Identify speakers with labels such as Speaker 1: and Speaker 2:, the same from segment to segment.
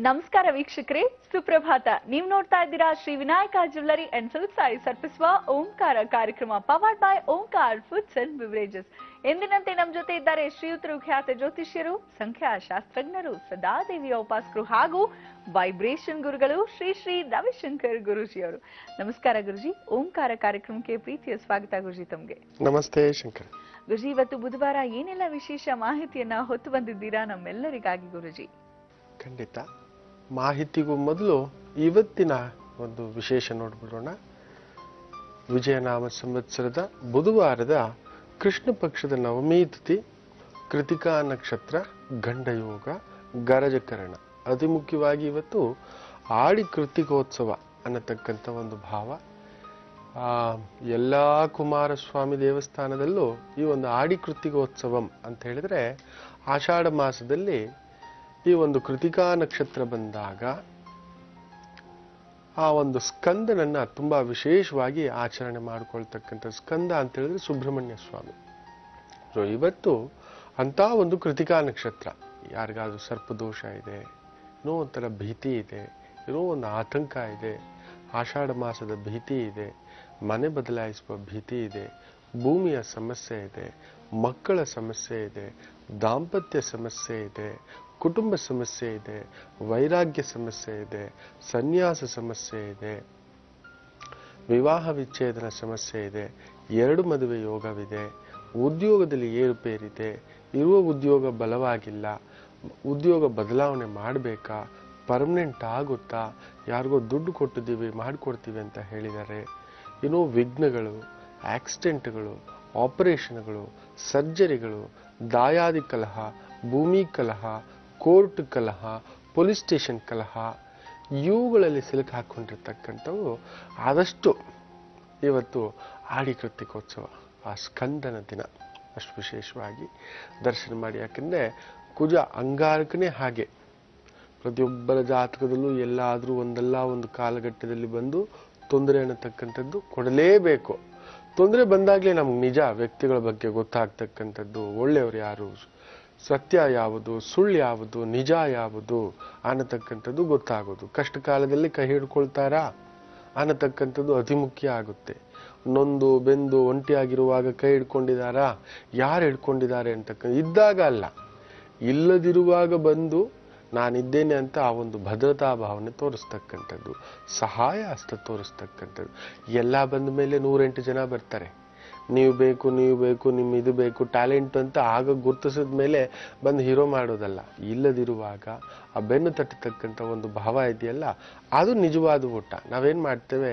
Speaker 1: ನಮಸ್ಕಾರ ವೀಕ್ಷಕರೇ ಸುಪ್ರಭಾತ ನೀವು ನೋಡ್ತಾ ಇದ್ದೀರಾ Shri Vinayaka jewellery and silk saris ಅರ್ಪಿಸುವ ಓಂಕಾರ ಕಾರ್ಯಕ್ರಮ powered by Omkar foods and beverages ಎಂದಿನಂತೆ ನಮ್ಮ ಜೊತೆ ಇದ್ದಾರೆ ಶ್ರೀಯುತರು ಖ್ಯಾತ ಜ್ಯೋತಿಷ್ಯರು ಸಂಖ್ಯಾಶಾಸ್ತ್ರಜ್ಞರು ಸದಾದೇವಿಯ ಉಪಾಸಕರು ಹಾಗೂ ವೈಬ್ರೇಷನ್ ಗುರುಗಳು ಶ್ರೀ ಶ್ರೀ ರವಿಶಂಕರ್ ಗುರುಜಿಯವರು ನಮಸ್ಕಾರ ಗುರುಜಿ ಓಂಕಾರ ಕಾರ್ಯಕ್ರಮಕ್ಕೆ ಪ್ರೀತಿಯ ಸ್ವಾಗತ ಗುರುಜಿ ತಮ್ಗೆ
Speaker 2: ನಮಸ್ತೆ ಶಂಕರ್
Speaker 1: ಗುರುಜಿ ಇವತ್ತು ಬುಧವಾರ ಏನೆಲ್ಲ ವಿಶೇಷ ಮಾಹಿತಿಯನ್ನ ಹೊತ್ತು ಬಂದಿದ್ದೀರಾ ನಮ್ಮೆಲ್ಲರಿಗಾಗಿ ಗುರುಜಿ
Speaker 2: ಖಂಡಿತ ಮಾಹಿತಿಗೂ ಮೊದಲು ಇವತ್ತಿನ ಒಂದು ವಿಶೇಷ ನೋಡ್ಬಿಡೋಣ ವಿಜಯನಾಮ ಸಂವತ್ಸರದ ಬುಧವಾರದ ಕೃಷ್ಣ ಪಕ್ಷದ ನವಮಿ ತಿಥಿ ಕೃತಿಕಾ ನಕ್ಷತ್ರ ಗಂಡಯೋಗ ಗರಜಕರಣ ಅತಿ ಮುಖ್ಯವಾಗಿ ಇವತ್ತು ಆಡಿ ಕೃತಿಕೋತ್ಸವ ಅನ್ನತಕ್ಕಂಥ ಒಂದು ಭಾವ ಆ, ಎಲ್ಲಾ ಕುಮಾರಸ್ವಾಮಿ ದೇವಸ್ಥಾನದಲ್ಲೂ ಈ ಒಂದು ಆಡಿ ಕೃತಿಕೋತ್ಸವಂ ಅಂತ ಹೇಳಿದ್ರೆ ಆಷಾಢ ಮಾಸದಲ್ಲಿ ಈ ಒಂದು ಕೃತಿಕಾ ನಕ್ಷತ್ರ ಬಂದಾಗ ಆ ಒಂದು ಸ್ಕಂದನನ್ನ ತುಂಬಾ ವಿಶೇಷವಾಗಿ ಆಚರಣೆ ಮಾಡ್ಕೊಳ್ತಕ್ಕಂಥ ಸ್ಕಂದ ಅಂತ ಹೇಳಿದ್ರೆ ಸುಬ್ರಹ್ಮಣ್ಯ ಸ್ವಾಮಿ ಸೊ ಇವತ್ತು ಅಂತ ಒಂದು ಕೃತಿಕಾ ನಕ್ಷತ್ರ ಯಾರಿಗಾದ್ರೂ ಸರ್ಪದೋಷ ಇದೆ ಏನೋ ಒಂಥರ ಭೀತಿ ಇದೆ ಏನೋ ಒಂದು ಆತಂಕ ಇದೆ ಆಷಾಢ ಮಾಸದ ಭೀತಿ ಇದೆ ಮನೆ ಬದಲಾಯಿಸುವ ಭೀತಿ ಇದೆ ಭೂಮಿಯ ಸಮಸ್ಯೆ ಇದೆ ಮಕ್ಕಳ ಸಮಸ್ಯೆ ಇದೆ ದಾಂಪತ್ಯ ಸಮಸ್ಯೆ ಇದೆ ಕುಟುಂಬ ಸಮಸ್ಯೆ ಇದೆ ವೈರಾಗ್ಯ ಸಮಸ್ಯೆ ಇದೆ ಸನ್ಯಾಸ ಸಮಸ್ಯೆ ಇದೆ ವಿವಾಹ ವಿಚ್ಛೇದನ ಸಮಸ್ಯೆ ಇದೆ ಎರಡು ಮದುವೆ ಯೋಗವಿದೆ ಉದ್ಯೋಗದಲ್ಲಿ ಏರುಪೇರಿದೆ ಇರುವ ಉದ್ಯೋಗ ಬಲವಾಗಿಲ್ಲ ಉದ್ಯೋಗ ಬದಲಾವಣೆ ಮಾಡಬೇಕಾ ಪರ್ಮನೆಂಟ್ ಆಗುತ್ತಾ ಯಾರಿಗೋ ದುಡ್ಡು ಕೊಟ್ಟಿದ್ದೀವಿ ಮಾಡಿಕೊಡ್ತೀವಿ ಅಂತ ಹೇಳಿದ್ದಾರೆ ಏನೋ ವಿಘ್ನಗಳು ಆಕ್ಸಿಡೆಂಟ್ಗಳು ಆಪರೇಷನ್ಗಳು ಸರ್ಜರಿಗಳು ದಾಯಾದಿ ಕಲಹ ಭೂಮಿ ಕಲಹ ಕೋರ್ಟ್ ಕಲಹ ಪೊಲೀಸ್ ಸ್ಟೇಷನ್ ಕಲಹ ಇವುಗಳಲ್ಲಿ ಸಿಲುಕು ಹಾಕೊಂಡಿರ್ತಕ್ಕಂಥವು ಆದಷ್ಟು ಇವತ್ತು ಆಡಿ ಕೃತಿಕೋತ್ಸವ ಆ ಸ್ಕಂದನ ದಿನ ಅಷ್ಟು ವಿಶೇಷವಾಗಿ ದರ್ಶನ ಮಾಡಿ ಯಾಕಂದ್ರೆ ಕುಜ ಅಂಗಾರಕನೇ ಹಾಗೆ ಪ್ರತಿಯೊಬ್ಬರ ಜಾತಕದಲ್ಲೂ ಎಲ್ಲಾದರೂ ಒಂದಲ್ಲ ಒಂದು ಕಾಲಘಟ್ಟದಲ್ಲಿ ಬಂದು ತೊಂದರೆ ಅನ್ನತಕ್ಕಂಥದ್ದು ಕೊಡಲೇಬೇಕು ತೊಂದರೆ ಬಂದಾಗಲೇ ನಮ್ಗೆ ನಿಜ ವ್ಯಕ್ತಿಗಳ ಬಗ್ಗೆ ಗೊತ್ತಾಗ್ತಕ್ಕಂಥದ್ದು ಒಳ್ಳೆಯವರು ಯಾರು ಸತ್ಯ ಯಾವುದು ಸುಳ್ಳು ಯಾವುದು ನಿಜ ಯಾವುದು ಅನ್ನತಕ್ಕಂಥದ್ದು ಗೊತ್ತಾಗೋದು ಕಷ್ಟ ಕಾಲದಲ್ಲಿ ಕೈ ಹಿಡ್ಕೊಳ್ತಾರಾ ಅನ್ನತಕ್ಕಂಥದ್ದು ಅತಿ ಮುಖ್ಯ ಆಗುತ್ತೆ ನೊಂದು ಬೆಂದು ಒಂಟಿಯಾಗಿರುವಾಗ ಕೈ ಹಿಡ್ಕೊಂಡಿದ್ದಾರಾ ಯಾರು ಹಿಡ್ಕೊಂಡಿದ್ದಾರೆ ಅಂತಕ್ಕ ಇದ್ದಾಗ ಅಲ್ಲ ಇಲ್ಲದಿರುವಾಗ ಬಂದು ನಾನಿದ್ದೇನೆ ಅಂತ ಆ ಒಂದು ಭದ್ರತಾ ಭಾವನೆ ತೋರಿಸ್ತಕ್ಕಂಥದ್ದು ಸಹಾಯ ಹಸ್ತ ತೋರಿಸ್ತಕ್ಕಂಥದ್ದು ಎಲ್ಲ ಬಂದ ಮೇಲೆ ನೂರೆಂಟು ಜನ ಬರ್ತಾರೆ ನೀವು ಬೇಕು ನೀವು ಬೇಕು ನಿಮ್ಮ ಇದು ಬೇಕು ಟ್ಯಾಲೆಂಟ್ ಅಂತ ಆಗ ಗುರುತಿಸಿದ ಮೇಲೆ ಬಂದು ಹೀರೋ ಮಾಡೋದಲ್ಲ ಇಲ್ಲದಿರುವಾಗ ಆ ಬೆನ್ನು ತಟ್ಟತಕ್ಕಂಥ ಒಂದು ಭಾವ ಇದೆಯಲ್ಲ ಅದು ನಿಜವಾದ ಊಟ ನಾವೇನ್ ಮಾಡ್ತೇವೆ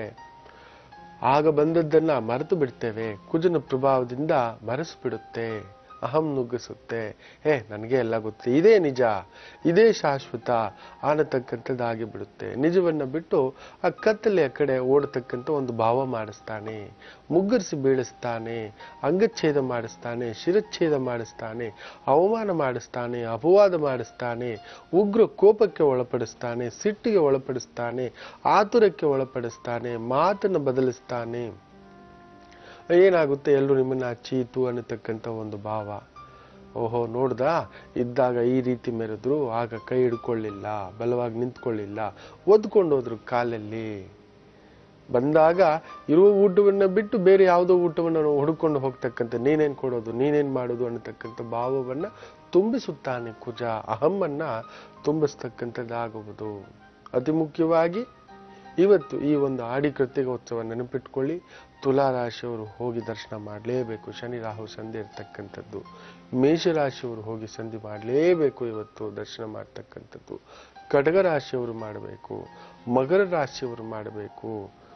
Speaker 2: ಆಗ ಬಂದದ್ದನ್ನ ಮರೆತು ಬಿಡ್ತೇವೆ ಕುಜನ ಪ್ರಭಾವದಿಂದ ಮರೆಸಿಬಿಡುತ್ತೆ ಅಹಂ ನುಗ್ಗಿಸುತ್ತೆ ಏ ನನಗೆ ಎಲ್ಲ ಗೊತ್ತು ಇದೇ ನಿಜ ಇದೇ ಶಾಶ್ವತ ಅನ್ನತಕ್ಕಂಥದ್ದಾಗಿ ಬಿಡುತ್ತೆ ನಿಜವನ್ನ ಬಿಟ್ಟು ಆ ಕತ್ತಲೆಯ ಕಡೆ ಓಡತಕ್ಕಂಥ ಒಂದು ಭಾವ ಮಾಡಿಸ್ತಾನೆ ಮುಗ್ಗರಿಸಿ ಬೀಳಿಸ್ತಾನೆ ಅಂಗಚ್ಛೇದ ಮಾಡಿಸ್ತಾನೆ ಶಿರಚ್ಛೇದ ಮಾಡಿಸ್ತಾನೆ ಅವಮಾನ ಮಾಡಿಸ್ತಾನೆ ಅಪವಾದ ಮಾಡಿಸ್ತಾನೆ ಉಗ್ರ ಕೋಪಕ್ಕೆ ಒಳಪಡಿಸ್ತಾನೆ ಸಿಟ್ಟಿಗೆ ಒಳಪಡಿಸ್ತಾನೆ ಆತುರಕ್ಕೆ ಒಳಪಡಿಸ್ತಾನೆ ಮಾತನ್ನು ಬದಲಿಸ್ತಾನೆ ಏನಾಗುತ್ತೆ ಎಲ್ಲರೂ ನಿಮ್ಮನ್ನ ಚೀತು ಅನ್ನತಕ್ಕಂಥ ಒಂದು ಭಾವ ಓಹೋ ನೋಡ್ದ ಇದ್ದಾಗ ಈ ರೀತಿ ಮೆರೆದ್ರು ಆಗ ಕೈ ಹಿಡ್ಕೊಳ್ಳಿಲ್ಲ ಬಲವಾಗಿ ನಿಂತ್ಕೊಳ್ಳಿಲ್ಲ ಒದ್ಕೊಂಡು ಹೋದ್ರು ಕಾಲಲ್ಲಿ ಬಂದಾಗ ಇರುವ ಊಟವನ್ನ ಬಿಟ್ಟು ಬೇರೆ ಯಾವುದೋ ಊಟವನ್ನು ನಾವು ಹುಡುಕೊಂಡು ಹೋಗ್ತಕ್ಕಂಥ ನೀನೇನ್ ಕೊಡೋದು ನೀನೇನ್ ಮಾಡೋದು ಅನ್ನತಕ್ಕಂಥ ಭಾವವನ್ನ ತುಂಬಿಸುತ್ತಾನೆ ಕುಜ ಅಹಮ್ಮನ್ನ ತುಂಬಿಸ್ತಕ್ಕಂಥದ್ದಾಗುವುದು ಅತಿ ಮುಖ್ಯವಾಗಿ ಇವತ್ತು ಈ ಒಂದು ಆಡಿ ಕೃತಿಕೋತ್ಸವ ನೆನಪಿಟ್ಕೊಳ್ಳಿ ತುಲಾ ರಾಶಿಯವರು ಹೋಗಿ ದರ್ಶನ ಮಾಡಲೇಬೇಕು ಶನಿ ರಾಹು ಸಂಧಿ ಇರ್ತಕ್ಕಂಥದ್ದು ಮೇಷರಾಶಿಯವರು ಹೋಗಿ ಸಂಧಿ ಮಾಡಲೇಬೇಕು ಇವತ್ತು ದರ್ಶನ ಮಾಡ್ತಕ್ಕಂಥದ್ದು ಕಟಕ ರಾಶಿಯವರು ಮಾಡಬೇಕು ಮಕರ ರಾಶಿಯವರು ಮಾಡಬೇಕು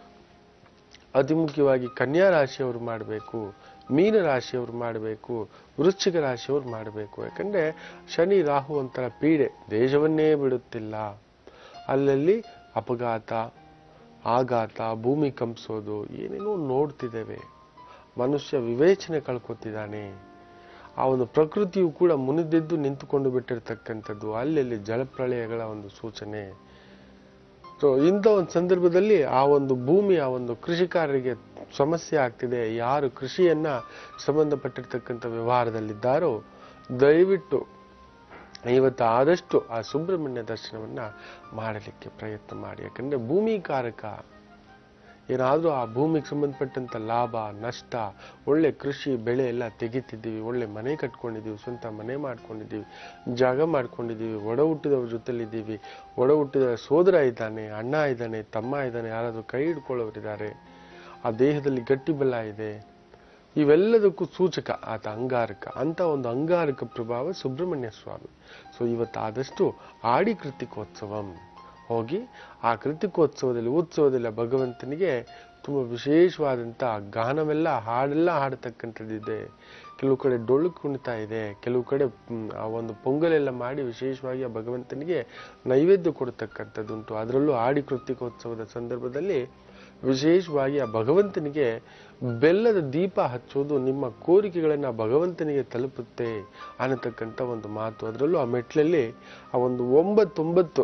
Speaker 2: ಅತಿ ಮುಖ್ಯವಾಗಿ ಕನ್ಯಾ ರಾಶಿಯವರು ಮಾಡಬೇಕು ಮೀನ ರಾಶಿಯವರು ಮಾಡಬೇಕು ವೃಶ್ಚಿಕ ರಾಶಿಯವರು ಮಾಡಬೇಕು ಯಾಕಂದ್ರೆ ಶನಿ ರಾಹು ಒಂಥರ ಪೀಡೆ ದೇಶವನ್ನೇ ಬಿಡುತ್ತಿಲ್ಲ ಅಲ್ಲಲ್ಲಿ ಅಪಘಾತ ಆಘಾತ ಭೂಮಿ ಕಂಪಿಸೋದು ಏನೇನೋ ನೋಡ್ತಿದ್ದೇವೆ ಮನುಷ್ಯ ವಿವೇಚನೆ ಕಳ್ಕೊತಿದ್ದಾನೆ ಆ ಒಂದು ಪ್ರಕೃತಿಯು ಕೂಡ ಮುನಿದೆದ್ದು ನಿಂತುಕೊಂಡು ಬಿಟ್ಟಿರ್ತಕ್ಕಂಥದ್ದು ಅಲ್ಲಲ್ಲಿ ಜಲಪ್ರಳಯಗಳ ಒಂದು ಸೂಚನೆ ಸೊ ಇಂಥ ಒಂದು ಸಂದರ್ಭದಲ್ಲಿ ಆ ಒಂದು ಭೂಮಿ ಆ ಒಂದು ಕೃಷಿಕಾರರಿಗೆ ಸಮಸ್ಯೆ ಆಗ್ತಿದೆ ಯಾರು ಕೃಷಿಯನ್ನ ಸಂಬಂಧಪಟ್ಟಿರ್ತಕ್ಕಂಥ ವ್ಯವಹಾರದಲ್ಲಿದ್ದಾರೋ ದಯವಿಟ್ಟು ಇವತ್ತು ಆದಷ್ಟು ಆ ಸುಬ್ರಹ್ಮಣ್ಯ ದರ್ಶನವನ್ನ ಮಾಡಲಿಕ್ಕೆ ಪ್ರಯತ್ನ ಮಾಡಿ ಯಾಕಂದ್ರೆ ಭೂಮಿಕಾರಕ ಏನಾದರೂ ಆ ಭೂಮಿಗೆ ಸಂಬಂಧಪಟ್ಟಂತ ಲಾಭ ನಷ್ಟ ಒಳ್ಳೆ ಕೃಷಿ ಬೆಳೆ ಎಲ್ಲ ತೆಗಿತಿದ್ದೀವಿ ಒಳ್ಳೆ ಮನೆ ಕಟ್ಕೊಂಡಿದ್ದೀವಿ ಸ್ವಂತ ಮನೆ ಮಾಡ್ಕೊಂಡಿದ್ದೀವಿ ಜಾಗ ಮಾಡ್ಕೊಂಡಿದ್ದೀವಿ ಒಡ ಹುಟ್ಟಿದವ್ರ ಜೊತೆಲಿದ್ದೀವಿ ಒಡ ಹುಟ್ಟಿದ ಸೋದರ ಇದ್ದಾನೆ ಅಣ್ಣ ಇದ್ದಾನೆ ತಮ್ಮ ಇದ್ದಾನೆ ಯಾರಾದರೂ ಕೈ ಹಿಡ್ಕೊಳ್ಳೋರಿದ್ದಾರೆ ಆ ದೇಹದಲ್ಲಿ ಗಟ್ಟಿ ಬಲ ಇದೆ ಇವೆಲ್ಲದಕ್ಕೂ ಸೂಚಕ ಆತ ಅಂಗಾರಕ ಅಂತ ಒಂದು ಅಂಗಾರಕ ಪ್ರಭಾವ ಸುಬ್ರಹ್ಮಣ್ಯ ಸ್ವಾಮಿ ಸೊ ಇವತ್ತು ಆದಷ್ಟು ಆಡಿ ಕೃತಿಕೋತ್ಸವಂ ಹೋಗಿ ಆ ಕೃತಿಕೋತ್ಸವದಲ್ಲಿ ಉತ್ಸವದಲ್ಲಿ ಆ ಭಗವಂತನಿಗೆ ತುಂಬ ವಿಶೇಷವಾದಂಥ ಗಾನವೆಲ್ಲ ಹಾಡೆಲ್ಲ ಹಾಡತಕ್ಕಂಥದ್ದಿದೆ ಕೆಲವು ಕಡೆ ಡೊಳ್ಳು ಕುಣಿತ ಇದೆ ಕೆಲವು ಕಡೆ ಮ್, ಆ ಒಂದು ಪೊಂಗಲೆಲ್ಲ ಮಾಡಿ ವಿಶೇಷವಾಗಿ ಆ ಭಗವಂತನಿಗೆ ನೈವೇದ್ಯ ಕೊಡ್ತಕ್ಕಂಥದ್ದುಂಟು ಅದರಲ್ಲೂ ಆಡಿ ಕೃತಿಕೋತ್ಸವದ ಸಂದರ್ಭದಲ್ಲಿ ವಿಶೇಷವಾಗಿ ಆ ಭಗವಂತನಿಗೆ ಬೆಲ್ಲದ ದೀಪ ಹಚ್ಚೋದು ನಿಮ್ಮ ಕೋರಿಕೆಗಳನ್ನು ಆ ಭಗವಂತನಿಗೆ ತಲುಪುತ್ತೆ ಅನ್ನತಕ್ಕಂಥ ಒಂದು ಮಾತು ಅದರಲ್ಲೂ ಆ ಮೆಟ್ಲಲ್ಲಿ ಆ ಒಂದು ಒಂಬತ್ತೊಂಬತ್ತು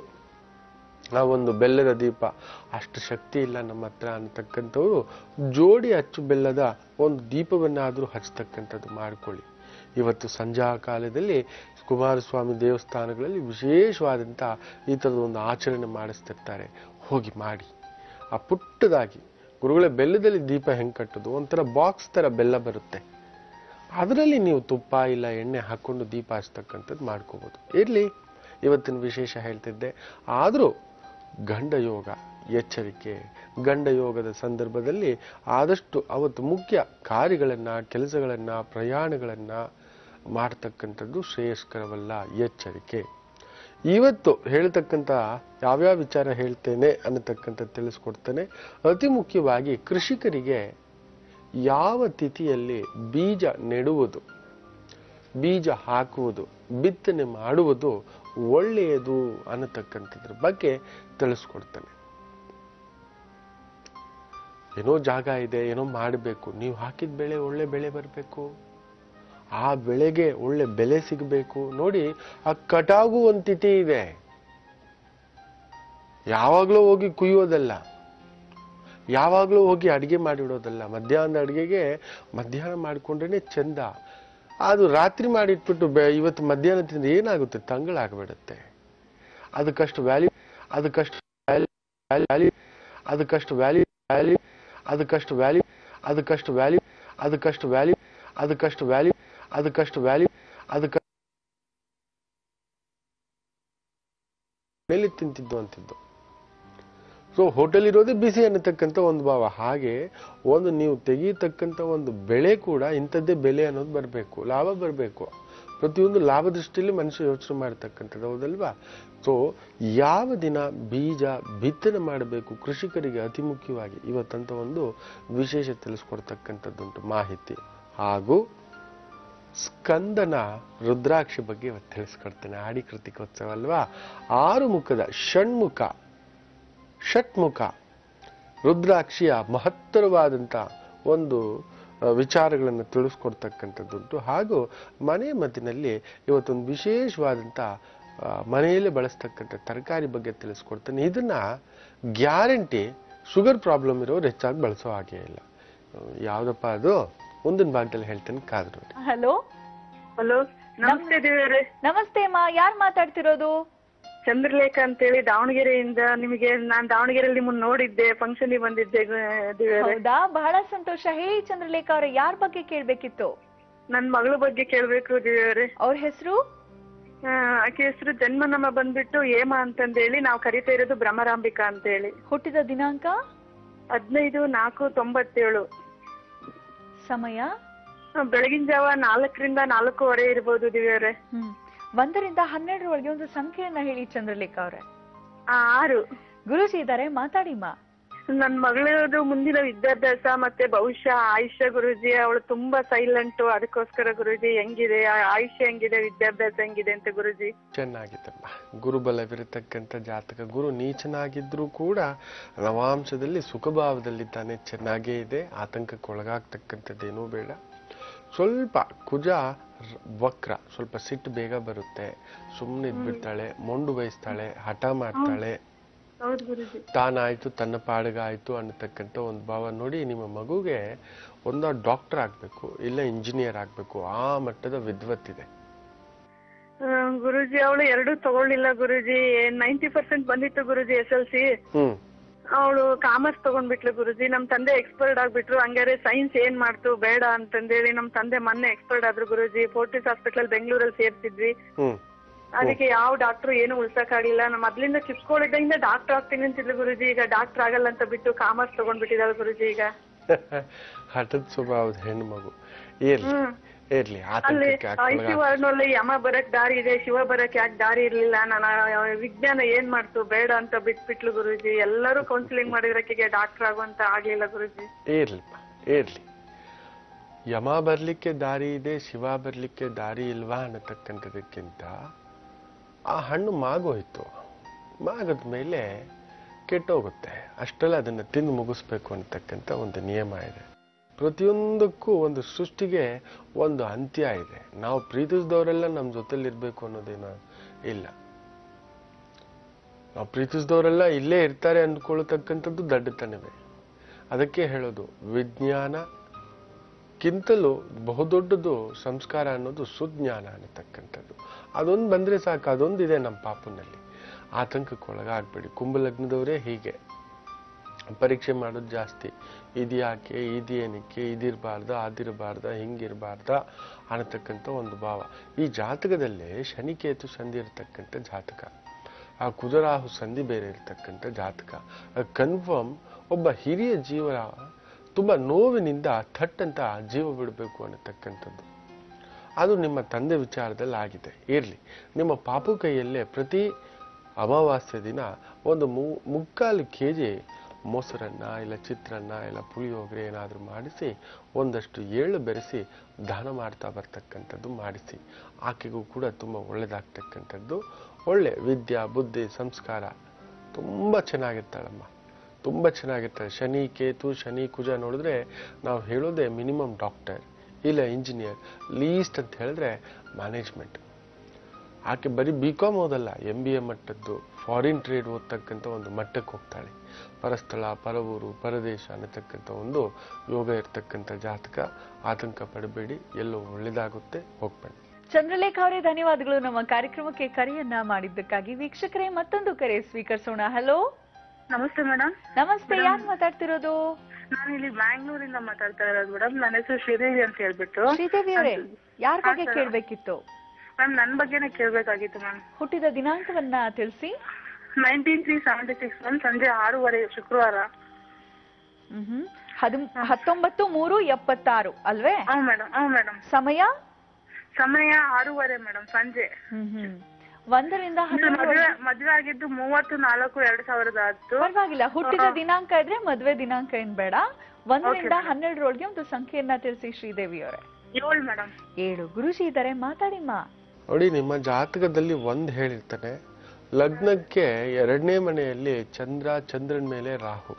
Speaker 2: ಆ ಒಂದು ಬೆಲ್ಲದ ದೀಪ ಅಷ್ಟು ಶಕ್ತಿ ಇಲ್ಲ ನಮ್ಮ ಹತ್ರ ಅನ್ನತಕ್ಕಂಥವ್ರು ಜೋಡಿ ಅಚ್ಚು ಬೆಲ್ಲದ ಒಂದು ದೀಪವನ್ನಾದರೂ ಹಚ್ಚತಕ್ಕಂಥದ್ದು ಮಾಡ್ಕೊಳ್ಳಿ ಇವತ್ತು ಸಂಧ್ಯಾ ಕಾಲದಲ್ಲಿ ಕುಮಾರಸ್ವಾಮಿ ದೇವಸ್ಥಾನಗಳಲ್ಲಿ ವಿಶೇಷವಾದಂಥ ಈ ಥರದ ಒಂದು ಆಚರಣೆ ಮಾಡಿಸ್ತಿರ್ತಾರೆ ಹೋಗಿ ಮಾಡಿ ಆ ಪುಟ್ಟದಾಗಿ ಗುರುಗಳ ಬೆಲ್ಲದಲ್ಲಿ ದೀಪ ಹೆಂಗೆ ಕಟ್ಟೋದು ಒಂಥರ ಬಾಕ್ಸ್ ಥರ ಬೆಲ್ಲ ಬರುತ್ತೆ ಅದರಲ್ಲಿ ನೀವು ತುಪ್ಪ ಇಲ್ಲ ಎಣ್ಣೆ ಹಾಕೊಂಡು ದೀಪ ಹಚ್ತಕ್ಕಂಥದ್ದು ಮಾಡ್ಕೋಬೋದು ಇರಲಿ ಇವತ್ತಿನ ವಿಶೇಷ ಹೇಳ್ತಿದ್ದೆ ಆದರೂ ಗಂಡ ಯೋಗ ಎಚ್ಚರಿಕೆ ಗಂಡ ಯೋಗದ ಸಂದರ್ಭದಲ್ಲಿ ಆದಷ್ಟು ಅವತ್ತು ಮುಖ್ಯ ಕಾರ್ಯಗಳನ್ನ ಕೆಲಸಗಳನ್ನ ಪ್ರಯಾಣಗಳನ್ನ ಮಾಡ್ತಕ್ಕಂಥದ್ದು ಶ್ರೇಯಸ್ಕರವಲ್ಲ ಎಚ್ಚರಿಕೆ ಇವತ್ತು ಹೇಳ್ತಕ್ಕಂಥ ಯಾವ್ಯಾವ ವಿಚಾರ ಹೇಳ್ತೇನೆ ಅನ್ನತಕ್ಕಂಥ ತಿಳಿಸ್ಕೊಡ್ತೇನೆ ಅತಿ ಮುಖ್ಯವಾಗಿ ಕೃಷಿಕರಿಗೆ ಯಾವ ತಿಥಿಯಲ್ಲಿ ಬೀಜ ನೆಡುವುದು ಬೀಜ ಹಾಕುವುದು ಬಿತ್ತನೆ ಮಾಡುವುದು ಒಳ್ಳೆಯದು ಅನ್ನತಕ್ಕಂಥದ್ರ ಬಗ್ಗೆ ತಿಳಿಸ್ಕೊಡ್ತಾನೆ ಏನೋ ಜಾಗ ಇದೆ ಏನೋ ಮಾಡಬೇಕು ನೀವು ಹಾಕಿದ ಬೆಳೆ ಒಳ್ಳೆ ಬೆಳೆ ಬರಬೇಕು ಆ ಬೆಳೆಗೆ ಒಳ್ಳೆ ಬೆಲೆ ಸಿಗಬೇಕು ನೋಡಿ ಆ ಕಟಾವು ಒಂದು ತಿಥಿ ಇದೆ ಯಾವಾಗಲೂ ಹೋಗಿ ಕುಯ್ಯೋದಲ್ಲ ಯಾವಾಗಲೂ ಹೋಗಿ ಅಡಿಗೆ ಮಾಡಿಡೋದಲ್ಲ ಮಧ್ಯಾಹ್ನದ ಅಡಿಗೆಗೆ ಮಧ್ಯಾಹ್ನ ಮಾಡ್ಕೊಂಡ್ರೇನೆ ಚಂದ ಅದು ರಾತ್ರಿ ಮಾಡಿಟ್ಬಿಟ್ಟು ಬೆ ಇವತ್ತು ಮಧ್ಯಾಹ್ನ ತಿಂದ್ರೆ ಏನಾಗುತ್ತೆ ತಂಗಳಾಗ್ಬಿಡುತ್ತೆ ಅದಕ್ಕಷ್ಟು ವ್ಯಾಲ್ಯೂ ಅದಕ್ಕಷ್ಟು ವ್ಯಾಲ್ಯೂ ಅದಕ್ಕಷ್ಟು ವ್ಯಾಲ್ಯೂ ವ್ಯಾಲ್ಯೂ ಅದಕ್ಕಷ್ಟು ವ್ಯಾಲ್ಯೂ ಅದಕ್ಕಷ್ಟು ವ್ಯಾಲ್ಯೂ ಅದಕ್ಕಷ್ಟು ವ್ಯಾಲ್ಯೂ ಅದಕ್ಕಷ್ಟು ವ್ಯಾಲ್ಯೂ ಅದಕ್ಕಷ್ಟು ವ್ಯಾಲ್ಯೂ ಅದಕ್ಕ ಮೇಲೆ ತಿಂತಿದ್ದು ಅಂತಿದ್ದು ಸೊ ಹೋಟೆಲ್ ಇರೋದೇ ಬಿಸಿ ಅನ್ನತಕ್ಕಂಥ ಒಂದು ಭಾವ ಹಾಗೆ ಒಂದು ನೀವು ತೆಗೀತಕ್ಕಂಥ ಒಂದು ಬೆಳೆ ಕೂಡ ಇಂಥದ್ದೇ ಬೆಲೆ ಅನ್ನೋದು ಬರಬೇಕು ಲಾಭ ಬರಬೇಕು ಪ್ರತಿಯೊಂದು ಲಾಭ ದೃಷ್ಟಿಯಲ್ಲಿ ಮನುಷ್ಯ ಯೋಚನೆ ಮಾಡ್ತಕ್ಕಂಥದ್ದು ಹೌದಲ್ವಾ ಸೊ ಯಾವ ದಿನ ಬೀಜ ಬಿತ್ತನೆ ಮಾಡಬೇಕು ಕೃಷಿಕರಿಗೆ ಅತಿ ಮುಖ್ಯವಾಗಿ ಇವತ್ತಂತ ಒಂದು ವಿಶೇಷ ತಿಳಿಸ್ಕೊಡ್ತಕ್ಕಂಥದ್ದುಂಟು ಮಾಹಿತಿ ಹಾಗೂ ಸ್ಕಂದನ ರುದ್ರಾಕ್ಷಿ ಬಗ್ಗೆ ಇವತ್ತು ತಿಳಿಸ್ಕೊಡ್ತೇನೆ ಆಡಿ ಕೃತಿಕೋತ್ಸವ ಅಲ್ವಾ ಆರು ಮುಖದ ಷಣ್ಮುಖ ಷಟ್ಮುಖ ರುದ್ರಾಕ್ಷಿಯ ಮಹತ್ತರವಾದಂಥ ಒಂದು ಆ, ವಿಚಾರಗಳನ್ನು ತಿಳಿಸ್ಕೊಡ್ತಕ್ಕಂಥದ್ದುಂಟು ಹಾಗೂ ಮನೆ ಮದ್ದಿನಲ್ಲಿ ಇವತ್ತೊಂದು ವಿಶೇಷವಾದಂಥ ಆ, ಮನೆಯಲ್ಲೇ ಬಳಸ್ತಕ್ಕಂಥ ತರಕಾರಿ ಬಗ್ಗೆ ತಿಳಿಸ್ಕೊಡ್ತೇನೆ ಇದನ್ನ ಗ್ಯಾರಂಟಿ ಶುಗರ್ ಪ್ರಾಬ್ಲಮ್ ಇರೋರು ಹೆಚ್ಚಾಗಿ ಬಳಸೋ ಹಾಗೆ ಇಲ್ಲ ಆ, ಯಾವ್ದಪ್ಪ ಅದು ಮುಂದಿನ ಭಾಗದಲ್ಲಿ ಹೇಳ್ತೇನೆ ಕಾದು ನೋಡಿ
Speaker 1: ಹಲೋ
Speaker 3: ಹಲೋ ನಮಸ್ತೆ ದೇವರೇ
Speaker 1: ನಮಸ್ತೆ ಅಮ್ಮ ಯಾರು ಮಾತಾಡ್ತಿರೋದು
Speaker 3: ಚಂದ್ರಲೇಖ ಅಂತೇಳಿ ದಾವಣಗೆರೆಯಿಂದ ನಿಮಗೆ ನಾನ್ ದಾವಣಗೆರೆಯಲ್ಲಿ ನಿಮ್ಮನ್ನ ನೋಡಿದ್ದೆ ಫಂಕ್ಷನ್ ಬಂದಿದ್ದೆ ಗ- ದೇವರೇ
Speaker 1: ಹೌದಾ ಬಹಳ ಸಂತೋಷ ಹೇ ಚಂದ್ರಲೇಖ ಅವ್ರ ಯಾರ ಬಗ್ಗೆ ಕೇಳ್ಬೇಕಿತ್ತು
Speaker 3: ನನ್ ಮಗಳ ಬಗ್ಗೆ ಕೇಳ್ಬೇಕು ದೇವರೇ
Speaker 1: ಅವ್ರ ಹೆಸರು
Speaker 3: ಆ, ಆಕೆ ಹೆಸರು ಜನ್ಮನಾಮ ಬಂದ್ಬಿಟ್ಟು ಹೇಮ ಅಂತಂದೇಳಿ ನಾವು ಕರಿತಾ ಇರೋದು ಭ್ರಮರಾಂಬಿಕಾ ಅಂತೇಳಿ
Speaker 1: ಹುಟ್ಟಿದ ದಿನಾಂಕ
Speaker 3: ಹದಿನೈದು ನಾಲ್ಕು ತೊಂಬತ್ತೇಳು
Speaker 1: ಸಮಯ
Speaker 3: ಆ, ಬೆಳಗಿನ ಜಾವ ನಾಲ್ಕರಿಂದ ನಾಲ್ಕೂವರೆ ಇರ್ಬೋದು ದಿವ್ಯವರೇ
Speaker 1: ಹ್ಮ್ ಒಂದರಿಂದ ಹನ್ನೆರಡರೊಳಗೆ ಒಂದು ಸಂಖ್ಯೆಯನ್ನ ಹೇಳಿ ಚಂದ್ರಲೇಖ ಅವ್ರೆ
Speaker 3: ಆ, ಆರು
Speaker 1: ಗುರುಜಿ ಇದ್ದಾರೆ ಮಾತಾಡಿಮ್ಮ
Speaker 3: ನನ್ ಮಗಳದು ಮುಂದಿನ ವಿದ್ಯಾಭ್ಯಾಸ ಮತ್ತೆ ಭವಿಷ್ಯ ಆಯುಷ್ಯ ಗುರುಜಿ ಅವಳು ತುಂಬಾ ಸೈಲೆಂಟ್ ಅದಕ್ಕೋಸ್ಕರ ಗುರುಜಿ ಹೆಂಗಿದೆ ಆ- ಆಯುಷ್ಯ ಹೆಂಗಿದೆ ವಿದ್ಯಾಭ್ಯಾಸ ಹೆಂಗಿದೆ ಅಂತ ಗುರುಜಿ
Speaker 2: ಚೆನ್ನಾಗಿತ್ತಮ್ಮ ಗುರುಬಲವಿರತಕ್ಕಂಥ ಜಾತಕ ಗುರು ನೀಚನಾಗಿದ್ರೂ ಕೂಡ ನವಾಂಶದಲ್ಲಿ ಸುಖಭಾವದಲ್ಲಿದ್ದಾನೆ ಚೆನ್ನಾಗೇ ಇದೆ ಆತಂಕಕ್ಕೆ ಒಳಗಾಗ್ತಕ್ಕಂಥದ್ದೇನೂ ಬೇಡ ಸ್ವಲ್ಪ ಕುಜ ರ- ವಕ್ರ ಸ್ವಲ್ಪ ಸಿಟ್ಟು ಬೇಗ ಬರುತ್ತೆ ಸುಮ್ಮನೆ ಇದ್ಬಿಡ್ತಾಳೆ ಮೊಂಡು ಬಯಸ್ತಾಳೆ ಹಠ ಮಾಡ್ತಾಳೆ
Speaker 3: ಹೌದು ಗುರುಜಿ
Speaker 2: ತಾನಾಯ್ತು ತನ್ನ ಪಾಡಿಗಾಯ್ತು ಅನ್ನತಕ್ಕಂಥ ಒಂದು ಭಾವ ನೋಡಿ ನಿಮ್ಮ ಮಗುಗೆ ಒಂದು ಡಾಕ್ಟರ್ ಆಗ್ಬೇಕು ಇಲ್ಲ ಇಂಜಿನಿಯರ್ ಆಗ್ಬೇಕು ಆ ಮಟ್ಟದ ವಿದ್ವತ್ತಿದೆ
Speaker 3: ಹ್ಮ್, ಗುರುಜಿ ಅವಳು ಎರಡೂ ತಗೊಳ್ಳಿಲ್ಲ ಗುರುಜಿ ನೈಂಟಿ ಪರ್ಸೆಂಟ್ ಬಂದಿತ್ತು Guruji S L C
Speaker 2: hmm
Speaker 3: ಅವಳು ಕಾಮರ್ಸ್ ತಗೊಂಡ್ಬಿಟ್ಲು ಗುರುಜಿ ನಮ್ ತಂದೆ ಎಕ್ಸ್ಪರ್ಟ್ ಆಗ್ಬಿಟ್ರು ಹಂಗಾರೆ ಸೈನ್ಸ್ ಏನ್ ಮಾಡ್ತು ಬೇಡ ಅಂತಂದೇಳಿ ನಮ್ ತಂದೆ ಮೊನ್ನೆ ಎಕ್ಸ್ಪರ್ಟ್ ಆದ್ರು ಗುರುಜಿ ಫೋರ್ಟಿಸ್ ಹಾಸ್ಪಿಟಲ್ ಬೆಂಗಳೂರಲ್ಲಿ ಸೇರ್ಸಿದ್ವಿ
Speaker 2: ಹ್ಮ್
Speaker 3: ಅದಕ್ಕೆ ಯಾವ ಡಾಕ್ಟರ್ ಏನು ಉಳ್ಸಕ್ ಆಗ್ಲಿಲ್ಲ ನಮ್ಮ ಮೊದ್ಲಿಂದ ಚಿಪ್ಸ್ಗಳಿದ್ದಂಗಿಂದ ಡಾಕ್ಟರ್ ಆಗ್ತೀನಿ ಅಂತಿದ್ಲು ಗುರುಜಿ ಈಗ ಡಾಕ್ಟರ್ ಆಗಲ್ಲ ಅಂತ ಬಿಟ್ಟು ಕಾಮರ್ಸ್ ತಗೊಂಡ್ಬಿಟ್ಟಿದಾಳೆ ಗುರುಜಿ ಈಗ
Speaker 2: ಹಠದ ಸ್ವಭಾವದ ಹೆಣ್ಣು ಮಗು ಇರ್ಲಿ
Speaker 3: ಹ್ಮ್.
Speaker 2: ಇರ್ಲಿ
Speaker 3: ಅಲ್ಲಿ
Speaker 2: ಆತಂಕಕ್ಕೆ ಯಾಕ್ ಒಳಗಾಗ್ತಿ?
Speaker 3: ಐಸಿವರ್ನಲ್ಲಿ ಯಮ ಬರಕ್ ದಾರಿ ಇದೆ ಶಿವ ಬರಕ್ ಯಾಕೆ ದಾರಿ ಇರ್ಲಿಲ್ಲ ನಾನು ವಿಜ್ಞಾನ ಏನ್ ಮಾಡ್ತು ಬೇಡ ಅಂತ ಬಿಟ್ಬಿಟ್ಲು ಗುರುಜಿ ಎಲ್ಲರೂ ಕೌನ್ಸಿಲಿಂಗ್ ಮಾಡಿದ್ರಕ್ಕಿಗೆ ಡಾಕ್ಟರ್ ಆಗುವಂತ ಆಗ್ಲಿಲ್ಲ ಗುರುಜಿ
Speaker 2: ಇರ್ಲಿಪ್ಪ ಇರ್ಲಿ ಯಮ ಬರ್ಲಿಕ್ಕೆ ದಾರಿ ಇದೆ ಶಿವ ಬರ್ಲಿಕ್ಕೆ ದಾರಿ ಇಲ್ವಾ ಅನ್ನತಕ್ಕಂಥದಕ್ಕಿಂತ ಆ ಹಣ್ಣು ಮಾಗೋಯ್ತು ಮಾಗದ ಮೇಲೆ ಕೆಟ್ಟೋಗುತ್ತೆ ಅಷ್ಟೆಲ್ಲ ಅದನ್ನ ತಿಂದು ಮುಗಿಸ್ಬೇಕು ಅನ್ನತಕ್ಕಂಥ ಒಂದು ನಿಯಮ ಇದೆ ಪ್ರತಿಯೊಂದಕ್ಕೂ ಒಂದು ಸೃಷ್ಟಿಗೆ ಒಂದು ಅಂತ್ಯ ಇದೆ ನಾವು ಪ್ರೀತಿಸಿದವರೆಲ್ಲ ನಮ್ಮ ಜೊತೆಲಿ ಇರ್ಬೇಕು ಅನ್ನೋದೇನು ಇಲ್ಲ ನಾವು ಪ್ರೀತಿಸಿದವರೆಲ್ಲ ಇಲ್ಲೇ ಇರ್ತಾರೆ ಅಂದ್ಕೊಳ್ತಕ್ಕಂಥದ್ದು ದಡ್ಡತನವೇ ಅದಕ್ಕೆ ಹೇಳೋದು ವಿಜ್ಞಾನಕ್ಕಿಂತಲೂ ಬಹುದೊಡ್ಡದು ಸಂಸ್ಕಾರ ಅನ್ನೋದು ಸುಜ್ಞಾನ ಅನ್ನತಕ್ಕಂಥದ್ದು ಅದೊಂದು ಬಂದ್ರೆ ಸಾಕು ಅದೊಂದಿದೆ ನಮ್ಮ ಪಾಪನಲ್ಲಿ ಆತಂಕಕ್ಕೆ ಒಳಗಾಗ್ಬೇಡಿ ಕುಂಭಲಗ್ನದವರೇ ಹೀಗೆ ಪರೀಕ್ಷೆ ಮಾಡೋದು ಜಾಸ್ತಿ ಇದ್ಯಾಕೆ ಇದೇನಕ್ಕೆ ಇದಿರಬಾರ್ದ ಅದಿರಬಾರ್ದ ಹಿಂಗಿರಬಾರ್ದ ಅನ್ನತಕ್ಕಂಥ ಒಂದು ಭಾವ ಈ ಜಾತಕದಲ್ಲೇ ಶನಿಕೇತು ಸಂಧಿ ಇರತಕ್ಕಂಥ ಜಾತಕ ಆ ಕುಜರಾಹು ಸಂಧಿ ಬೇರೆ ಇರತಕ್ಕಂಥ ಜಾತಕ ಕನ್ಫರ್ಮ್ ಒಬ್ಬ ಹಿರಿಯ ಜೀವ ತುಂಬಾ ನೋವಿನಿಂದ ಥಟ್ಟಂತ ಜೀವ ಬಿಡಬೇಕು ಅನ್ನತಕ್ಕಂಥದ್ದು ಅದು ನಿಮ್ಮ ತಂದೆ ವಿಚಾರದಲ್ಲಿ ಆಗಿದೆ ಇರಲಿ ನಿಮ್ಮ ಪಾಪು ಕೈಯಲ್ಲೇ ಪ್ರತಿ ಅಮಾವಾಸ್ಯೆ ದಿನ ಒಂದು ಮು ಮುಕ್ಕಾಲು ಕೆ ಜಿ ಮೊಸರನ್ನ ಇಲ್ಲ ಚಿತ್ರಾನ್ನ ಇಲ್ಲ ಪುಳಿಯೋಗರೆ ಏನಾದರೂ ಮಾಡಿಸಿ ಒಂದಷ್ಟು ಎಳ್ಳು ಬೆರೆಸಿ ದಾನ ಮಾಡ್ತಾ ಬರ್ತಕ್ಕಂಥದ್ದು ಮಾಡಿಸಿ ಆಕೆಗೂ ಕೂಡ ತುಂಬ ಒಳ್ಳೆಯದಾಗ್ತಕ್ಕಂಥದ್ದು ಒಳ್ಳೆ ವಿದ್ಯಾ ಬುದ್ಧಿ ಸಂಸ್ಕಾರ ತುಂಬ ಚೆನ್ನಾಗಿರ್ತಾಳಮ್ಮ ತುಂಬ ಚೆನ್ನಾಗಿರ್ತಾಳೆ ಶನಿ ಕೇತು ಶನಿ ಕುಜ ನೋಡಿದ್ರೆ ನಾವು ಹೇಳೋದೇ ಮಿನಿಮಮ್ ಡಾಕ್ಟರ್ ಇಲ್ಲ ಇಂಜಿನಿಯರ್ ಲೀಸ್ಟ್ ಅಂತ ಹೇಳಿದ್ರೆ ಮ್ಯಾನೇಜ್ಮೆಂಟ್ ಆಕೆ ಬರೀ ಬಿ ಕಾಮ್ ಓದಲ್ಲ ಎಂ ಬಿ ಎ ಮಟ್ಟದ್ದು ಫಾರಿನ್ ಟ್ರೇಡ್ ಓದ್ತಕ್ಕಂಥ ಒಂದು ಮಟ್ಟಕ್ಕೆ ಹೋಗ್ತಾಳೆ ಪರಸ್ಥಳ ಪರವೂರು ಪರದೇಶ ಅನ್ನತಕ್ಕಂಥ ಒಂದು ಯೋಗ ಇರ್ತಕ್ಕಂಥ ಜಾತಕ ಆತಂಕ ಪಡಬೇಡಿ ಎಲ್ಲೋ ಒಳ್ಳೇದಾಗುತ್ತೆ ಹೋಗ್ಬೇಡಿ
Speaker 1: ಚಂದ್ರಲೇಖ ಅವರೇ ಧನ್ಯವಾದಗಳು ನಮ್ಮ ಕಾರ್ಯಕ್ರಮಕ್ಕೆ ಕರೆಯನ್ನ ಮಾಡಿದ್ದಕ್ಕಾಗಿ ವೀಕ್ಷಕರೇ ಮತ್ತೊಂದು ಕರೆ ಸ್ವೀಕರಿಸೋಣ ಹಲೋ
Speaker 3: ನಮಸ್ತೆ ಮೇಡಮ್
Speaker 1: ನಮಸ್ತೆ ಯಾರು ಮಾತಾಡ್ತಿರೋದು
Speaker 3: ನಾನು ಇಲ್ಲಿ ಬ್ಯಾಂಗ್ಳೂರಿಂದ ಮಾತಾಡ್ತಾ ಇರೋದು ಮೇಡಮ್ ನನ್ನ ಹೆಸರು ಶ್ರೀದೇವಿ ಅಂತ ಹೇಳ್ಬಿಟ್ಟು
Speaker 1: ಶ್ರೀದೇವಿ ಅವರೇ ಯಾರ
Speaker 3: ಹಾ,
Speaker 1: ಬಗ್ಗೆ
Speaker 3: sir.
Speaker 1: ಕೇಳ್ಬೇಕಿತ್ತು
Speaker 3: ಮ್ಯಾಮ್ ನನ್ನ ಬಗ್ಗೆನೇ ಕೇಳ್ಬೇಕಾಗಿತ್ತು ಮ್ಯಾಮ್
Speaker 1: ಹುಟ್ಟಿದ ದಿನಾಂಕವನ್ನ ತಿಳಿಸಿ
Speaker 3: nineteen three seventy six ma'am ಸಂಜೆ ಆರೂವರೆ ಶುಕ್ರವಾರ
Speaker 1: ಮ್ಹೂ. ಹದಿಮ್ ಹತ್ತೊಂಬತ್ತು ಮೂರು ಎಪ್ಪತ್ತಾರು ಅಲ್ವೇ
Speaker 3: ಹ್ಞೂ ಮೇಡಮ್ ಹ್ಞೂ ಮೇಡಮ್
Speaker 1: ಸಮಯ
Speaker 3: ಸಮಯ ಆರೂವರೆ ಮೇಡಮ್ ಸಂಜೆ
Speaker 1: ಮ್ಹೂ. ಒಂದರಿಂದ
Speaker 3: ಇದು
Speaker 1: ಹನ್ನೊಂದು
Speaker 3: ಮದುವೆ ಮದುವೆ ಆಗಿದ್ದು ಮೂವತ್ತು ನಾಲ್ಕು ಎರಡ್ ಸಾವಿರದ ಹತ್ತು
Speaker 1: ಪರವಾಗಿಲ್ಲ ಹುಟ್ಟಿದ ದಿನಾಂಕ ಇದ್ರೆ ಮದ್ವೆ ದಿನಾಂಕ ಏನ್ ಬೇಡ ಒಂದರಿಂದ
Speaker 3: madam.
Speaker 1: ಹನ್ನೆರಡರೊಳಗೆ ಒಂದು ಸಂಖ್ಯೆಯನ್ನ ತಿಳಿಸಿ ಶ್ರೀದೇವಿ ಅವರೇ
Speaker 3: ಏಳು ಮೇಡಮ್
Speaker 1: ಏಳು ಗುರುಜಿ ಇದ್ದಾರೆ ಮಾತಾಡಿಮ್ಮ
Speaker 2: ನೋಡಿ ನಿಮ್ಮ ಜಾತಕದಲ್ಲಿ ಒಂದು ಹೇಳಿರ್ತಾನೆ ಲಗ್ನಕ್ಕೆ ಎರಡನೇ ಮನೆಯಲ್ಲಿ ಚಂದ್ರ ಚಂದ್ರನ ಮೇಲೆ ರಾಹು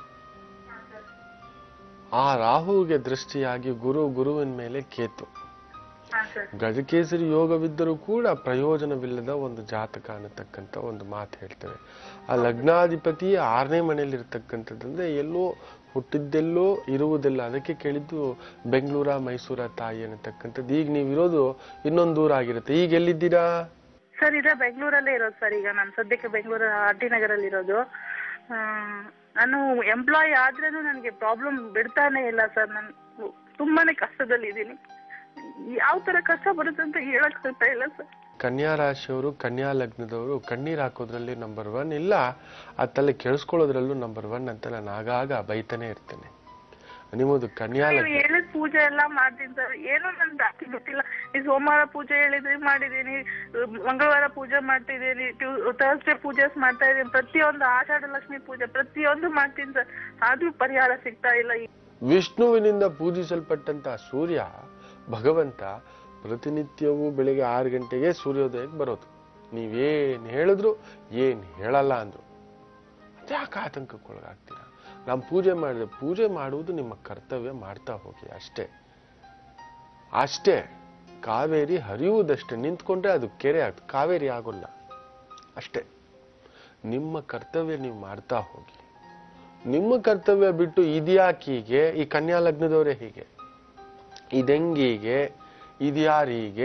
Speaker 2: ಆ ರಾಹುವಿಗೆ ದೃಷ್ಟಿಯಾಗಿ ಗುರು ಗುರುವಿನ ಮೇಲೆ ಕೇತು
Speaker 3: ಹಾ ಸರ್
Speaker 2: ಗಜಕೇಸರಿ ಯೋಗವಿದ್ದರೂ ಕೂಡ ಪ್ರಯೋಜನವಿಲ್ಲದ ಒಂದು ಜಾತಕ ಅನ್ನತಕ್ಕಂಥ ಒಂದು ಮಾತು ಹೇಳ್ತೇವೆ ಆ ಲಗ್ನಾಧಿಪತಿ ಆರನೇ ಮನೆಯಲ್ಲಿ ಇರ್ತಕ್ಕಂಥದ್ದಂದ್ರೆ ಎಲ್ಲೋ ಹುಟ್ಟಿದ್ದೆಲ್ಲೋ ಇರುವುದಿಲ್ಲ ಅದಕ್ಕೆ ಕೇಳಿದ್ದು ಬೆಂಗಳೂರ ಮೈಸೂರ ತಾಯಿ ಅನ್ನತಕ್ಕಂಥದ್ದು ಈಗ ನೀವಿರೋದು ಇನ್ನೊಂದು ದೂರ ಆಗಿರುತ್ತೆ ಈಗ ಎಲ್ಲಿದ್ದೀರಾ
Speaker 3: ಸರ್ ಇದೇ ಬೆಂಗಳೂರಲ್ಲೇ ಇರೋದು ಸರ್ ಈಗ ನಾನು ಸದ್ಯಕ್ಕೆ ಬೆಂಗಳೂರು ಆರ್ ಟಿ ನಗರಲ್ಲಿ ಇರೋದು ಆ, ನಾನು ಎಂಪ್ಲಾಯ್ ಆದ್ರೇನು ನನಗೆ ಪ್ರಾಬ್ಲಮ್ ಬಿಡ್ತಾನೆ ಇಲ್ಲ ಸರ್ ನಾನು ತುಂಬಾನೇ ಕಷ್ಟದಲ್ಲಿ ಇದ್ದೀನಿ ಯಾವ ತರ ಕಷ್ಟ ಬರುತ್ತೆ ಅಂತ ಹೇಳಕ್ ಆಗ್ತಾ ಇಲ್ಲ ಸರ್
Speaker 2: ಕನ್ಯಾ ರಾಶಿಯವರು ಕನ್ಯಾ ಲಗ್ನದವರು ಕಣ್ಣೀರ್ ಹಾಕೋದ್ರಲ್ಲಿ ನಂಬರ್ ಒನ್ ಇಲ್ಲ ಆ ತಲೆ ಕೆಳಿಸ್ಕೊಳ್ಳೋದ್ರಲ್ಲೂ ನಂಬರ್ ಒನ್ ಅಂತ ನಾನು ಆಗಾಗ ಬೈತಾನೆ ಇರ್ತೇನೆ ನಿಮ್ಮದು ಕನ್ಯಾ
Speaker 3: ನೀವು
Speaker 2: ಲಗ್ನ
Speaker 3: ಹೇಳಿದ ಪೂಜೆ ಎಲ್ಲ ಮಾಡ್ತೀನಿ ಸರ್ ಏನೋ ನನ್ ಜಾಸ್ತಿ ಗೊತ್ತಿಲ್ಲ ಈ ಸೋಮವಾರ ಪೂಜೆ ಹೇಳಿದ್ರಿ ಮಾಡಿದೀನಿ ಮಂಗಳವಾರ ಪೂಜೆ ಮಾಡ್ತಿದ್ದೀನಿ ಥರ್ಸ್ಡೇ ಪೂಜೆಸ್ ಮಾಡ್ತಾ ಇದ್ದೀನಿ ಪ್ರತಿಯೊಂದು ಆಷಾಢ ಲಕ್ಷ್ಮಿ ಪೂಜೆ ಪ್ರತಿಯೊಂದು ಮಾಡ್ತೀನಿ ಸರ್ ಆದ್ರೂ ಪರಿಹಾರ ಸಿಗ್ತಾ ಇಲ್ಲ
Speaker 2: ವಿಷ್ಣುವಿನಿಂದ ಪೂಜಿಸಲ್ಪಟ್ಟಂತ ಸೂರ್ಯ ಭಗವಂತ ಪ್ರತಿನಿತ್ಯವೂ ಬೆಳಿಗ್ಗೆ ಆರು ಗಂಟೆಗೆ ಸೂರ್ಯೋದಯಕ್ಕೆ ಬರೋದು ನೀವೇನ್ ಹೇಳಿದ್ರು ಏನ್ ಹೇಳಲ್ಲ ಅಂದ್ರು ಯಾಕೆ ಆತಂಕಕ್ಕೆ ಒಳಗಾಗ್ತೀರಾ ನಾವು ಪೂಜೆ ಮಾಡಿದ್ರೆ ಪೂಜೆ ಮಾಡುವುದು ನಿಮ್ಮ ಕರ್ತವ್ಯ ಮಾಡ್ತಾ ಹೋಗಿ ಅಷ್ಟೇ ಅಷ್ಟೇ ಕಾವೇರಿ ಹರಿಯುವುದಷ್ಟೇ ನಿಂತ್ಕೊಂಡ್ರೆ ಅದು ಕೆರೆ ಆಗ್ತದೆ ಕಾವೇರಿ ಆಗೋಲ್ಲ ಅಷ್ಟೇ ನಿಮ್ಮ ಕರ್ತವ್ಯ ನೀವು ಮಾಡ್ತಾ ಹೋಗಿ ನಿಮ್ಮ ಕರ್ತವ್ಯ ಬಿಟ್ಟು ಇದ್ಯಾಕೀಗೆ ಈ ಕನ್ಯಾ ಲಗ್ನದವರೇ ಹೀಗೆ ಇದೆಂಗೀಗೆ ಇದ್ಯಾರೀಗೆ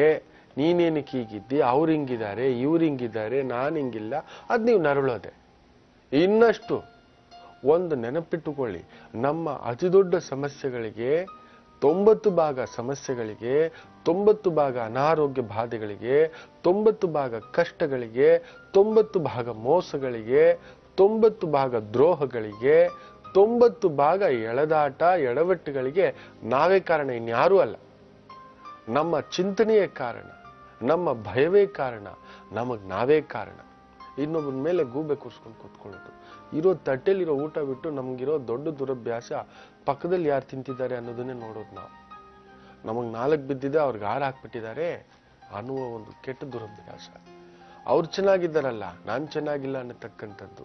Speaker 2: ನೀನೇನಕ್ಕೆ ಹೀಗಿದ್ದಿ ಅವ್ರು ಹಿಂಗಿದ್ದಾರೆ ಇವ್ರು ಹಿಂಗಿದ್ದಾರೆ ನಾನು ಹಿಂಗಿಲ್ಲ ಅದ್ ನೀವು ನರಳೋದೆ ಇನ್ನಷ್ಟು ಒಂದು ನೆನಪಿಟ್ಟುಕೊಳ್ಳಿ ನಮ್ಮ ಅತಿ ದೊಡ್ಡ ಸಮಸ್ಯೆಗಳಿಗೆ ತೊಂಬತ್ತು ಭಾಗ ಸಮಸ್ಯೆಗಳಿಗೆ ತೊಂಬತ್ತು ಭಾಗ ಅನಾರೋಗ್ಯ ಬಾಧೆಗಳಿಗೆ ತೊಂಬತ್ತು ಭಾಗ ಕಷ್ಟಗಳಿಗೆ ತೊಂಬತ್ತು ಭಾಗ ಮೋಸಗಳಿಗೆ ತೊಂಬತ್ತು ಭಾಗ ದ್ರೋಹಗಳಿಗೆ ತೊಂಬತ್ತು ಭಾಗ ಎಳೆದಾಟ ಎಡವಟ್ಟುಗಳಿಗೆ ನಾವೇ ಕಾರಣ ಇನ್ಯಾರೂ ಅಲ್ಲ ನಮ್ಮ ಚಿಂತನೆಯೇ ಕಾರಣ ನಮ್ಮ ಭಯವೇ ಕಾರಣ ನಮಗ್ ನಾವೇ ಕಾರಣ ಇನ್ನೊಬ್ಬನ ಮೇಲೆ ಗೂಬೆ ಕೂರ್ಸ್ಕೊಂಡು ಕೂತ್ಕೊಳ್ಳೋದು ಇರೋ ತಟ್ಟೆಲಿರೋ ಊಟ ಬಿಟ್ಟು ನಮ್ಗಿರೋ ದೊಡ್ಡ ದುರಭ್ಯಾಸ ಪಕ್ಕದಲ್ಲಿ ಯಾರು ತಿಂತಿದ್ದಾರೆ ಅನ್ನೋದನ್ನೇ ನೋಡೋದು ನಾವು ನಮಗ್ ನಾಲ್ಕು ಬಿದ್ದಿದೆ ಅವ್ರಿಗೆ ಹಾರ ಹಾಕ್ಬಿಟ್ಟಿದ್ದಾರೆ ಅನ್ನುವ ಒಂದು ಕೆಟ್ಟ ದುರಭ್ಯಾಸ ಅವ್ರು ಚೆನ್ನಾಗಿದ್ದಾರಲ್ಲ ನಾನ್ ಚೆನ್ನಾಗಿಲ್ಲ ಅನ್ನತಕ್ಕಂಥದ್ದು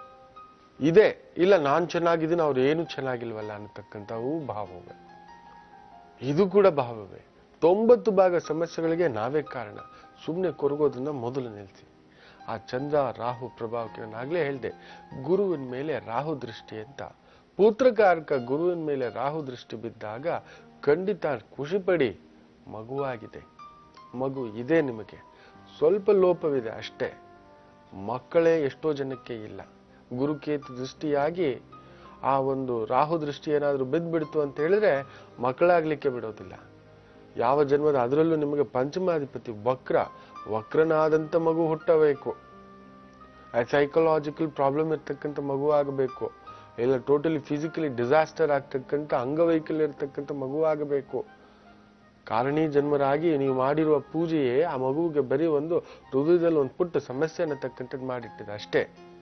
Speaker 2: ಇದೆ ಇಲ್ಲ ನಾನ್ ಚೆನ್ನಾಗಿದ್ದೀನಿ ಅವ್ರು ಏನು ಚೆನ್ನಾಗಿಲ್ವಲ್ಲ ಅನ್ನತಕ್ಕಂಥವು ಭಾವವೇ ಇದು ಕೂಡ ಭಾವವೇ ತೊಂಬತ್ತು ಭಾಗ ಸಮಸ್ಯೆಗಳಿಗೆ ನಾವೇ ಕಾರಣ ಸುಮ್ಮನೆ ಕೊರಗೋದನ್ನ ಮೊದಲು ನಿಲ್ಸಿ ಆ ಚಂದ್ರ ರಾಹು ಪ್ರಭಾವಕ್ಕೆ ನಾನು ಆಗ್ಲೇ ಹೇಳ್ದೆ ಗುರುವಿನ ಮೇಲೆ ರಾಹು ದೃಷ್ಟಿ ಅಂತ ಪುತ್ರಕಾರಕ ಗುರುವಿನ ಮೇಲೆ ರಾಹು ದೃಷ್ಟಿ ಬಿದ್ದಾಗ ಖಂಡಿತ ಖುಷಿ ಪಡಿ ಮಗುವಾಗಿದೆ ಮಗು ಇದೆ ನಿಮಗೆ ಸ್ವಲ್ಪ ಲೋಪವಿದೆ ಅಷ್ಟೇ ಮಕ್ಕಳೇ ಎಷ್ಟೋ ಜನಕ್ಕೆ ಇಲ್ಲ ಗುರುಕೇತು ದೃಷ್ಟಿಯಾಗಿ ಆ ಒಂದು ರಾಹು ದೃಷ್ಟಿ ಏನಾದ್ರೂ ಬಿದ್ದ್ಬಿಡ್ತು ಅಂತ ಹೇಳಿದ್ರೆ ಮಕ್ಕಳಾಗ್ಲಿಕ್ಕೆ ಬಿಡೋದಿಲ್ಲ ಯಾವ ಜನ್ಮದ ಅದರಲ್ಲೂ ನಿಮಗೆ ಪಂಚಮಾಧಿಪತಿ ವಕ್ರ ವಕ್ರನಾದಂತ ಮಗು ಹುಟ್ಟಬೇಕು ಸೈಕಲಾಜಿಕಲ್ ಪ್ರಾಬ್ಲಮ್ ಇರ್ತಕ್ಕಂಥ ಮಗು ಆಗಬೇಕು ಇಲ್ಲ ಟೋಟಲಿ ಫಿಸಿಕಲಿ ಡಿಸಾಸ್ಟರ್ ಆಗ್ತಕ್ಕಂಥ ಅಂಗವೈಕಲ್ಯ ಇರ್ತಕ್ಕಂಥ ಮಗು ಆಗಬೇಕು ಕಾರಣಿ ಜನ್ಮರಾಗಿ ನೀವು ಮಾಡಿರುವ ಪೂಜೆಯೇ ಆ ಮಗುವಿಗೆ ಬರೀ ಒಂದು ಹೃದಯದಲ್ಲಿ ಒಂದು ಪುಟ್ಟ ಸಮಸ್ಯೆ ಅನ್ನತಕ್ಕಂಥದ್ದು ಮಾಡಿಟ್ಟಿದೆ ಅಷ್ಟೇ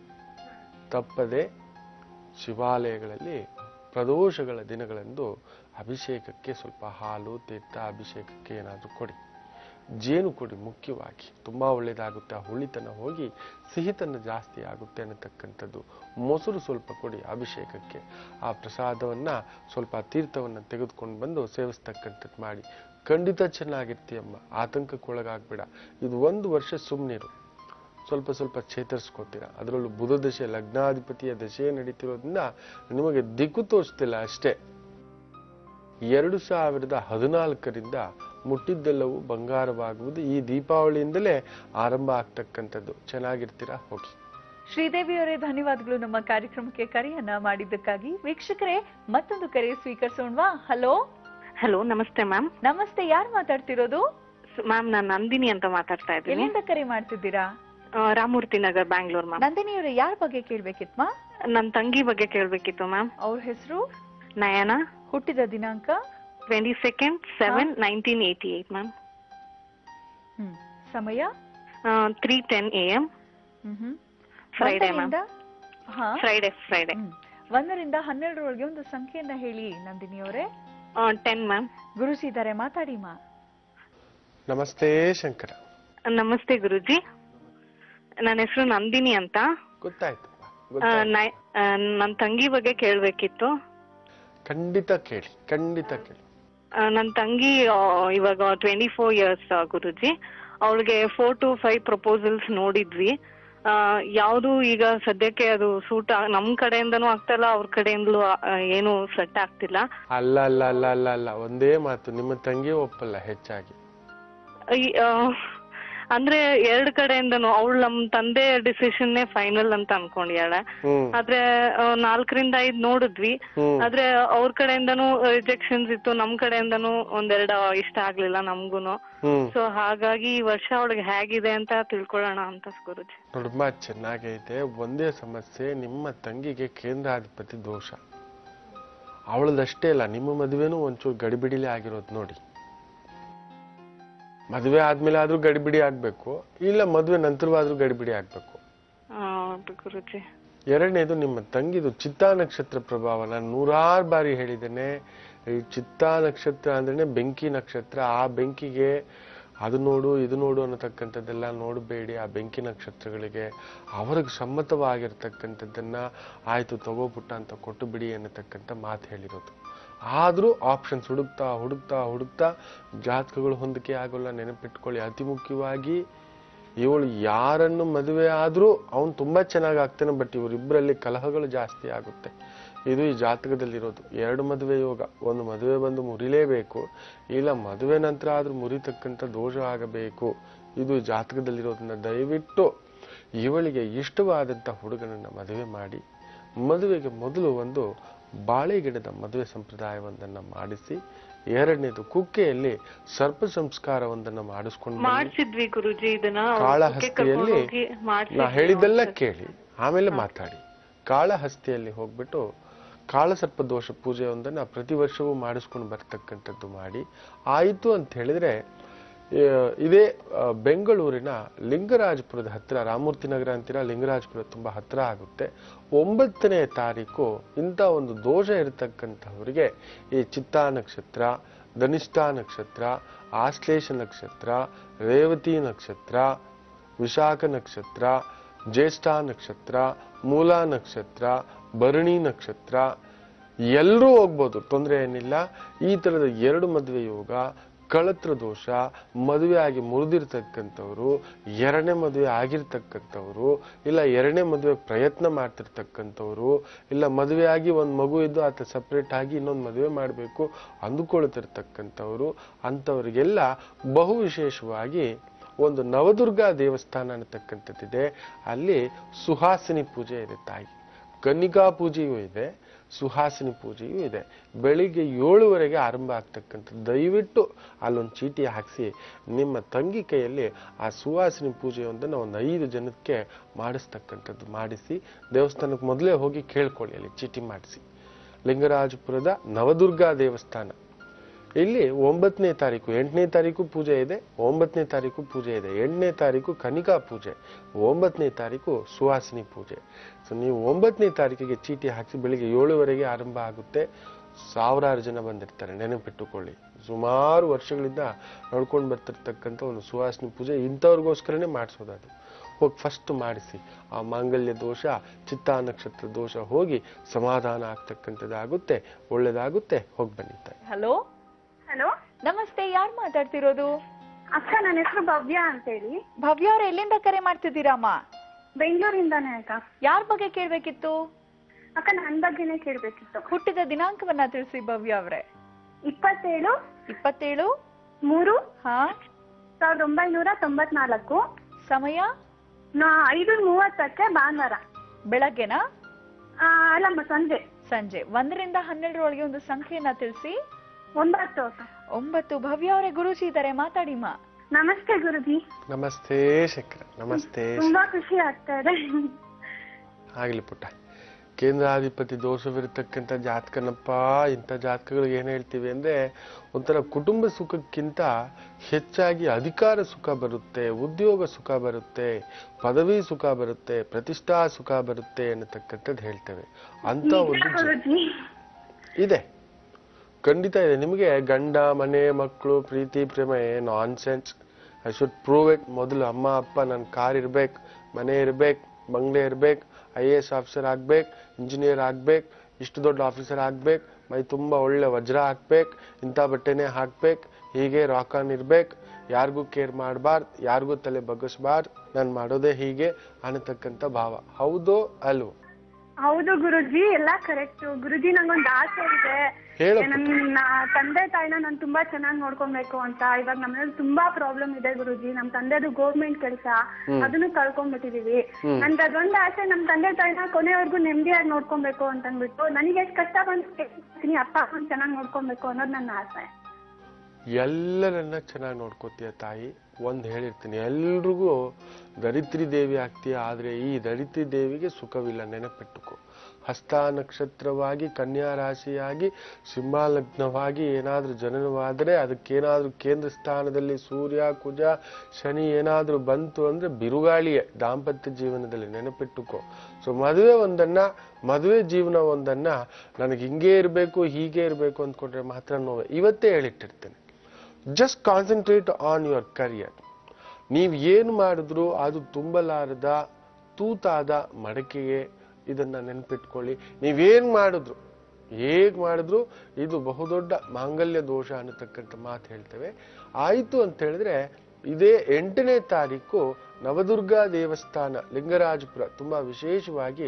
Speaker 2: ತಪ್ಪದೆ ಶಿವಾಲಯಗಳಲ್ಲಿ ಪ್ರದೋಷಗಳ ದಿನಗಳಂದು ಅಭಿಷೇಕಕ್ಕೆ ಸ್ವಲ್ಪ ಹಾಲು ತೀರ್ಥ ಅಭಿಷೇಕಕ್ಕೆ ಏನಾದರೂ ಕೊಡಿ ಜೇನು ಕೊಡಿ ಮುಖ್ಯವಾಗಿ ತುಂಬಾ ಒಳ್ಳೇದಾಗುತ್ತೆ ಆ ಹುಳಿತನ ಹೋಗಿ ಸಿಹಿತನ ಜಾಸ್ತಿ ಆಗುತ್ತೆ ಅನ್ನತಕ್ಕಂಥದ್ದು ಮೊಸರು ಸ್ವಲ್ಪ ಕೊಡಿ ಅಭಿಷೇಕಕ್ಕೆ ಆ ಪ್ರಸಾದವನ್ನ ಸ್ವಲ್ಪ ತೀರ್ಥವನ್ನ ತೆಗೆದುಕೊಂಡು ಬಂದು ಸೇವಿಸ್ತಕ್ಕಂಥದ್ದು ಮಾಡಿ ಖಂಡಿತ ಚೆನ್ನಾಗಿರ್ತೀಯಮ್ಮ ಆತಂಕಕ್ಕೊಳಗಾಗ್ಬೇಡ ಇದು ಒಂದು ವರ್ಷ ಸುಮ್ಮನಿರು ಸ್ವಲ್ಪ ಸ್ವಲ್ಪ ಚೇತರಿಸ್ಕೋತೀರ ಅದರಲ್ಲೂ ಬುಧ ದಶೆ ಲಗ್ನಾಧಿಪತಿಯ ದಶೆ ನಡೀತಿರೋದ್ರಿಂದ ನಿಮಗೆ ದಿಕ್ಕು ತೋರಿಸ್ತಿಲ್ಲ ಅಷ್ಟೇ ಎರಡು ಸಾವಿರದ ಹದಿನಾಲ್ಕರಿಂದ ಮುಟ್ಟಿದ್ದೆಲ್ಲವೂ ಬಂಗಾರವಾಗುವುದು ಈ ದೀಪಾವಳಿಯಿಂದಲೇ ಆರಂಭ ಆಗ್ತಕ್ಕಂಥದ್ದು ಚೆನ್ನಾಗಿರ್ತೀರಾ ಹೋಗಿ
Speaker 1: ಶ್ರೀದೇವಿಯವರೇ ಧನ್ಯವಾದಗಳು ನಮ್ಮ ಕಾರ್ಯಕ್ರಮಕ್ಕೆ ಕರೆಯನ್ನ ಮಾಡಿದ್ದಕ್ಕಾಗಿ ವೀಕ್ಷಕರೇ ಮತ್ತೊಂದು ಕರೆ ಸ್ವೀಕರಿಸೋಣವಾ ಹಲೋ
Speaker 4: ಹಲೋ ನಮಸ್ತೆ ಮ್ಯಾಮ್
Speaker 1: ನಮಸ್ತೆ ಯಾರು ಮಾತಾಡ್ತಿರೋದು
Speaker 4: ಮ್ಯಾಮ್ ನಾನು ನಂದಿನಿ ಅಂತ ಮಾತಾಡ್ತಾ ಇದ್ದೀನಿ
Speaker 1: ಎಲ್ಲಿಂದ ಕರೆ ಮಾಡ್ತಿದ್ದೀರಾ
Speaker 4: ಆ, ರಾಮಮೂರ್ತಿ ನಗರ್ ಬ್ಯಾಂಗ್ಳೂರ್ ಮ್ಯಾಮ್
Speaker 1: ನಂದಿನಿಯವರೇ ಯಾರ ಬಗ್ಗೆ ಕೇಳ್ಬೇಕಿತ್ಮ
Speaker 4: ನನ್ನ ತಂಗಿ ಬಗ್ಗೆ ಕೇಳಬೇಕಿತ್ತು ಮ್ಯಾಮ್
Speaker 1: ಅವ್ರ ಹೆಸರು
Speaker 4: ನಯನ
Speaker 1: ಹುಟ್ಟಿದ ದಿನಾಂಕ
Speaker 4: twenty second seven nineteen eighty eight ma'am
Speaker 1: hmm ಸಮಯ
Speaker 4: three ten A M
Speaker 1: hmm hmm.
Speaker 4: Friday, ma'am.
Speaker 1: ಒಂದರಿಂದ ಹಾ
Speaker 4: ಫ್ರೈಡೆ ಫ್ರೈಡೆ
Speaker 1: ಹ್ಮ್. ಒಂದರಿಂದ ಹನ್ನೆರಡರೊಳಗೆ ಒಂದು ಸಂಖ್ಯೆಯನ್ನ ಹೇಳಿ ನಂದಿನಿಯವರೇ
Speaker 4: ಟೆನ್ ಮ್ಯಾಮ್
Speaker 1: ಗುರುಜಿ ಇದ್ದಾರೆ ಮಾತಾಡಿ ಮಾ
Speaker 2: ನಮಸ್ತೆ ಶಂಕರ
Speaker 4: ನಮಸ್ತೆ ಗುರುಜಿ ನನ್ನ ಹೆಸರು ನಂದಿನಿ ಅಂತ
Speaker 2: ಗೊತ್ತಾಯ್ತಪ್ಪ
Speaker 4: ಆ,
Speaker 2: ಗೊತ್ತಾಯ್ತು
Speaker 4: ನೈ- ಆ, ನನ್ ತಂಗಿ ಬಗ್ಗೆ ಕೇಳ್ಬೇಕಿತ್ತು
Speaker 2: ಖಂಡಿತ ಕೇಳಿ ಖಂಡಿತ ಕೇಳಿ
Speaker 4: ನನ್ನ ತಂಗಿ ಆ, ಇವಾಗ ಟ್ವೆಂಟಿ ಫೋರ್ ಇಯರ್ಸ್ ಗುರುಜಿ ಅವಳಿಗೆ ಫೋರ್ ಟು ಫೈವ್ ಪ್ರಪೋಸಲ್ಸ್ ನೋಡಿದ್ವಿ ಆ, ಯಾವ್ದು ಈಗ ಸದ್ಯಕ್ಕೆ ಅದು ಸೂಟ್ ನಮ್ ಕಡೆಯಿಂದನೂ ಆಗ್ತಿಲ್ಲ ಅವ್ರ ಕಡೆಯಿಂದಲೂ ಆ, ಏನು ಸೆಟ್ ಆಗ್ತಿಲ್ಲ
Speaker 2: ಅಲ್ಲ ಅಲ್ಲ ಅಲ್ಲ ಅಲ್ಲ ಅಲ್ಲ ಒಂದೇ ಮಾತು ನಿಮ್ಮ ತಂಗಿ ಒಪ್ಪಲ್ಲ ಹೆಚ್ಚಾಗಿ
Speaker 4: ಈ, ಆ, ಅಂದ್ರೆ ಎರಡ್ ಕಡೆಯಿಂದನು ಅವಳು ನಮ್ ತಂದೆ ಡಿಸಿಷನ್ನೇ ಫೈನಲ್ ಅಂತ ಅನ್ಕೊಂಡಿದ್ದಾಳೆ
Speaker 2: ಹ್ಮ್
Speaker 4: ಆದ್ರೆ ಆ, ನಾಲ್ಕರಿಂದ ಐದ್ ನೋಡಿದ್ವಿ
Speaker 2: ಹ್ಮ್
Speaker 4: ಆದ್ರೆ ಅವ್ರ ಕಡೆಯಿಂದನೂ ರಿಜೆಕ್ಷನ್ಸ್ ಇತ್ತು ನಮ್ ಕಡೆಯಿಂದನೂ ಒಂದೆರಡು ಇಷ್ಟ ಆಗ್ಲಿಲ್ಲ ನಮ್ಗೂನು
Speaker 2: ಹ್ಮ್
Speaker 4: ಸೊ ಹಾಗಾಗಿ ಈ ವರ್ಷ ಅವಳಿಗೆ ಹೇಗಿದೆ ಅಂತ ತಿಳ್ಕೊಳ್ಳೋಣ ಅಂತ ಗುರುಜಿ
Speaker 2: ತುಂಬಾ ಚೆನ್ನಾಗೈತೆ ಒಂದೇ ಸಮಸ್ಯೆ ನಿಮ್ಮ ತಂಗಿಗೆ ಕೇಂದ್ರಾಧಿಪತಿ ದೋಷ ಅವಳದಷ್ಟೇ ಅಲ್ಲ ನಿಮ್ಮ ಮದುವೆನೂ ಒಂಚೂರು ಗಡಿಬಿಡಿಲೇ ಆಗಿರೋದು ನೋಡಿ ಮದುವೆ ಆದ್ಮೇಲೆ ಆದ್ರೂ ಗಡಿಬಿಡಿ ಆಗ್ಬೇಕು ಇಲ್ಲ ಮದುವೆ ನಂತರವಾದ್ರೂ ಗಡಿಬಿಡಿ ಆಗ್ಬೇಕು
Speaker 4: ಆ, ಹೌದು ಗುರುಜಿ
Speaker 2: ಎರಡನೇದು ನಿಮ್ಮ ತಂಗಿದು ಚಿತ್ತಾ ನಕ್ಷತ್ರ ಪ್ರಭಾವ ನಾನು ನೂರಾರು ಬಾರಿ ಹೇಳಿದ್ದೇನೆ ಈ ಚಿತ್ತಾ ನಕ್ಷತ್ರ ಅಂದ್ರೆ ಬೆಂಕಿ ನಕ್ಷತ್ರ ಆ ಬೆಂಕಿಗೆ ಅದು ನೋಡು ಇದು ನೋಡು ಅನ್ನತಕ್ಕಂಥದ್ದೆಲ್ಲ ನೋಡಬೇಡಿ ಆ ಬೆಂಕಿ ನಕ್ಷತ್ರಗಳಿಗೆ ಅವ್ರಿಗೆ ಸಮ್ಮತವಾಗಿರ್ತಕ್ಕಂಥದ್ದನ್ನ ಆಯ್ತು ತಗೋಪುಟ್ಟ ಅಂತ ಕೊಟ್ಟು ಬಿಡಿ ಅನ್ನತಕ್ಕಂಥ ಮಾತು ಹೇಳಿರೋದು ಆದ್ರೂ ಆಪ್ಷನ್ಸ್ ಹುಡುಕ್ತಾ ಹುಡುಕ್ತಾ ಹುಡುಕ್ತಾ ಜಾತಕಗಳು ಹೊಂದಿಕೆ ಆಗೋಲ್ಲ ನೆನಪಿಟ್ಕೊಳ್ಳಿ ಅತಿ ಮುಖ್ಯವಾಗಿ ಇವಳು ಯಾರನ್ನು ಮದುವೆ ಆದ್ರೂ ಅವನು ತುಂಬಾ ಚೆನ್ನಾಗಿ ಆಗ್ತಾನೆ ಬಟ್ ಇವರಿಬ್ಬರಲ್ಲಿ ಕಲಹಗಳು ಜಾಸ್ತಿ ಆಗುತ್ತೆ ಇದು ಈ ಜಾತಕದಲ್ಲಿರೋದು ಎರಡು ಮದುವೆ ಯೋಗ ಒಂದು ಮದುವೆ ಬಂದು ಮುರಿಲೇಬೇಕು ಇಲ್ಲ ಮದುವೆ ನಂತರ ಆದ್ರೂ ಮುರಿತಕ್ಕಂಥ ದೋಷ ಆಗಬೇಕು ಇದು ಈ ಜಾತಕದಲ್ಲಿರೋದನ್ನ ದಯವಿಟ್ಟು ಇವಳಿಗೆ ಇಷ್ಟವಾದಂಥ ಹುಡುಗನನ್ನ ಮದುವೆ ಮಾಡಿ ಮದುವೆಗೆ ಮೊದಲು ಒಂದು ಬಾಳೆ ಗಿಡದ ಮದುವೆ ಸಂಪ್ರದಾಯವೊಂದನ್ನ ಮಾಡಿಸಿ ಎರಡನೇದು ಕುಕ್ಕೆಯಲ್ಲಿ ಸರ್ಪ ಸಂಸ್ಕಾರವೊಂದನ್ನ ಮಾಡಿಸ್ಕೊಂಡು ಬನ್ನಿ.
Speaker 4: ಮಾಡ್ಸಿದ್ವಿ ಗುರುಜಿ ಇದನ್ನ ಅವ್ರ
Speaker 2: ಕಾಳಹಸ್ತಿಯಲ್ಲಿ
Speaker 4: ಕರ್ಕೊಂಡ್ ಹೋಗಿ ಮಾಡ್ಸಿದ್ವಿ
Speaker 2: ನಾ ಹೇಳಿದ್ದೆಲ್ಲ ಕೇಳಿ ಆಮೇಲೆ ಮಾತಾಡಿ ಕಾಳಹಸ್ತಿಯಲ್ಲಿ ಹೋಗ್ಬಿಟ್ಟು ಕಾಳಸರ್ಪ ದೋಷ ಪೂಜೆಯೊಂದನ್ನ ಪ್ರತಿ ವರ್ಷವೂ ಮಾಡಿಸ್ಕೊಂಡು ಬರ್ತಕ್ಕಂಥದ್ದು ಮಾಡಿ ಆಯಿತು ಅಂತ ಹೇಳಿದ್ರೆ ಆ, ಇದೇ ಆ, ಬೆಂಗಳೂರಿನ ಲಿಂಗರಾಜಪುರದ ಹತ್ರ ರಾಮೂರ್ತಿ ನಗರ ಅಂತೀರ ಲಿಂಗರಾಜಪುರ ತುಂಬಾ ಹತ್ರ ಆಗುತ್ತೆ ಒಂಬತ್ತನೇ ತಾರೀಕು ಇಂಥ ಒಂದು ದೋಷ ಇರತಕ್ಕಂಥವರಿಗೆ ಈ ಚಿತ್ತಾ ನಕ್ಷತ್ರ ಧನಿಷ್ಠಾ ನಕ್ಷತ್ರ ಆಶ್ಲೇಷ ನಕ್ಷತ್ರ ರೇವತಿ ನಕ್ಷತ್ರ ವಿಶಾಖ ನಕ್ಷತ್ರ ಜ್ಯೇಷ್ಠ ನಕ್ಷತ್ರ ಮೂಲ ನಕ್ಷತ್ರ ಭರಣಿ ನಕ್ಷತ್ರ ಎಲ್ಲರೂ ಹೋಗ್ಬೋದು ತೊಂದರೆ ಏನಿಲ್ಲ ಈ ತರದ ಎರಡು ಮದುವೆ ಯೋಗ ಕಳತ್ರ ದೋಷ ಮದುವೆ ಆಗಿ ಮುರಿದಿರ್ತಕ್ಕಂಥವ್ರು ಎರಡನೇ ಮದುವೆ ಆಗಿರ್ತಕ್ಕಂಥವ್ರು ಇಲ್ಲ ಎರಡನೇ ಮದುವೆ ಪ್ರಯತ್ನ ಮಾಡ್ತಿರ್ತಕ್ಕಂಥವ್ರು ಇಲ್ಲ ಮದುವೆ ಆಗಿ ಒಂದು ಮಗು ಇದ್ದು ಆತ ಸಪ್ರೇಟ್ ಆಗಿ ಇನ್ನೊಂದು ಮದುವೆ ಮಾಡಬೇಕು ಅಂದುಕೊಳ್ತಿರ್ತಕ್ಕಂಥವ್ರು ಅಂಥವ್ರಿಗೆಲ್ಲ ಬಹು ವಿಶೇಷವಾಗಿ ಒಂದು ನವದುರ್ಗಾ ದೇವಸ್ಥಾನ ಅನ್ನತಕ್ಕಂಥದ್ದಿದೆ ಅಲ್ಲಿ ಸುಹಾಸಿನಿ ಪೂಜೆ ಇದೆ ತಾಯಿ ಕನ್ನಿಕಾ ಪೂಜೆಯೂ ಇದೆ ಸುಹಾಸಿನಿ ಪೂಜೆಯೂ ಇದೆ ಬೆಳಿಗ್ಗೆ ಏಳುವರೆಗೆ ಆರಂಭ ಆಗ್ತಕ್ಕಂಥದ್ದು ದಯವಿಟ್ಟು ಅಲ್ಲೊಂದು ಚೀಟಿ ಹಾಕಿಸಿ ನಿಮ್ಮ ತಂಗಿ ಕೈಯಲ್ಲಿ ಆ ಸುಹಾಸಿನಿ ಪೂಜೆಯೊಂದನ್ನು ಒಂದು ಐದು ಜನಕ್ಕೆ ಮಾಡಿಸ್ತಕ್ಕಂಥದ್ದು ಮಾಡಿಸಿ ದೇವಸ್ಥಾನಕ್ಕೆ ಮೊದಲೇ ಹೋಗಿ ಕೇಳ್ಕೊಳ್ಳಿ ಅಲ್ಲಿ ಚೀಟಿ ಮಾಡಿಸಿ ಲಿಂಗರಾಜಪುರದ ನವದುರ್ಗಾ ದೇವಸ್ಥಾನ ಇಲ್ಲಿ ಒಂಬತ್ತನೇ ತಾರೀಕು ಎಂಟನೇ ತಾರೀಕು ಪೂಜೆ ಇದೆ ಒಂಬತ್ತನೇ ತಾರೀಕು ಪೂಜೆ ಇದೆ ಎಂಟನೇ ತಾರೀಕು ಕನಿಕಾ ಪೂಜೆ ಒಂಬತ್ತನೇ ತಾರೀಕು ಸುವಾಸಿನಿ ಪೂಜೆ ಸೊ ನೀವು ಒಂಬತ್ತನೇ ತಾರೀಕಿಗೆ ಚೀಟಿ ಹಾಕಿ ಬೆಳಿಗ್ಗೆ ಏಳುವರೆಗೆ ಆರಂಭ ಆಗುತ್ತೆ ಸಾವಿರಾರು ಜನ ಬಂದಿರ್ತಾರೆ ನೆನಪಿಟ್ಟುಕೊಳ್ಳಿ ಸುಮಾರು ವರ್ಷಗಳಿಂದ ನೋಡ್ಕೊಂಡು ಬರ್ತಿರ್ತಕ್ಕಂಥ ಒಂದು ಸುವಾಸಿನಿ ಪೂಜೆ ಇಂಥವ್ರಿಗೋಸ್ಕರನೇ ಮಾಡಿಸೋದದು ಹೋಗಿ ಫಸ್ಟ್ ಮಾಡಿಸಿ ಆ ಮಾಂಗಲ್ಯ ದೋಷ ಚಿತ್ತಾ ನಕ್ಷತ್ರ ದೋಷ ಹೋಗಿ ಸಮಾಧಾನ ಆಗ್ತಕ್ಕಂಥದ್ದಾಗುತ್ತೆ ಒಳ್ಳೇದಾಗುತ್ತೆ ಹೋಗಿ ಬನ್ನಿ ತಾಯಿ
Speaker 1: ಹಲೋ
Speaker 3: ಹಲೋ
Speaker 1: ನಮಸ್ತೆ ಯಾರು ಮಾತಾಡ್ತಿರೋದು
Speaker 3: ಅಕ್ಕ ನನ್ನ ಹೆಸರು ಭವ್ಯ ಅಂತೇಳಿ
Speaker 1: ಭವ್ಯ ಅವ್ರ ಎಲ್ಲಿಂದ ಕರೆ ಮಾಡ್ತಿದ್ದೀರಮ್ಮ
Speaker 3: ಬೆಂಗಳೂರಿಂದಾನೆ ಅಕ್ಕ
Speaker 1: ಯಾರ ಬಗ್ಗೆ ಕೇಳ್ಬೇಕಿತ್ತು
Speaker 3: ಅಕ್ಕ ನನ್ನ ಬಗ್ಗೆನೇ ಕೇಳ್ಬೇಕಿತ್ತು
Speaker 1: ಹುಟ್ಟಿದ ದಿನಾಂಕವನ್ನ ತಿಳಿಸಿ ಭವ್ಯ ಅವ್ರೆ
Speaker 3: ಇಪ್ಪತ್ತೇಳು
Speaker 1: ಇಪ್ಪತ್ತೇಳು
Speaker 3: ಮೂರು
Speaker 1: ಹಾ
Speaker 3: ಸಾವಿರದ ಒಂಬೈನೂರ ತೊಂಬತ್ನಾಲ್ಕು
Speaker 1: ಸಮಯ
Speaker 3: ನಾ ಐದು ಮೂವತ್ತಕ್ಕೆ ಭಾನುವಾರ
Speaker 1: ಬೆಳಗ್ಗೆನಾ
Speaker 3: ಆ, ಅಲ್ಲಮ್ಮ ಸಂಜೆ
Speaker 1: ಸಂಜೆ ಒಂದರಿಂದ ಹನ್ನೆರಡರೊಳಗೆ ಒಂದು ಸಂಖ್ಯೆಯನ್ನ ತಿಳಿಸಿ
Speaker 3: ಒಂಬತ್ತು ಅಕ್ಕ
Speaker 1: ಒಂಬತ್ತು ಭವ್ಯ ಅವರೇ ಗುರುಜಿ ಇದ್ದಾರೆ ಮಾತಾಡಿಮ್ಮ
Speaker 3: ನಮಸ್ತೆ ಗುರುಜಿ
Speaker 2: ನಮಸ್ತೆ ಶಂಕರ ನಮಸ್ತೆ
Speaker 3: ತುಂಬಾ ಖುಷಿ ಆಗ್ತಾ ಇದೆ
Speaker 2: ಆಗ್ಲಿ ಪುಟ್ಟ ಕೇಂದ್ರಾಧಿಪತಿ ದೋಷವಿರತಕ್ಕಂಥ ಜಾತಕನಪ್ಪ ಇಂಥ ಜಾತಕಗಳಿಗೆ ಏನ್ ಹೇಳ್ತೀವಿ ಅಂದ್ರೆ ಒಂಥರ ಕುಟುಂಬ ಸುಖಕ್ಕಿಂತ ಹೆಚ್ಚಾಗಿ ಅಧಿಕಾರ ಸುಖ ಬರುತ್ತೆ ಉದ್ಯೋಗ ಸುಖ ಬರುತ್ತೆ ಪದವಿ ಸುಖ ಬರುತ್ತೆ ಪ್ರತಿಷ್ಠಾ ಸುಖ ಬರುತ್ತೆ ಅನ್ನತಕ್ಕಂಥದ್ದು ಹೇಳ್ತೇವೆ ಅಂತ ಒಂದು ಜ-
Speaker 3: ಗುರುಜಿ
Speaker 2: ಇದೆ ಖಂಡಿತ ಇದೆ ನಿಮಗೆ ಗಂಡ ಮನೆ ಮಕ್ಕಳು ಪ್ರೀತಿ ಪ್ರೇಮ nonsense I should prove it ಮೊದಲು ಅಮ್ಮ ಅಪ್ಪ ನನ್ನ ಕಾರ್ ಇರ್ಬೇಕು ಮನೆ ಇರ್ಬೇಕು ಬಂಗ್ಲೆ ಇರ್ಬೇಕು ಐ ಎ ಎಸ್ ಆಫೀಸರ್ ಆಗ್ಬೇಕು ಇಂಜಿನಿಯರ್ ಆಗ್ಬೇಕು ಇಷ್ಟು ದೊಡ್ಡ ಆಫೀಸರ್ ಆಗ್ಬೇಕು ಮೈ ತುಂಬಾ ಒಳ್ಳೆ ವಜ್ರ ಹಾಕ್ಬೇಕು ಇಂಥ ಬಟ್ಟೆನೇ ಹಾಕ್ಬೇಕು ಹೀಗೆ ರಾಕ್ ಆನ್ ಇರ್ಬೇಕು ಯಾರಿಗೂ ಕೇರ್ ಮಾಡಬಾರ್ದು ಯಾರಿಗೂ ತಲೆ ಬಗ್ಗಿಸ್ಬಾರ್ದು ನಾನು ಮಾಡೋದೇ ಹೀಗೆ ಅನ್ನತಕ್ಕಂಥ ಭಾವ ಹೌದೋ ಅಲ್ವೋ
Speaker 3: ಹೌದು ಗುರುಜಿ ಎಲ್ಲಾ ಕರೆಕ್ಟ್ ಗುರುಜಿ ನಂಗೊಂದು ಆಸೆ ಇದೆ
Speaker 2: ಹೇಳು
Speaker 3: ನನ್ನ ತಂದೆ ತಾಯಿನ ನಾನು ತುಂಬಾ ಚೆನ್ನಾಗಿ ನೋಡ್ಕೊಬೇಕು ಅಂತ ಇವಾಗ ನಮ್ಮನೇಲಿ ತುಂಬಾ ಪ್ರಾಬ್ಲಮ್ ಇದೆ ಗುರುಜಿ ನಮ್ ತಂದೆದು ಗೌರ್ಮೆಂಟ್ ಕೆಲಸ ಅದನ್ನು ಕಳ್ಕೊಂಡ್ಬಿಟ್ಟಿದೀವಿ ನನ್ಗೆ ಅದೊಂದು ಆಸೆ ನಮ್ ತಂದೆ ತಾಯಿನ ಕೊನೆವರೆಗೂ ನೆಮ್ಮದಿಯಾಗಿ ನೋಡ್ಕೊಬೇಕು ಅಂತ ಅಂದ್ಬಿಟ್ಟು ನನಗೆ ಎಷ್ಟು ಕಷ್ಟ ಬಂದು ಅಪ್ಪ ಅಮ್ಮನ್ ಚೆನ್ನಾಗಿ ನೋಡ್ಕೊಬೇಕು ಅನ್ನೋದು ನನ್ನ ಆಸೆ
Speaker 2: ಎಲ್ಲರನ್ನ ಚೆನ್ನಾಗಿ ನೋಡ್ಕೋತೀಯ ತಾಯಿ ಒಂದ್ ಹೇಳಿರ್ತೀನಿ ಎಲ್ರಿಗೂ ದರಿದ್ರಿ ದೇವಿ ಆಗ್ತೀಯ ಆದ್ರೆ ಈ ದರಿದ್ರಿ ದೇವಿಗೆ ಸುಖವಿಲ್ಲ ನೆನಪಿಟ್ಟುಕೋ ಹಸ್ತ ನಕ್ಷತ್ರವಾಗಿ ಕನ್ಯಾ ರಾಶಿಯಾಗಿ ಸಿಂಹ ಲಗ್ನವಾಗಿ ಏನಾದ್ರೂ ಜನನವಾದ್ರೆ ಅದಕ್ಕೇನಾದ್ರೂ ಕೇಂದ್ರ ಸ್ಥಾನದಲ್ಲಿ ಸೂರ್ಯ ಕುಜ ಶನಿ ಏನಾದ್ರೂ ಬಂತು ಅಂದ್ರೆ ಬಿರುಗಾಳಿಯೇ ದಾಂಪತ್ಯ ಜೀವನದಲ್ಲಿ ನೆನಪಿಟ್ಟುಕೋ ಸೊ ಮದುವೆ ಒಂದನ್ನ ಮದುವೆ ಜೀವನ ಒಂದನ್ನ ನನಗೆ ಹಿಂಗೆ ಇರಬೇಕು ಹೀಗೆ ಇರಬೇಕು ಅಂದ್ಕೊಂಡ್ರೆ ಮಾತ್ರ ನೋವೆ ಇವತ್ತೇ ಹೇಳಿಟ್ಟಿರ್ತೇನೆ just concentrate on your career ನೀವು ಏನು ಮಾಡಿದ್ರು ಅದು ತುಂಬಲಾರದ ತೂತಾದ ಮಡಕೆಗೆ ಇದನ್ನ ನೆನಪಿಟ್ಕೊಳ್ಳಿ ನೀವೇನ್ ಮಾಡಿದ್ರು ಹೇಗ್ ಮಾಡಿದ್ರು ಇದು ಬಹುದೊಡ್ಡ ಮಾಂಗಲ್ಯ ದೋಷ ಅನ್ನತಕ್ಕಂಥ ಮಾತು ಹೇಳ್ತೇವೆ ಆಯಿತು ಅಂತ ಹೇಳಿದ್ರೆ ಇದೇ ಎಂಟನೇ ತಾರೀಕು ನವದುರ್ಗಾ ದೇವಸ್ಥಾನ ಲಿಂಗರಾಜಪುರ ತುಂಬಾ ವಿಶೇಷವಾಗಿ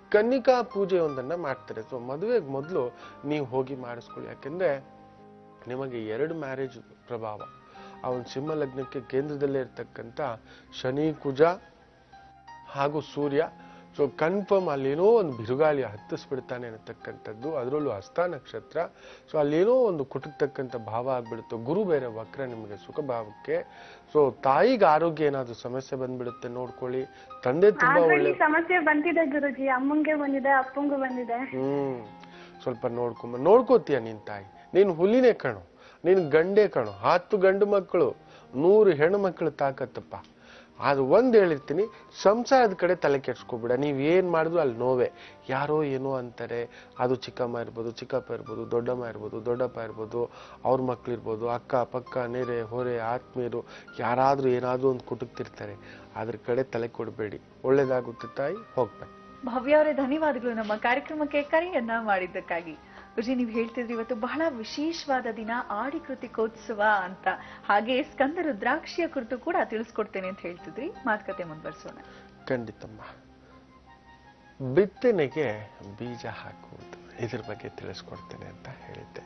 Speaker 2: ಕನ್ನಿಕಾ ಪೂಜೆಯೊಂದನ್ನ ಮಾಡ್ತಾರೆ ಸೊ ಮದುವೆಗೆ ಮೊದಲು ನೀವು ಹೋಗಿ ಮಾಡಿಸ್ಕೊಳ್ಳಿ ಯಾಕೆಂದ್ರೆ ನಿಮಗೆ ಎರಡು ಮ್ಯಾರೇಜ್ ಪ್ರಭಾವ ಆ ಒಂದು ಸಿಂಹ ಲಗ್ನಕ್ಕೆ ಕೇಂದ್ರದಲ್ಲೇ ಇರ್ತಕ್ಕಂಥ ಶನಿ ಕುಜ ಹಾಗೂ ಸೂರ್ಯ ಸೊ ಕನ್ಫರ್ಮ್ ಅಲ್ಲೇನೋ ಒಂದು ಬಿರುಗಾಳಿ ಹತ್ತಿಸ್ಬಿಡ್ತಾನೆ ಅನ್ನತಕ್ಕಂಥದ್ದು ಅದರಲ್ಲೂ ಹಸ್ತ ನಕ್ಷತ್ರ ಸೊ ಅಲ್ಲೇನೋ ಒಂದು ಕುಟುಕ್ತಕ್ಕಂಥ ಭಾವ ಆಗ್ಬಿಡುತ್ತೆ ಗುರು ಬೇರೆ ವಕ್ರ ನಿಮಗೆ ಸುಖ ಭಾವಕ್ಕೆ ಸೊ ತಾಯಿಗೆ ಆರೋಗ್ಯ ಏನಾದ್ರು ಸಮಸ್ಯೆ ಬಂದ್ಬಿಡುತ್ತೆ ನೋಡ್ಕೊಳ್ಳಿ ತಂದೆ ತುಂಬಾ ಒಳ್ಳೆ
Speaker 5: ಆಲ್ರೆಡಿ ಸಮಸ್ಯೆ ಬಂದಿದೆ ಗುರುಜಿ ಅಮ್ಮಂಗೆ ಬಂದಿದೆ ಅಪ್ಪಂಗೂ ಬಂದಿದೆ
Speaker 2: ಹ್ಮ್ ಸ್ವಲ್ಪ ನೋಡ್ಕೊಂಬ ನೋಡ್ಕೋತೀಯ ನಿನ್ ತಾಯಿ ನೀನು ಹುಲಿನೇ ಕಣು ನೀನು ಗಂಡೇ ಕಣು ಹತ್ತು ಗಂಡು ಮಕ್ಕಳು ನೂರು ಹೆಣ್ಣು ಮಕ್ಕಳು ತಾಕತ್ತಪ್ಪ ಅದು ಒಂದ್ ಹೇಳಿರ್ತೀನಿ ಸಂಸಾರದ ಕಡೆ ತಲೆ ಕೆಡ್ಸ್ಕೊಬಿಡ ನೀವ್ ಏನ್ ಮಾಡಿದ್ರು ಅಲ್ಲಿ ನೋವೇ ಯಾರೋ ಏನೋ ಅಂತಾರೆ ಅದು ಚಿಕ್ಕಮ್ಮ ಇರ್ಬೋದು ಚಿಕ್ಕಪ್ಪ ಇರ್ಬೋದು ದೊಡ್ಡಮ್ಮ ಇರ್ಬೋದು ದೊಡ್ಡಪ್ಪ ಇರ್ಬೋದು ಅವ್ರ ಮಕ್ಳು ಇರ್ಬೋದು ಅಕ್ಕ ಪಕ್ಕ ನೆರೆ ಹೊರೆ ಆತ್ಮೀಯರು ಯಾರಾದ್ರೂ ಏನಾದ್ರೂ ಒಂದು ಕುಟುಕ್ತಿರ್ತಾರೆ ಅದ್ರ ಕಡೆ ತಲೆ ಕೊಡಬೇಡಿ ಒಳ್ಳೇದಾಗುತ್ತೆ ತಾಯಿ ಹೋಗ್ಬೇಕು
Speaker 1: ಭವ್ಯ ಅವರೇ ಧನ್ಯವಾದಗಳು ನಮ್ಮ ಕಾರ್ಯಕ್ರಮಕ್ಕೆ ಕರೆಯನ್ನ ಮಾಡಿದ್ದಕ್ಕಾಗಿ ಗುರುಜಿ ನೀವು ಹೇಳ್ತಿದ್ರಿ ಇವತ್ತು ಬಹಳ ವಿಶೇಷವಾದ ದಿನ ಆಡಿ ಕೃತಿಕೋತ್ಸವ ಅಂತ ಹಾಗೆ ಸ್ಕಂದ ರುದ್ರಾಕ್ಷಿಯ ಕುರಿತು ಕೂಡ ತಿಳಿಸ್ಕೊಡ್ತೇನೆ ಅಂತ ಹೇಳ್ತಿದ್ರಿ ಮಾತುಕತೆ ಮುಂದುವರಿಸೋಣ
Speaker 2: ಖಂಡಿತಮ್ಮ ಬಿತ್ತನೆಗೆ ಬೀಜ ಹಾಕುವುದು ಇದ್ರ ಬಗ್ಗೆ ತಿಳಿಸ್ಕೊಡ್ತೇನೆ ಅಂತ ಹೇಳಿದ್ದೆ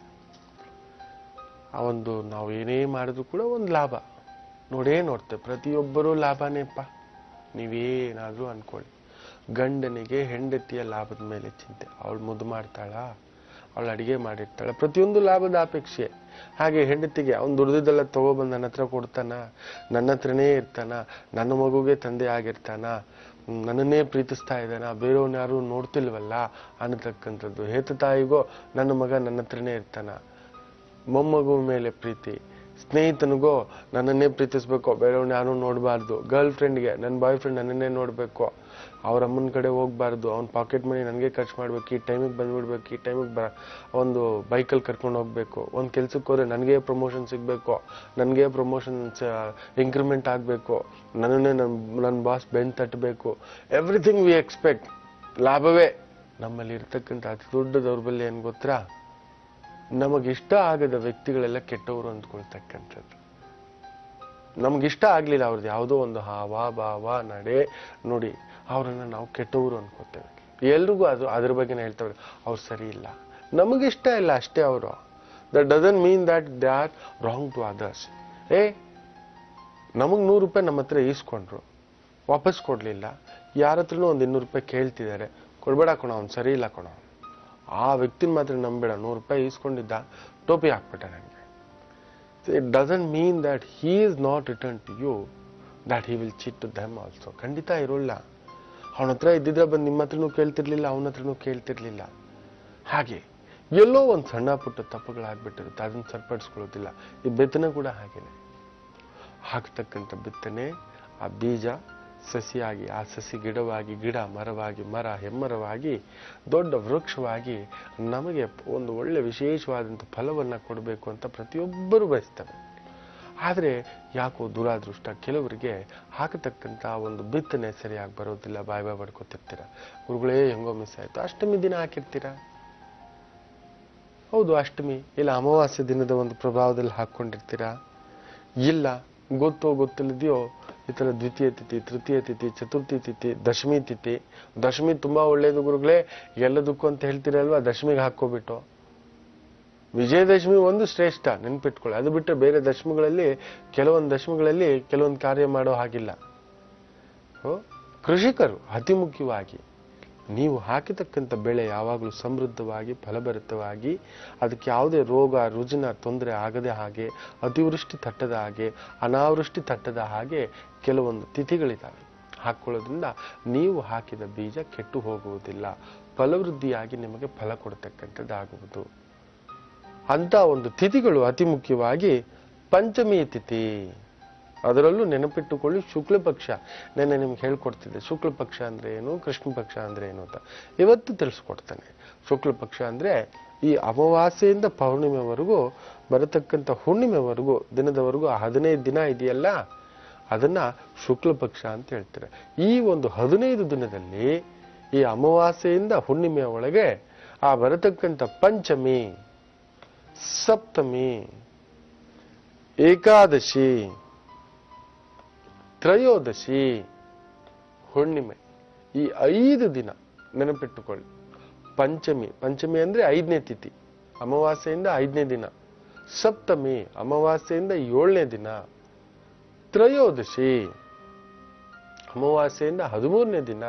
Speaker 2: ಆ ಒಂದು ನಾವು ಏನೇ ಮಾಡಿದ್ರು ಕೂಡ ಒಂದು ಲಾಭ ನೋಡೇ ನೋಡ್ತೇವೆ ಪ್ರತಿಯೊಬ್ಬರೂ ಲಾಭನೇಪ್ಪ ನೀವೇನಾದ್ರೂ ಅನ್ಕೊಳ್ಳಿ ಗಂಡನಿಗೆ ಹೆಂಡತಿಯ ಲಾಭದ ಮೇಲೆ ಚಿಂತೆ ಅವಳು ಮುದ್ದು ಮಾಡ್ತಾಳ ಅವಳು ಅಡಿಗೆ ಮಾಡಿರ್ತಾಳ ಪ್ರತಿಯೊಂದು ಲಾಭದ ಅಪೇಕ್ಷೆ ಹಾಗೆ ಹೆಂಡತಿಗೆ ಅವ್ನು ದುಡ್ದಿದ್ದೆಲ್ಲ ತಗೊಬಂದು ನನ್ನ ಹತ್ರ ಕೊಡ್ತಾನ ನನ್ನ ಹತ್ರನೇ ಇರ್ತಾನ ನನ್ನ ಮಗುಗೆ ತಂದೆ ಆಗಿರ್ತಾನ ಹ್ಮ್, ನನ್ನನ್ನೇ ಪ್ರೀತಿಸ್ತಾ ಇದ್ದಾನ ಬೇರೆಯವ್ನ ಯಾರು ನೋಡ್ತಿಲ್ವಲ್ಲ ಅನ್ನತಕ್ಕಂಥದ್ದು ಹೇತ ತಾಯಿಗೋ ನನ್ನ ಮಗ ನನ್ನ ಹತ್ರನೇ ಇರ್ತಾನ ಮೊಮ್ಮಗು ಮೇಲೆ ಪ್ರೀತಿ ಸ್ನೇಹಿತನಿಗೋ ನನ್ನನ್ನೇ ಪ್ರೀತಿಸ್ಬೇಕು ಬೇರೆಯವ್ನ ಯಾರು ನೋಡಬಾರ್ದು ಗರ್ಲ್ ಫ್ರೆಂಡ್ಗೆ ನನ್ನ ಬಾಯ್ ಫ್ರೆಂಡ್ ನನ್ನನ್ನೇ ನೋಡಬೇಕು ಅವ್ರ ಅಮ್ಮನ ಕಡೆ ಹೋಗ್ಬಾರ್ದು ಅವ್ನ ಪಾಕೆಟ್ ಮನಿ ನನಗೆ ಖರ್ಚು ಮಾಡ್ಬೇಕು ಈ ಟೈಮಿಗೆ ಬಂದ್ಬಿಡ್ಬೇಕು ಈ ಟೈಮಿಗೆ ಬ ಒಂದು ಬೈಕಲ್ಲಿ ಕರ್ಕೊಂಡು ಹೋಗ್ಬೇಕು ಒಂದು ಕೆಲ್ಸಕ್ಕೆ ಹೋದ್ರೆ ನನಗೆ ಪ್ರಮೋಷನ್ ಸಿಗಬೇಕು ನನಗೆ ಪ್ರಮೋಷನ್ ಇಂಕ್ರಿಮೆಂಟ್ ಆಗಬೇಕು ನನ್ನನ್ನೇ ನನ್ನ ನನ್ನ ಬಾಸ್ ಬೆನ್ ತಟ್ಟಬೇಕು ಎವ್ರಿಥಿಂಗ್ ವಿ ಎಕ್ಸ್ಪೆಕ್ಟ್ ಲಾಭವೇ ನಮ್ಮಲ್ಲಿ ಇರ್ತಕ್ಕಂಥ ಅತಿ ದೊಡ್ಡ ದೌರ್ಬಲ್ಯ ಏನು ಗೊತ್ತಾ ನಮಗಿಷ್ಟ ಆಗದ ವ್ಯಕ್ತಿಗಳೆಲ್ಲ ಕೆಟ್ಟವರು ಅಂದ್ಕೊಳ್ತಕ್ಕಂಥದ್ದು ನಮ್ಗಿಷ್ಟ ಆಗ್ಲಿಲ್ಲ ಅವ್ರದ್ದು ಯಾವುದೋ ಒಂದು ಹಾವ ಭಾವ ನಡೆ ನೋಡಿ ಅವರನ್ನ ನಾವು ಕೆಟ್ಟವರು ಅನ್ಕೋತೇವೆ ಎಲ್ರಿಗೂ ಅದು ಅದ್ರ ಬಗ್ಗೆನೇ ಹೇಳ್ತೇವೆ ಅವ್ರು ಸರಿ ಇಲ್ಲ ನಮಗಿಷ್ಟ ಇಲ್ಲ ಅಷ್ಟೇ ಅವರು that doesn't mean that they are wrong to others ಏ ನಮಗ್ ನೂರು ರೂಪಾಯಿ ನಮ್ಮ ಹತ್ರ ಈಸ್ಕೊಂಡ್ರು ವಾಪಸ್ ಕೊಡ್ಲಿಲ್ಲ ಯಾರ ಹತ್ರನೂ ಒಂದು ಇನ್ನೂರು ರೂಪಾಯಿ ಕೇಳ್ತಿದ್ದಾರೆ ಕೊಡ್ಬೇಡ ಕಣ ಅವ್ನು ಸರಿ ಇಲ್ಲ ಕಣ ಆ ವ್ಯಕ್ತಿನ ಮಾತ್ರ ನಂಬೇಡ ನೂರು ರೂಪಾಯಿ ಈಸ್ಕೊಂಡಿದ್ದ ಟೋಪಿ ಹಾಕ್ಬಿಟ್ಟ ನನಗೆ it doesn't mean that he is not return to you that he will cheat to them also ಖಂಡಿತ ಇರೋಲ್ಲ ಅವನ ಹತ್ರ ಇದ್ದಿದ್ರೆ ಬಂದು ನಿಮ್ಮ ಹತ್ರನೂ ಕೇಳ್ತಿರ್ಲಿಲ್ಲ ಅವನ ಹತ್ರನೂ ಕೇಳ್ತಿರ್ಲಿಲ್ಲ ಹಾಗೆ ಎಲ್ಲೋ ಒಂದು ಸಣ್ಣ ಪುಟ್ಟ ತಪ್ಪುಗಳಾಗ್ಬಿಟ್ಟಿರುತ್ತೆ ಅದನ್ನ ಸರಿಪಡಿಸ್ಕೊಳ್ಳೋದಿಲ್ಲ ಈ ಬೆತ್ತನೆ ಕೂಡ ಹಾಗೇನೆ ಹಾಕ್ತಕ್ಕಂಥ ಬಿತ್ತನೆ ಆ ಬೀಜ ಸಸಿಯಾಗಿ ಆ ಸಸಿ ಗಿಡವಾಗಿ ಗಿಡ ಮರವಾಗಿ ಮರ ಹೆಮ್ಮರವಾಗಿ ದೊಡ್ಡ ವೃಕ್ಷವಾಗಿ ನಮಗೆ ಒಂದು ಒಳ್ಳೆ ವಿಶೇಷವಾದಂಥ ಫಲವನ್ನ ಕೊಡಬೇಕು ಅಂತ ಪ್ರತಿಯೊಬ್ಬರು ಬಯಸ್ತವೆ ಆದರೆ ಯಾಕೋ ದುರಾದೃಷ್ಟ ಕೆಲವರಿಗೆ ಹಾಕತಕ್ಕಂಥ ಒಂದು ಬಿತ್ತನೆ ಸರಿಯಾಗಿ ಬರೋದಿಲ್ಲ ಬಾಯ್ ಬಾಯ್ ಬಡ್ಕೊತಿರ್ತೀರ ಗುರುಗಳೇ ಹೆಂಗೋ ಮಿಸ್ ಆಯ್ತು ಅಷ್ಟಮಿ ದಿನ ಹಾಕಿರ್ತೀರಾ ಹೌದು ಅಷ್ಟಮಿ ಇಲ್ಲ ಅಮಾವಾಸ್ಯ ದಿನದ ಒಂದು ಪ್ರಭಾವದಲ್ಲಿ ಹಾಕೊಂಡಿರ್ತೀರಾ ಇಲ್ಲ ಗೊತ್ತೋ ಗೊತ್ತಿಲ್ಲದೆಯೋ ಈ ತರ ದ್ವಿತೀಯ ತಿಥಿ ತೃತೀಯ ತಿಥಿ ಚತುರ್ಥಿ ತಿಥಿ ದಶಮಿ ತಿಥಿ ದಶಮಿ ತುಂಬಾ ಒಳ್ಳೇದು ಗುರುಗಳೇ ಎಲ್ಲದಕ್ಕೂ ಅಂತ ಹೇಳ್ತೀರಲ್ವಾ ದಶಮಿಗೆ ಹಾಕೋಬಿಟ್ಟು ವಿಜಯದಶಮಿ ಒಂದು ಶ್ರೇಷ್ಠ ನೆನ್ಪಿಟ್ಕೊಳ್ಳಿ ಅದು ಬಿಟ್ಟರೆ ಬೇರೆ ದಶಮಿಗಳಲ್ಲಿ ಕೆಲವೊಂದು ದಶಮಿಗಳಲ್ಲಿ ಕೆಲವೊಂದು ಕಾರ್ಯ ಮಾಡೋ ಹಾಗಿಲ್ಲ ಹೋ? ಕೃಷಿಕರು ಅತಿ ಮುಖ್ಯವಾಗಿ ನೀವು ಹಾಕಿತಕ್ಕಂಥ ಬೆಳೆ ಯಾವಾಗಲೂ ಸಮೃದ್ಧವಾಗಿ ಫಲಭರಿತವಾಗಿ ಅದಕ್ಕೆ ಯಾವುದೇ ರೋಗ ರುಜಿನ ತೊಂದರೆ ಆಗದೆ ಹಾಗೆ ಅತಿವೃಷ್ಟಿ ತಟ್ಟದ ಹಾಗೆ ಅನಾವೃಷ್ಟಿ ತಟ್ಟದ ಹಾಗೆ ಕೆಲವೊಂದು ತಿಥಿಗಳಿದ್ದಾವೆ ಹಾಕೊಳ್ಳೋದ್ರಿಂದ ನೀವು ಹಾಕಿದ ಬೀಜ ಕೆಟ್ಟು ಹೋಗುವುದಿಲ್ಲ ಫಲವೃದ್ಧಿಯಾಗಿ ನಿಮಗೆ ಫಲ ಕೊಡ್ತಕ್ಕಂಥದ್ದಾಗುವುದು ಅಂತ ಒಂದು ತಿಥಿಗಳು ಅತಿ ಮುಖ್ಯವಾಗಿ ಪಂಚಮಿ ತಿಥಿ ಅದರಲ್ಲೂ ನೆನಪಿಟ್ಟುಕೊಳ್ಳಿ ಶುಕ್ಲ ಪಕ್ಷ ನೆನ್ನೆ ನಿಮ್ಗೆ ಹೇಳ್ಕೊಡ್ತಿದ್ದೆ ಶುಕ್ಲ ಪಕ್ಷ ಅಂದ್ರೆ ಏನು ಕೃಷ್ಣ ಪಕ್ಷ ಅಂದ್ರೆ ಏನು ಅಂತ ಇವತ್ತು ತಿಳಿಸ್ಕೊಡ್ತಾನೆ ಶುಕ್ಲ ಪಕ್ಷ ಅಂದ್ರೆ ಈ ಅಮಾವಾಸ್ಯೆಯಿಂದ ಪೌರ್ಣಿಮೆವರೆಗೂ ಬರತಕ್ಕಂಥ ಹುಣ್ಣಿಮೆವರೆಗೂ ದಿನದವರೆಗೂ ಆ ಹದಿನೈದು ದಿನ ಇದೆಯಲ್ಲ ಅದನ್ನ ಶುಕ್ಲ ಪಕ್ಷ ಅಂತ ಹೇಳ್ತಾರೆ ಈ ಒಂದು ಹದಿನೈದು ದಿನದಲ್ಲಿ ಈ ಅಮಾವಾಸ್ಯೆಯಿಂದ ಹುಣ್ಣಿಮೆಯ ಒಳಗೆ ಆ ಬರತಕ್ಕಂಥ ಪಂಚಮಿ ಸಪ್ತಮಿ ಏಕಾದಶಿ ತ್ರಯೋದಶಿ ಹುಣ್ಣಿಮೆ ಈ ಐದು ದಿನ ನೆನಪಿಟ್ಟುಕೊಳ್ಳಿ ಪಂಚಮಿ ಪಂಚಮಿ ಅಂದ್ರೆ ಐದನೇ ತಿಥಿ ಅಮಾವಾಸ್ಯೆಯಿಂದ ಐದನೇ ದಿನ ಸಪ್ತಮಿ ಅಮಾವಾಸ್ಯೆಯಿಂದ ಏಳನೇ ದಿನ ತ್ರಯೋದಶಿ ಅಮಾವಾಸ್ಯೆಯಿಂದ ಹದಿಮೂರನೇ ದಿನ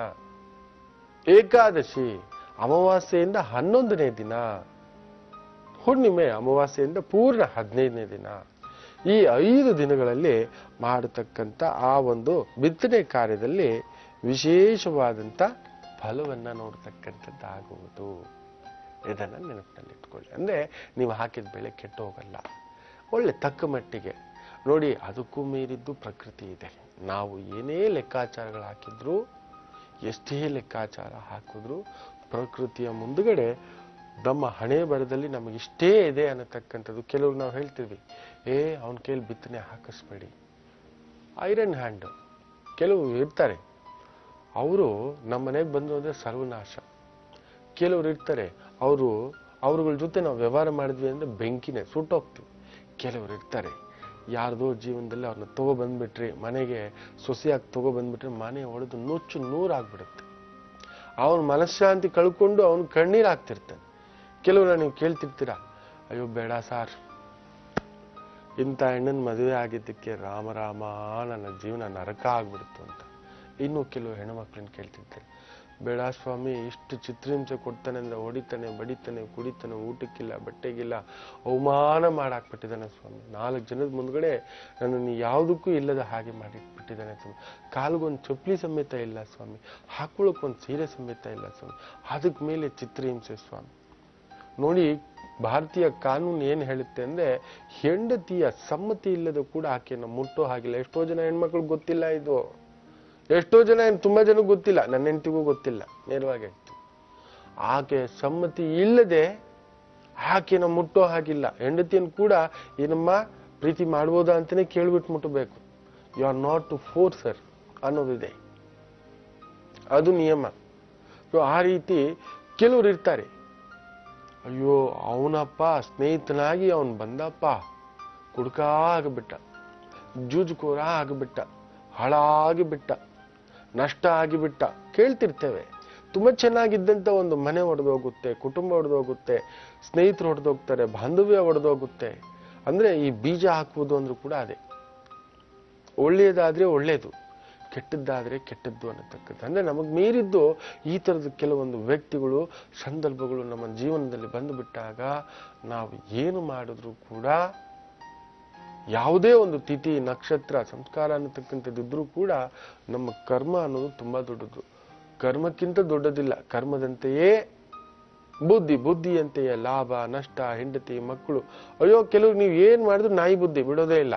Speaker 2: ಏಕಾದಶಿ ಅಮಾವಾಸ್ಯೆಯಿಂದ ಹನ್ನೊಂದನೇ ದಿನ ಹುಣ್ಣಿಮೆ ಅಮಾವಾಸ್ಯೆಯಿಂದ ಪೂರ್ಣ ಹದಿನೈದನೇ ದಿನ ಈ ಐದು ದಿನಗಳಲ್ಲಿ ಮಾಡತಕ್ಕಂಥ ಆ ಒಂದು ಬಿತ್ತನೆ ಕಾರ್ಯದಲ್ಲಿ ವಿಶೇಷವಾದಂಥ ಫಲವನ್ನ ನೋಡ್ತಕ್ಕಂಥದ್ದಾಗುವುದು ಇದನ್ನ ನೆನಪಿನಲ್ಲಿಟ್ಕೊಳ್ಳಿ ಅಂದ್ರೆ ನೀವು ಹಾಕಿದ ಬೆಳೆ ಕೆಟ್ಟು ಹೋಗಲ್ಲ ಒಳ್ಳೆ ತಕ್ಕ ಮಟ್ಟಿಗೆ ನೋಡಿ ಅದಕ್ಕೂ ಮೀರಿದ್ದು ಪ್ರಕೃತಿ ಇದೆ ನಾವು ಏನೇ ಲೆಕ್ಕಾಚಾರಗಳು ಹಾಕಿದ್ರು ಎಷ್ಟೇ ಲೆಕ್ಕಾಚಾರ ಹಾಕಿದ್ರು ಪ್ರಕೃತಿಯ ಮುಂದುಗಡೆ ನಮ್ಮ ಹಣೆ ಬರದಲ್ಲಿ ನಮಗೆ ಇಷ್ಟೇ ಇದೆ ಅನ್ನತಕ್ಕಂಥದ್ದು ಕೆಲವರು ನಾವು ಹೇಳ್ತೀವಿ ಏ ಅವನ ಕೈಲಿ ಬಿತ್ತನೆ ಹಾಕಿಸ್ಬೇಡಿ ಐರನ್ ಹ್ಯಾಂಡ್ ಕೆಲವು ಇರ್ತಾರೆ ಅವರು ನಮ್ಮ ಮನೆಗೆ ಬಂದ್ರು ಅಂದ್ರೆ ಸರ್ವನಾಶ ಕೆಲವರು ಇರ್ತಾರೆ ಅವರು ಅವ್ರಗಳ ಜೊತೆ ನಾವು ವ್ಯವಹಾರ ಮಾಡಿದ್ವಿ ಅಂದ್ರೆ ಬೆಂಕಿನೇ ಸುಟ್ಟೋಗ್ತೀವಿ ಕೆಲವರು ಇರ್ತಾರೆ ಯಾರ್ದೋ ಜೀವನದಲ್ಲಿ ಅವ್ರನ್ನ ತಗೋ ಬಂದ್ಬಿಟ್ರಿ ಮನೆಗೆ ಸೊಸೆಯಾಗಿ ತಗೋ ಬಂದ್ಬಿಟ್ರೆ ಮನೆ ಹೊಡೆದು ನುಚ್ಚು ನೂರಾಗ್ಬಿಡುತ್ತೆ ಅವನ ಮನಃಶಾಂತಿ ಕಳ್ಕೊಂಡು ಅವನು ಕಣ್ಣೀರ್ ಹಾಕ್ತಿರ್ತಾನೆ ಕೆಲವರು ನೀವು ಕೇಳ್ತಿರ್ತೀರಾ ಅಯ್ಯೋ ಬೇಡ ಸಾರ್ ಇಂಥ ಹೆಣ್ಣನ್ ಮದುವೆ ಆಗಿದ್ದಕ್ಕೆ ರಾಮ ರಾಮ ನನ್ನ ಜೀವನ ನರಕ ಆಗ್ಬಿಡ್ತು ಅಂತ ಇನ್ನು ಕೆಲವು ಹೆಣ್ಮಕ್ಳನ್ನ ಕೇಳ್ತಿರ್ತಾರೆ ಬೇಡ ಸ್ವಾಮಿ ಇಷ್ಟು ಚಿತ್ರಹಿಂಸೆ ಕೊಡ್ತಾನೆ ಅಂದ್ರೆ ಹೊಡಿತಾನೆ ಬಡಿತಾನೆ ಕುಡಿತಾನೆ ಊಟಕ್ಕಿಲ್ಲ ಬಟ್ಟೆಗಿಲ್ಲ ಅವಮಾನ ಮಾಡಾಕ್ಬಿಟ್ಟಿದ್ದಾನೆ ಸ್ವಾಮಿ ನಾಲ್ಕು ಜನದ ಮುಂದ್ಗಡೆ ನನ್ನನ್ನು ಯಾವುದಕ್ಕೂ ಇಲ್ಲದ ಹಾಗೆ ಮಾಡಿಟ್ಬಿಟ್ಟಿದ್ದಾನೆ ಸ್ವಾಮಿ ಕಾಲ್ಗೊಂದು ಚಪ್ಪಲಿ ಸಮೇತ ಇಲ್ಲ ಸ್ವಾಮಿ ಹಾಕೊಳ್ಳೋಕೆ ಒಂದು ಸೀರೆ ಸಮೇತ ಇಲ್ಲ ಸ್ವಾಮಿ ಅದಕ್ಕೆ ಮೇಲೆ ಚಿತ್ರಹಿಂಸೆ ಸ್ವಾಮಿ ನೋಡಿ ಭಾರತೀಯ ಕಾನೂನು ಏನ್ ಹೇಳುತ್ತೆ ಅಂದ್ರೆ ಹೆಂಡತಿಯ ಸಮ್ಮತಿ ಇಲ್ಲದ ಕೂಡ ಆಕೆಯನ್ನು ಮುಟ್ಟೋ ಹಾಗಿಲ್ಲ ಎಷ್ಟೋ ಜನ ಹೆಣ್ಮಕ್ಳು ಗೊತ್ತಿಲ್ಲ ಇದು ಎಷ್ಟೋ ಜನ ಏನ್ ತುಂಬಾ ಜನ ಗೊತ್ತಿಲ್ಲ ನನ್ನ ಹೆಂಡತಿಗೂ ಗೊತ್ತಿಲ್ಲ ನೇರವಾಗಿ ಹೇಳ್ತೀನಿ ಆಕೆ ಸಮ್ಮತಿ ಇಲ್ಲದೆ ಆಕೆನ ಮುಟ್ಟೋ ಹಾಗಿಲ್ಲ ಹೆಂಡತಿಯನ್ನು ಕೂಡ ಏನಮ್ಮ ಪ್ರೀತಿ ಮಾಡ್ಬೋದಾ ಅಂತಾನೆ ಕೇಳ್ಬಿಟ್ಟು ಮುಟ್ಟಬೇಕು you are not to force her ಅನ್ನೋದಿದೆ ಅದು ನಿಯಮ ಸೊ ಆ ರೀತಿ ಕೆಲವರು ಇರ್ತಾರೆ ಅಯ್ಯೋ ಅವನಪ್ಪ ಸ್ನೇಹಿತನಾಗಿ ಅವನ್ ಬಂದಪ್ಪ ಕುಡ್ಕ ಆಗಿಬಿಟ್ಟ ಜೂಜುಕೋರ ಆಗಿಬಿಟ್ಟ ಹಾಳಾಗಿಬಿಟ್ಟ ನಷ್ಟ ಆಗಿಬಿಟ್ಟ ಕೇಳ್ತಿರ್ತೇವೆ ತುಂಬಾ ಚೆನ್ನಾಗಿದ್ದಂತ ಒಂದು ಮನೆ ಒಡೆದೋಗುತ್ತೆ ಕುಟುಂಬ ಒಡೆದೋಗುತ್ತೆ ಸ್ನೇಹಿತರು ಹೊಡೆದೋಗ್ತಾರೆ ಬಾಂಧವ್ಯ ಒಡೆದೋಗುತ್ತೆ ಅಂದ್ರೆ ಈ ಬೀಜ ಹಾಕುವುದು ಅಂದ್ರೂ ಕೂಡ ಅದೇ ಒಳ್ಳೆಯದಾದ್ರೆ ಒಳ್ಳೇದು ಕೆಟ್ಟದ್ದಾದ್ರೆ ಕೆಟ್ಟದ್ದು ಅನ್ನತಕ್ಕದ್ದು ಅಂದ್ರೆ ನಮಗ್ ಮೀರಿದ್ದು ಈ ತರದ ಕೆಲವೊಂದು ವ್ಯಕ್ತಿಗಳು ಸಂದರ್ಭಗಳು ನಮ್ಮ ಜೀವನದಲ್ಲಿ ಬಂದು ಬಿಟ್ಟಾಗ ನಾವು ಏನು ಮಾಡಿದ್ರು ಕೂಡ ಯಾವುದೇ ಒಂದು ತಿಥಿ ನಕ್ಷತ್ರ ಸಂಸ್ಕಾರ ಅನ್ನತಕ್ಕಂಥದ್ದು ಇದ್ರೂ ಕೂಡ ನಮ್ಮ ಕರ್ಮ ಅನ್ನೋದು ತುಂಬಾ ದೊಡ್ಡದು ಕರ್ಮಕ್ಕಿಂತ ದೊಡ್ಡದಿಲ್ಲ ಕರ್ಮದಂತೆಯೇ ಬುದ್ಧಿ ಬುದ್ಧಿಯಂತೆಯೇ ಲಾಭ ನಷ್ಟ ಹೆಂಡತಿ ಮಕ್ಕಳು ಅಯ್ಯೋ ಕೆಲವು ನೀವು ಏನ್ ಮಾಡಿದ್ರು ನಾಯಿ ಬುದ್ಧಿ ಬಿಡೋದೇ ಇಲ್ಲ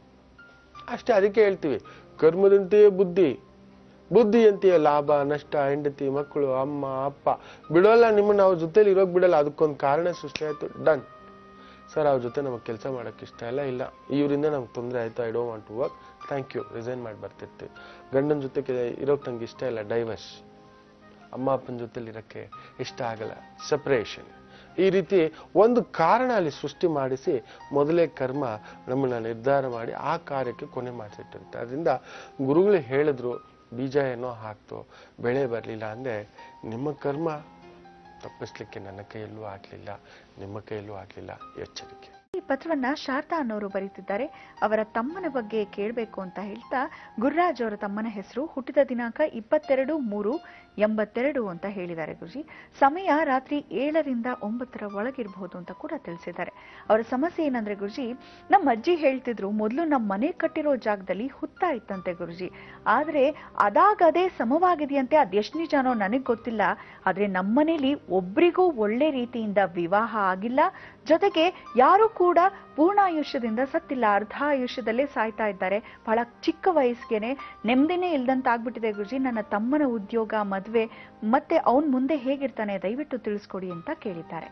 Speaker 2: ಅಷ್ಟೇ ಅದಕ್ಕೆ ಹೇಳ್ತೀವಿ ಕರ್ಮದಂತೆಯೇ ಬುದ್ಧಿ ಬುದ್ಧಿಯಂತೆಯೇ ಲಾಭ ನಷ್ಟ ಹೆಂಡತಿ ಮಕ್ಕಳು ಅಮ್ಮ ಅಪ್ಪ ಬಿಡೋಲ್ಲ ನಿಮ್ಮನ್ನ ಅವ್ರ ಜೊತೆಲಿ ಇರೋಕ್ ಬಿಡಲ್ಲ ಅದಕ್ಕೊಂದು ಕಾರಣ ಸೃಷ್ಟಿ ಆಯ್ತು ಡನ್ ಸರ್ ಅವ್ರ ಜೊತೆ ನಮಗೆ ಕೆಲಸ ಮಾಡಕ್ ಇಷ್ಟ ಇಲ್ಲ ಇಲ್ಲ ಇವರಿಂದ ನಮ್ಗೆ ತೊಂದರೆ ಆಯ್ತು I don't want to work thank you resign ಮಾಡಿ ಬರ್ತಿರ್ತೀವಿ ಗಂಡನ ಜೊತೆ ಕೆ- ಇರೋಕ್ ನಂಗೆ ಇಷ್ಟ ಇಲ್ಲ ಡೈವರ್ಸ್ ಅಮ್ಮ ಅಪ್ಪನ ಜೊತೆಲಿ ಇರಕ್ಕೆ ಇಷ್ಟ ಆಗಲ್ಲ ಸಪ್ರೇಷನ್ ಈ ರೀತಿ ಒಂದು ಕಾರಣ ಅಲ್ಲಿ ಸೃಷ್ಟಿ ಮಾಡಿಸಿ ಮೊದಲೇ ಕರ್ಮ ನಮ್ಮನ್ನ ನಿರ್ಧಾರ ಮಾಡಿ ಆ ಕಾರ್ಯಕ್ಕೆ ಕೊನೆ ಮಾಡಿಸಿಟ್ಟಿರುತ್ತೆ ಅದರಿಂದ ಗುರುಗಳು ಹೇಳಿದ್ರು ಬೀಜ ಏನೋ ಹಾಕ್ತು ಬೆಳೆ ಬರಲಿಲ್ಲ ಅಂದ್ರೆ ನಿಮ್ಮ ಕರ್ಮ ತಪ್ಪಿಸ್ಲಿಕ್ಕೆ ನನ್ನ ಕೈಯಲ್ಲೂ ಆಗ್ಲಿಲ್ಲ ನಿಮ್ಮ ಕೈಯಲ್ಲೂ ಆಗ್ಲಿಲ್ಲ ಎಚ್ಚರಿಕೆ
Speaker 1: ಈ ಪತ್ರವನ್ನ ಶಾರದಾ ಅನ್ನೋರು ಬರೀತಿದ್ದಾರೆ ಅವರ ತಮ್ಮನ ಬಗ್ಗೆ ಕೇಳಬೇಕು ಅಂತ ಹೇಳ್ತಾ ಗುರುರಾಜ್ ಅವರ ತಮ್ಮನ ಹೆಸರು ಹುಟ್ಟಿದ ದಿನಾಂಕ ಇಪ್ಪತ್ತೆರಡು ಮೂರು ಎಂಬತ್ತೆರಡು ಅಂತ ಹೇಳಿದ್ದಾರೆ ಗುರುಜಿ ಸಮಯ ರಾತ್ರಿ ಏಳರಿಂದ ಒಂಬತ್ತರ ಒಳಗಿರಬಹುದು ಅಂತ ಕೂಡ ತಿಳಿಸಿದ್ದಾರೆ ಅವರ ಸಮಸ್ಯೆ ಏನಂದ್ರೆ ಗುರುಜಿ ನಮ್ಮ ಅಜ್ಜಿ ಹೇಳ್ತಿದ್ರು ಮೊದಲು ನಮ್ಮ ಮನೆ ಕಟ್ಟಿರೋ ಜಾಗದಲ್ಲಿ ಹುತ್ತ ಇತ್ತಂತೆ ಗುರುಜಿ ಆದ್ರೆ ಅದಾಗದೇ ಸಮವಾಗಿದೆಯಂತೆ ಅದೆಷ್ಟು ನಿಜಾನೋ ನನಗ್ ಗೊತ್ತಿಲ್ಲ ಆದ್ರೆ ನಮ್ಮನೇಲಿ ಒಬ್ರಿಗೂ ಒಳ್ಳೆ ರೀತಿಯಿಂದ ವಿವಾಹ ಆಗಿಲ್ಲ ಜೊತೆಗೆ ಯಾರು ಕೂಡ ಪೂರ್ಣಾಯುಷ್ಯದಿಂದ ಸತ್ತಿಲ್ಲ ಅರ್ಧ ಆಯುಷ್ಯದಲ್ಲೇ ಸಾಯ್ತಾ ಇದ್ದಾರೆ ಬಹಳ ಚಿಕ್ಕ ವಯಸ್ಸಿಗೆನೆ ನೆಮ್ಮದಿನೇ ಇಲ್ದಂತ ಆಗ್ಬಿಟ್ಟಿದೆ ಗುರುಜಿ ನನ್ನ ತಮ್ಮನ ಉದ್ಯೋಗ ಮದ್ವೆ ಮತ್ತೆ ಅವನ್ ಮುಂದೆ ಹೇಗಿರ್ತಾನೆ ದಯವಿಟ್ಟು ತಿಳಿಸ್ಕೊಡಿ ಅಂತ ಕೇಳಿದ್ದಾರೆ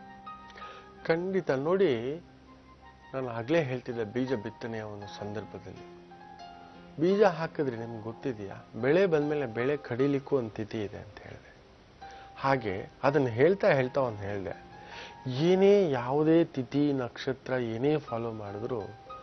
Speaker 2: ಖಂಡಿತ ನೋಡಿ ನಾನು ಆಗ್ಲೇ ಹೇಳ್ತಿದ್ದೆ ಬೀಜ ಬಿತ್ತನೆಯ ಒಂದು ಸಂದರ್ಭದಲ್ಲಿ ಬೀಜ ಹಾಕಿದ್ರೆ ನಿಮ್ಗೆ ಗೊತ್ತಿದೆಯಾ ಬೆಳೆ ಬಂದ್ಮೇಲೆ ಬೆಳೆ ಕಡಿಲಿಕ್ಕೂ ಒಂದು ತಿಥಿ ಇದೆ ಅಂತ ಹೇಳಿದೆ ಹಾಗೆ ಅದನ್ನು ಹೇಳ್ತಾ ಹೇಳ್ತಾ ಒಂದು ಹೇಳಿದೆ ಏನೇ ಯಾವುದೇ ತಿಥಿ ನಕ್ಷತ್ರ ಏನೇ ಫಾಲೋ ಮಾಡಿದ್ರು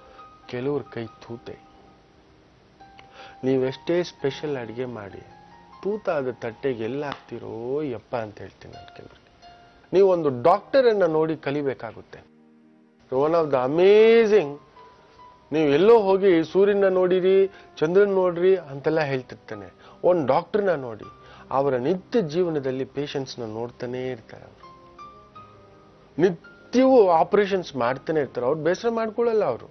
Speaker 2: ಕೆಲವ್ರ ಕೈ ತೂತೆ ನೀವೆಷ್ಟೇ ಸ್ಪೆಷಲ್ ಅಡಿಗೆ ಮಾಡಿ ತೂತಾದ ತಟ್ಟೆಗೆ ಎಲ್ಲ ಹಾಕ್ತಿರೋ ಯಪ್ಪ ಅಂತ ಹೇಳ್ತೀನಿ ನಾನು ಕೆಲವರಿಗೆ ನೀವು ಒಂದು ಡಾಕ್ಟರನ್ನ ನೋಡಿ ಕಲಿಬೇಕಾಗುತ್ತೆ ಒನ್ ಆಫ್ ದ ಅಮೇಝಿಂಗ್ ನೀವು ಎಲ್ಲೋ ಹೋಗಿ ಸೂರ್ಯನ ನೋಡಿರಿ ಚಂದ್ರನ್ ನೋಡ್ರಿ ಅಂತೆಲ್ಲ ಹೇಳ್ತಿರ್ತಾನೆ ಒಂದು ಡಾಕ್ಟರ್ನ ನೋಡಿ ಅವರ ನಿತ್ಯ ಜೀವನದಲ್ಲಿ ಪೇಷಂಟ್ಸ್ನ ನೋಡ್ತಾನೆ ಇರ್ತಾರೆ ಅವರು ನಿತ್ಯವೂ ಆಪರೇಷನ್ಸ್ ಮಾಡ್ತಾನೆ ಇರ್ತಾರೆ ಅವ್ರು ಬೇಸರ ಮಾಡ್ಕೊಳ್ಳಲ್ಲ ಅವರು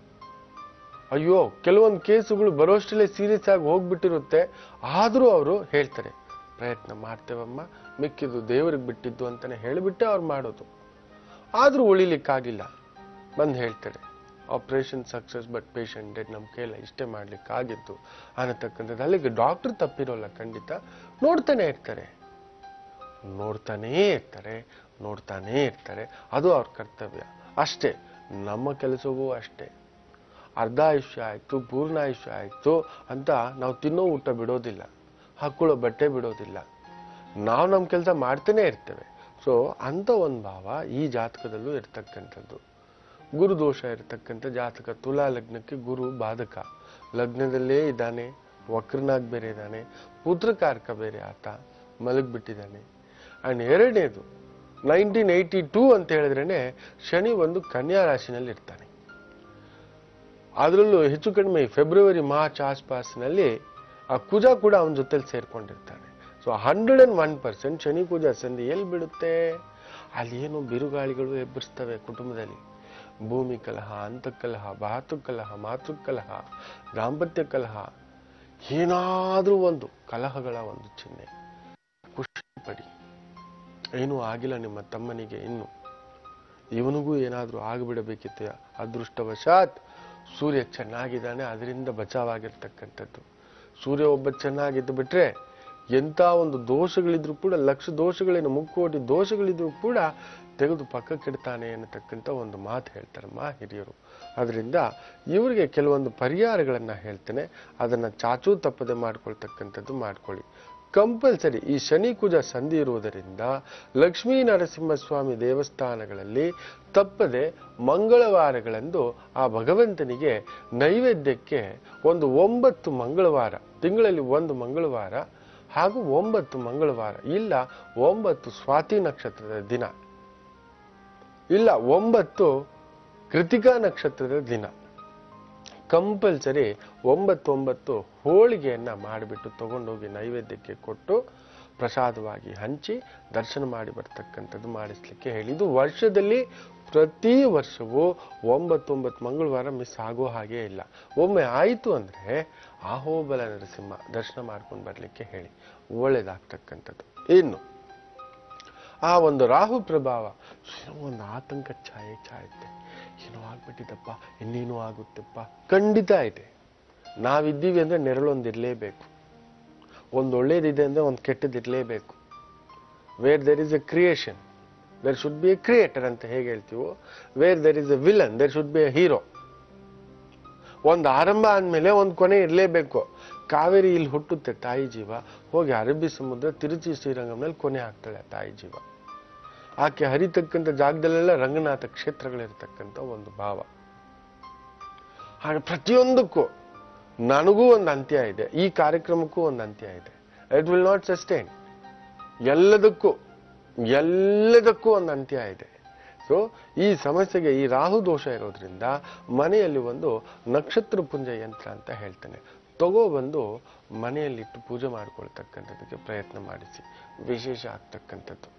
Speaker 2: ಅಯ್ಯೋ ಕೆಲವೊಂದು ಕೇಸುಗಳು ಬರೋಷ್ಟರಲ್ಲೇ ಸೀರಿಯಸ್ ಆಗಿ ಹೋಗ್ಬಿಟ್ಟಿರುತ್ತೆ ಆದರೂ ಅವರು ಹೇಳ್ತಾರೆ ಪ್ರಯತ್ನ ಮಾಡ್ತೇವಮ್ಮ ಮಿಕ್ಕಿದ್ದು ದೇವರಿಗೆ ಬಿಟ್ಟಿದ್ದು ಅಂತಾನೆ ಹೇಳಿಬಿಟ್ಟೆ ಅವ್ರು ಮಾಡೋದು ಆದರೂ ಉಳಿಲಿಕ್ಕಾಗಿಲ್ಲ ಬಂದು ಹೇಳ್ತಾರೆ operation success but patient dead ನಮ್ಮ ಕೈಲ ಇಷ್ಟೇ ಮಾಡ್ಲಿಕ್ಕಾಗಿತ್ತು ಅನ್ನತಕ್ಕಂಥದ್ದು ಅಲ್ಲಿಗೆ ಡಾಕ್ಟರ್ ತಪ್ಪಿರೋಲ್ಲ ಖಂಡಿತ ನೋಡ್ತಾನೆ ಇರ್ತಾರೆ ನೋಡ್ತಾನೇ ಇರ್ತಾರೆ ನೋಡ್ತಾನೇ ಇರ್ತಾರೆ ಅದು ಅವ್ರ ಕರ್ತವ್ಯ ಅಷ್ಟೇ ನಮ್ಮ ಕೆಲಸವೂ ಅಷ್ಟೇ ಅರ್ಧ ಆಯುಷ್ಯ ಆಯ್ತು ಪೂರ್ಣ ಆಯುಷ್ಯ ಆಯ್ತು ಅಂತ ನಾವು ತಿನ್ನೋ ಊಟ ಬಿಡೋದಿಲ್ಲ ಹಾಕೊಳ್ಳೋ ಬಟ್ಟೆ ಬಿಡೋದಿಲ್ಲ ನಾವು ನಮ್ಮ ಕೆಲಸ ಮಾಡ್ತಾನೆ ಇರ್ತೇವೆ ಸೊ ಅಂತ ಒಂದು ಭಾವ ಈ ಜಾತಕದಲ್ಲೂ ಇರ್ತಕ್ಕಂಥದ್ದು ಗುರು ದೋಷ ಇರತಕ್ಕಂಥ ಜಾತಕ ತುಲಾ ಲಗ್ನಕ್ಕೆ ಗುರು ಬಾಧಕ ಲಗ್ನದಲ್ಲೇ ಇದ್ದಾನೆ ವಕ್ರನಾಗ್ ಬೇರೆ ಇದ್ದಾನೆ ಪುತ್ರಕಾರಕ ಬೇರೆ ಆತ ಮಲಗ್ಬಿಟ್ಟಿದ್ದಾನೆ ಅಂಡ್ ಎರಡನೇದು ನೈನ್ಟೀನ್ ಏಯ್ಟಿ ಟೂ ಅಂತ ಹೇಳಿದ್ರೇನೆ ಶನಿ ಒಂದು ಕನ್ಯಾ ರಾಶಿನಲ್ಲಿ ಇರ್ತಾನೆ ಅದರಲ್ಲೂ ಹೆಚ್ಚು ಕಡಿಮೆ ಫೆಬ್ರವರಿ ಮಾರ್ಚ್ ಆಸ್ಪಾಸ್ನಲ್ಲಿ ಆ ಕುಜ ಕೂಡ ಅವನ ಜೊತೆಲಿ ಸೇರ್ಕೊಂಡಿರ್ತಾನೆ so hundred and one percent ಶನಿ ಕುಜ ಸಂಧಿ ಎಲ್ಲಿ ಬಿಡುತ್ತೆ ಅಲ್ಲಿ ಏನು ಬಿರುಗಾಳಿಗಳು ಎಬ್ಬರಿಸ್ತವೆ ಕುಟುಂಬದಲ್ಲಿ ಭೂಮಿ ಕಲಹ ಅಂತಃಕಲಹ ಬಾತು ಕಲಹ ಮಾತೃ ಕಲಹ ದಾಂಪತ್ಯ ಕಲಹ ಏನಾದ್ರೂ ಒಂದು ಕಲಹಗಳ ಒಂದು ಚಿಹ್ನೆ ಖುಷಿ ಪಡಿ ಏನೂ ಆಗಿಲ್ಲ ನಿಮ್ಮ ತಮ್ಮನಿಗೆ ಇನ್ನು ಇವನಿಗೂ ಏನಾದರೂ ಆಗಿಬಿಡಬೇಕಿತ್ತು ಅದೃಷ್ಟವಶಾತ್ ಸೂರ್ಯ ಚೆನ್ನಾಗಿದ್ದಾನೆ ಅದರಿಂದ ಬಚಾವಾಗಿರ್ತಕ್ಕಂಥದ್ದು ಸೂರ್ಯ ಒಬ್ಬ ಚೆನ್ನಾಗಿದ್ದು ಬಿಟ್ರೆ ಎಂಥ ಒಂದು ದೋಷಗಳಿದ್ರು ಕೂಡ ಲಕ್ಷ ದೋಷಗಳೇನು ಮುಕ್ಕೋಟಿ ದೋಷಗಳಿದ್ರು ಕೂಡ ತೆಗೆದು ಪಕ್ಕಕ್ಕಿಡ್ತಾನೆ ಅನ್ನತಕ್ಕಂಥ ಒಂದು ಮಾತು ಹೇಳ್ತಾರಮ್ಮ ಹಿರಿಯರು ಅದರಿಂದ ಇವರಿಗೆ ಕೆಲವೊಂದು ಪರಿಹಾರಗಳನ್ನು ಹೇಳ್ತೇನೆ ಅದನ್ನು ಚಾಚೂ ತಪ್ಪದೆ ಮಾಡ್ಕೊಳ್ತಕ್ಕಂಥದ್ದು ಮಾಡ್ಕೊಳ್ಳಿ ಕಂಪಲ್ಸರಿ ಈ ಶನಿ ಕುಜ ಸಂಧಿ ಇರುವುದರಿಂದ ಲಕ್ಷ್ಮೀ ನರಸಿಂಹಸ್ವಾಮಿ ದೇವಸ್ಥಾನಗಳಲ್ಲಿ ತಪ್ಪದೆ ಮಂಗಳವಾರಗಳಂದು ಆ ಭಗವಂತನಿಗೆ ನೈವೇದ್ಯಕ್ಕೆ ಒಂದು ಒಂಬತ್ತು ಮಂಗಳವಾರ ತಿಂಗಳಲ್ಲಿ ಒಂದು ಮಂಗಳವಾರ ಹಾಗೂ ಒಂಬತ್ತು ಮಂಗಳವಾರ ಇಲ್ಲ ಒಂಬತ್ತು ಸ್ವಾತಿ ನಕ್ಷತ್ರದ ದಿನ ಇಲ್ಲ ಒಂಬತ್ತು ಕೃತಿಕಾ ನಕ್ಷತ್ರದ ದಿನ ಕಂಪಲ್ಸರಿ ಒಂಬತ್ತೊಂಬತ್ತು ಹೋಳಿಗೆಯನ್ನ ಮಾಡಿಬಿಟ್ಟು ತಗೊಂಡೋಗಿ ನೈವೇದ್ಯಕ್ಕೆ ಕೊಟ್ಟು ಪ್ರಸಾದವಾಗಿ ಹಂಚಿ ದರ್ಶನ ಮಾಡಿ ಬರ್ತಕ್ಕಂಥದ್ದು ಮಾಡಿಸ್ಲಿಕ್ಕೆ ಹೇಳಿ ಇದು ವರ್ಷದಲ್ಲಿ ಪ್ರತಿ ವರ್ಷವೂ ಒಂಬತ್ತೊಂಬತ್ತು ಮಂಗಳವಾರ ಮಿಸ್ ಆಗೋ ಹಾಗೆ ಇಲ್ಲ ಒಮ್ಮೆ ಆಯಿತು ಅಂದರೆ ಆಹೋಬಲ ನರಸಿಂಹ ದರ್ಶನ ಮಾಡ್ಕೊಂಡು ಬರಲಿಕ್ಕೆ ಹೇಳಿ ಒಳ್ಳೇದಾಗ್ತಕ್ಕಂಥದ್ದು ಇನ್ನು ಆ ಒಂದು ರಾಹು ಪ್ರಭಾವ ಏನೋ ಒಂದು ಆತಂಕ ಛಾಯೆ ಛಾಯುತ್ತೆ ಏನೋ ಆಗ್ಬಿಟ್ಟಿದಪ್ಪ ಇನ್ನೇನೋ ಆಗುತ್ತಪ್ಪ ಖಂಡಿತ ಇದೆ ನಾವಿದ್ದೀವಿ ಅಂದ್ರೆ ನೆರಳೊಂದಿರಲೇಬೇಕು ಒಂದು ಒಳ್ಳೇದಿದೆ ಅಂದ್ರೆ ಒಂದು ಕೆಟ್ಟದಿರಲೇಬೇಕು where there is a creation there should be a creator ಅಂತ ಹೇಗೆ ಹೇಳ್ತೀವೋ where there is a villain there should be a hero ಒಂದು ಆರಂಭ ಆದ್ಮೇಲೆ ಒಂದು ಕೊನೆ ಇರಲೇಬೇಕು ಕಾವೇರಿ ಇಲ್ಲಿ ಹುಟ್ಟುತ್ತೆ ತಾಯಿ ಜೀವ ಹೋಗಿ ಅರಬ್ಬಿ ಸಮುದ್ರ ತಿರುಚಿ ಶ್ರೀರಂಗಂನಲ್ಲಿ ಕೊನೆ ಆಗ್ತಾಳೆ ತಾಯಿ ಜೀವ ಆಕೆ ಹರಿತಕ್ಕಂಥ ಜಾಗದಲ್ಲೆಲ್ಲ ರಂಗನಾಥ ಕ್ಷೇತ್ರಗಳಿರ್ತಕ್ಕಂಥ ಒಂದು ಭಾವ ಹಾಗೆ ಪ್ರತಿಯೊಂದಕ್ಕೂ ನನಗೂ ಒಂದು ಅಂತ್ಯ ಇದೆ ಈ ಕಾರ್ಯಕ್ರಮಕ್ಕೂ ಒಂದು ಅಂತ್ಯ ಇದೆ ಇಟ್ ವಿಲ್ ನಾಟ್ ಸಸ್ಟೈನ್ ಎಲ್ಲದಕ್ಕೂ ಎಲ್ಲದಕ್ಕೂ ಒಂದು ಅಂತ್ಯ ಇದೆ ಸೊ ಈ ಸಮಸ್ಯೆಗೆ ಈ ರಾಹು ದೋಷ ಇರೋದ್ರಿಂದ ಮನೆಯಲ್ಲಿ ಒಂದು ನಕ್ಷತ್ರ ಪುಂಜ ಯಂತ್ರ ಅಂತ ಹೇಳ್ತೇನೆ ತಗೋಬಂದು ಮನೆಯಲ್ಲಿಟ್ಟು ಪೂಜೆ ಮಾಡ್ಕೊಳ್ತಕ್ಕಂಥದ್ದಕ್ಕೆ ಪ್ರಯತ್ನ ಮಾಡಿಸಿ ವಿಶೇಷ ಆಗ್ತಕ್ಕಂಥದ್ದು